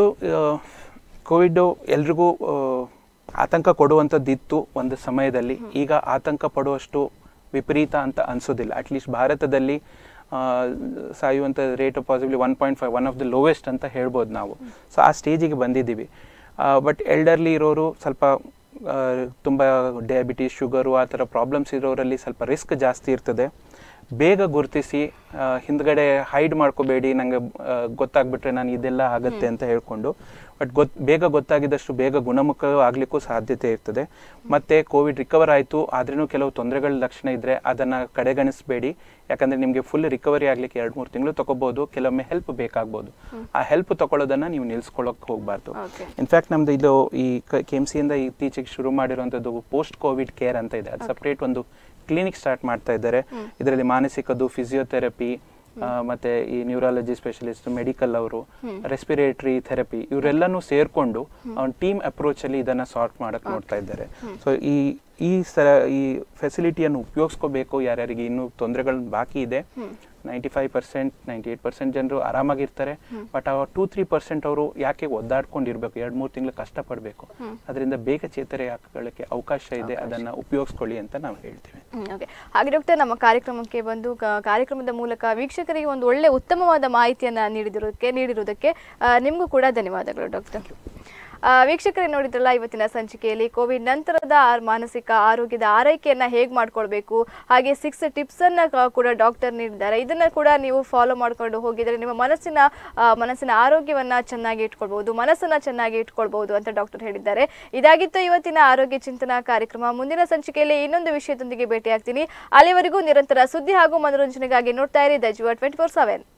ಕೋವಿಡ್ ಎಲ್ರಿಗೂ ಆ, ಆತಂಕ ಕೊಡುವಂಥದ್ದಿತ್ತು ಒಂದು ಸಮಯದಲ್ಲಿ ಈಗ ಆತಂಕ ಪಡುವಷ್ಟು ವಿಪರೀತ ಅಂತ ಅನ್ಸೋದಿಲ್ಲ ಅಟ್ಲೀಸ್ಟ್ ಭಾರತದಲ್ಲಿ ಆ, ಸಾಯುವಂಥ rate possibly one point five one of the lowest ಅಂತ ಹೇಳ್ಬೋದು ನಾವು ಸೊ ಆ ಸ್ಟೇಜಿಗೆ ಬಂದಿದ್ದೀವಿ ಬಟ್ ಎಲ್ಡರ್ಲಿ ಇರೋರು ಸ್ವಲ್ಪ ಆ, ತುಂಬ ಡಯಾಬಿಟೀಸ್ ಶುಗರು ಆ ಥರ ಪ್ರಾಬ್ಲಮ್ಸ್ ಇರೋರಲ್ಲಿ ಸ್ವಲ್ಪ ರಿಸ್ಕ್ ಜಾಸ್ತಿ ಇರ್ತದೆ ಬೇಗ ಗುರುತಿಸಿ ಆ, ಹಿಂದ್ಗಡೆ ಹೈಡ್ ಮಾಡ್ಕೋಬೇಡಿ ನಂಗೆ ಆ, ಗೊತ್ತಾಗ್ಬಿಟ್ರೆ ನಾನು ಇದೆಲ್ಲ ಆಗತ್ತೆ ಅಂತ ಹೇಳ್ಕೊಂಡು ಬಟ್ ಗೊತ್ ಬೇಗ ಗೊತ್ತಾಗಿದ್ದಷ್ಟು ಬೇಗ ಗುಣಮುಖ ಆಗ್ಲಿಕ್ಕೂ ಸಾಧ್ಯತೆ ಇರ್ತದೆ ಮತ್ತೆ ಕೋವಿಡ್ ರಿಕವರ್ ಆಯಿತು ಆದ್ರೂ ಕೆಲವು ತೊಂದರೆಗಳ ಲಕ್ಷಣ ಇದ್ರೆ ಅದನ್ನ ಕಡೆಗಣಿಸಬೇಡಿ ಯಾಕಂದ್ರೆ ನಿಮಗೆ ಫುಲ್ ರಿಕವರಿ ಆಗ್ಲಿಕ್ಕೆ ಎರಡು ಮೂರು ತಿಂಗಳು ತಗೋಬಹುದು ಕೆಲವೊಮ್ಮೆ ಹೆಲ್ಪ್ ಬೇಕಾಗ್ಬೋದು ಆ ಹೆಲ್ಪ್ ತಗೊಳ್ಳೋದನ್ನ ನೀವು ನಿಲ್ಸ್ಕೊಳ್ಳೋಕೆ ಹೋಗ್ಬಾರ್ದು Okay. ಇನ್ಫ್ಯಾಕ್ಟ್ ನಮ್ದು ಇದು ಈ ಕೆ ಎಮ್ ಸಿಯಿಂದ ಇತ್ತೀಚೆಗೆ ಶುರು ಮಾಡಿರುವಂಥದ್ದು ಪೋಸ್ಟ್ ಕೋವಿಡ್ ಕೇರ್ ಅಂತ ಇದೆ ಅದು ಸಪ್ರೇಟ್ ಒಂದು ಕ್ಲಿನಿಕ್ ಸ್ಟಾರ್ಟ್ ಮಾಡ್ತಾ ಇದ್ದಾರೆ ಇದರಲ್ಲಿ ಮಾನಸಿಕದ್ದು ಫಿಸಿಯೋಥೆರಪಿ ಮತ್ತೆ ಈ ನ್ಯೂರಾಲಜಿ ಸ್ಪೆಷಲಿಸ್ಟ್ ಮೆಡಿಕಲ್ ಅವರು ರೆಸ್ಪಿರೇಟರಿ ಥೆರಪಿ ಇವರೆಲ್ಲನೂ ಸೇರ್ಕೊಂಡು ಅವ್ನ ಟೀಮ್ ಅಪ್ರೋಚ್ ಅಲ್ಲಿ ಇದನ್ನ ಸಾರ್ಟ್ ಮಾಡಕ್ ನೋಡ್ತಾ ಇದ್ದಾರೆ ಸೊ ಈ ಈ ಸರ ಈ ಫೆಸಿಲಿಟಿಯನ್ನು ಉಪಯೋಗಿಸ್ಕೋಬೇಕು ಯಾರ್ಯಾರಿಗೆ ಇನ್ನೂ ತೊಂದರೆಗಳು ಬಾಕಿ ಇದೆ ninety five percent ninety eight percent ಜನರು ಆರಾಮಾಗಿರ್ತಾರೆ ಬಟ್ ಆ ಟೂ ತ್ರೀ ಪರ್ಸೆಂಟ್ ಅವರು ಯಾಕೆ ಒದ್ದಾಡ್ಕೊಂಡಿರ್ಬೇಕು ಎರಡು ಮೂರು ತಿಂಗಳು ಕಷ್ಟಪಡಬೇಕು ಅದರಿಂದ ಬೇಗ ಚೇತರೆ ಹಾಕೊಳ್ಳಕ್ಕೆ ಅವಕಾಶ ಇದೆ ಅದನ್ನ ಉಪಯೋಗಿಸ್ಕೊಳ್ಳಿ ಅಂತ ನಾವು ಹೇಳ್ತೀವಿ ಓಕೆ ಹಾಗೆ ಡಾಕ್ಟರ್ ನಮ್ಮ ಕಾರ್ಯಕ್ರಮಕ್ಕೆ ಬಂದು ಕ- ಕಾರ್ಯಕ್ರಮದ ಮೂಲಕ ವೀಕ್ಷಕರಿಗೆ ಒಂದು ಒಳ್ಳೆ ಉತ್ತಮವಾದ ಮಾಹಿತಿಯನ್ನು ನೀಡಿದಿರೋದಕ್ಕೆ ನೀಡಿರುವುದಕ್ಕೆ ಆ, ನಿಮಗೂ ಕೂಡ ಧನ್ಯವಾದಗಳು ಡಾಕ್ಟರ್ ಆ, ವೀಕ್ಷಕರೇ ನೋಡಿದ್ರಲ್ಲ ಇವತ್ತಿನ ಸಂಚಿಕೆಯಲ್ಲಿ ಕೋವಿಡ್ ನಂತರದ ಆ- ಮಾನಸಿಕ ಆರೋಗ್ಯದ ಆರೈಕೆಯನ್ನ ಹೇಗೆ ಮಾಡ್ಕೊಳ್ಬೇಕು ಹಾಗೆ ಸಿಕ್ಸ್ ಟಿಪ್ಸ್ ಅನ್ನ ಕ- ಕೂಡ ಡಾಕ್ಟರ್ ನೀಡಿದ್ದಾರೆ ಇದನ್ನ ಕೂಡ ನೀವು ಫಾಲೋ ಮಾಡ್ಕೊಂಡು ಹೋಗಿದ್ರೆ ನಿಮ್ಮ ಮನಸ್ಸಿನ ಆ, ಮನಸ್ಸಿನ ಆರೋಗ್ಯವನ್ನ ಚೆನ್ನಾಗಿ ಇಟ್ಕೊಳ್ಬಹುದು ಮನಸ್ಸನ್ನ ಚೆನ್ನಾಗಿ ಇಟ್ಕೊಳ್ಬಹುದು ಅಂತ ಡಾಕ್ಟರ್ ಹೇಳಿದ್ದಾರೆ ಇದಾಗಿತ್ತು ಇವತ್ತಿನ ಆರೋಗ್ಯ ಚಿಂತನಾ ಕಾರ್ಯಕ್ರಮ ಮುಂದಿನ ಸಂಚಿಕೆಯಲ್ಲಿ ಇನ್ನೊಂದು ವಿಷಯದೊಂದಿಗೆ ಭೇಟಿಯಾಗ್ತೀನಿ ಅಲ್ಲಿವರೆಗೂ ನಿರಂತರ ಸುದ್ದಿ ಹಾಗೂ ಮನೋರಂಜನೆಗಾಗಿ ನೋಡ್ತಾ ಇರಿ ದಜುವ ಟ್ವೆಂಟಿ ಫೋರ್ ಸೆವೆನ್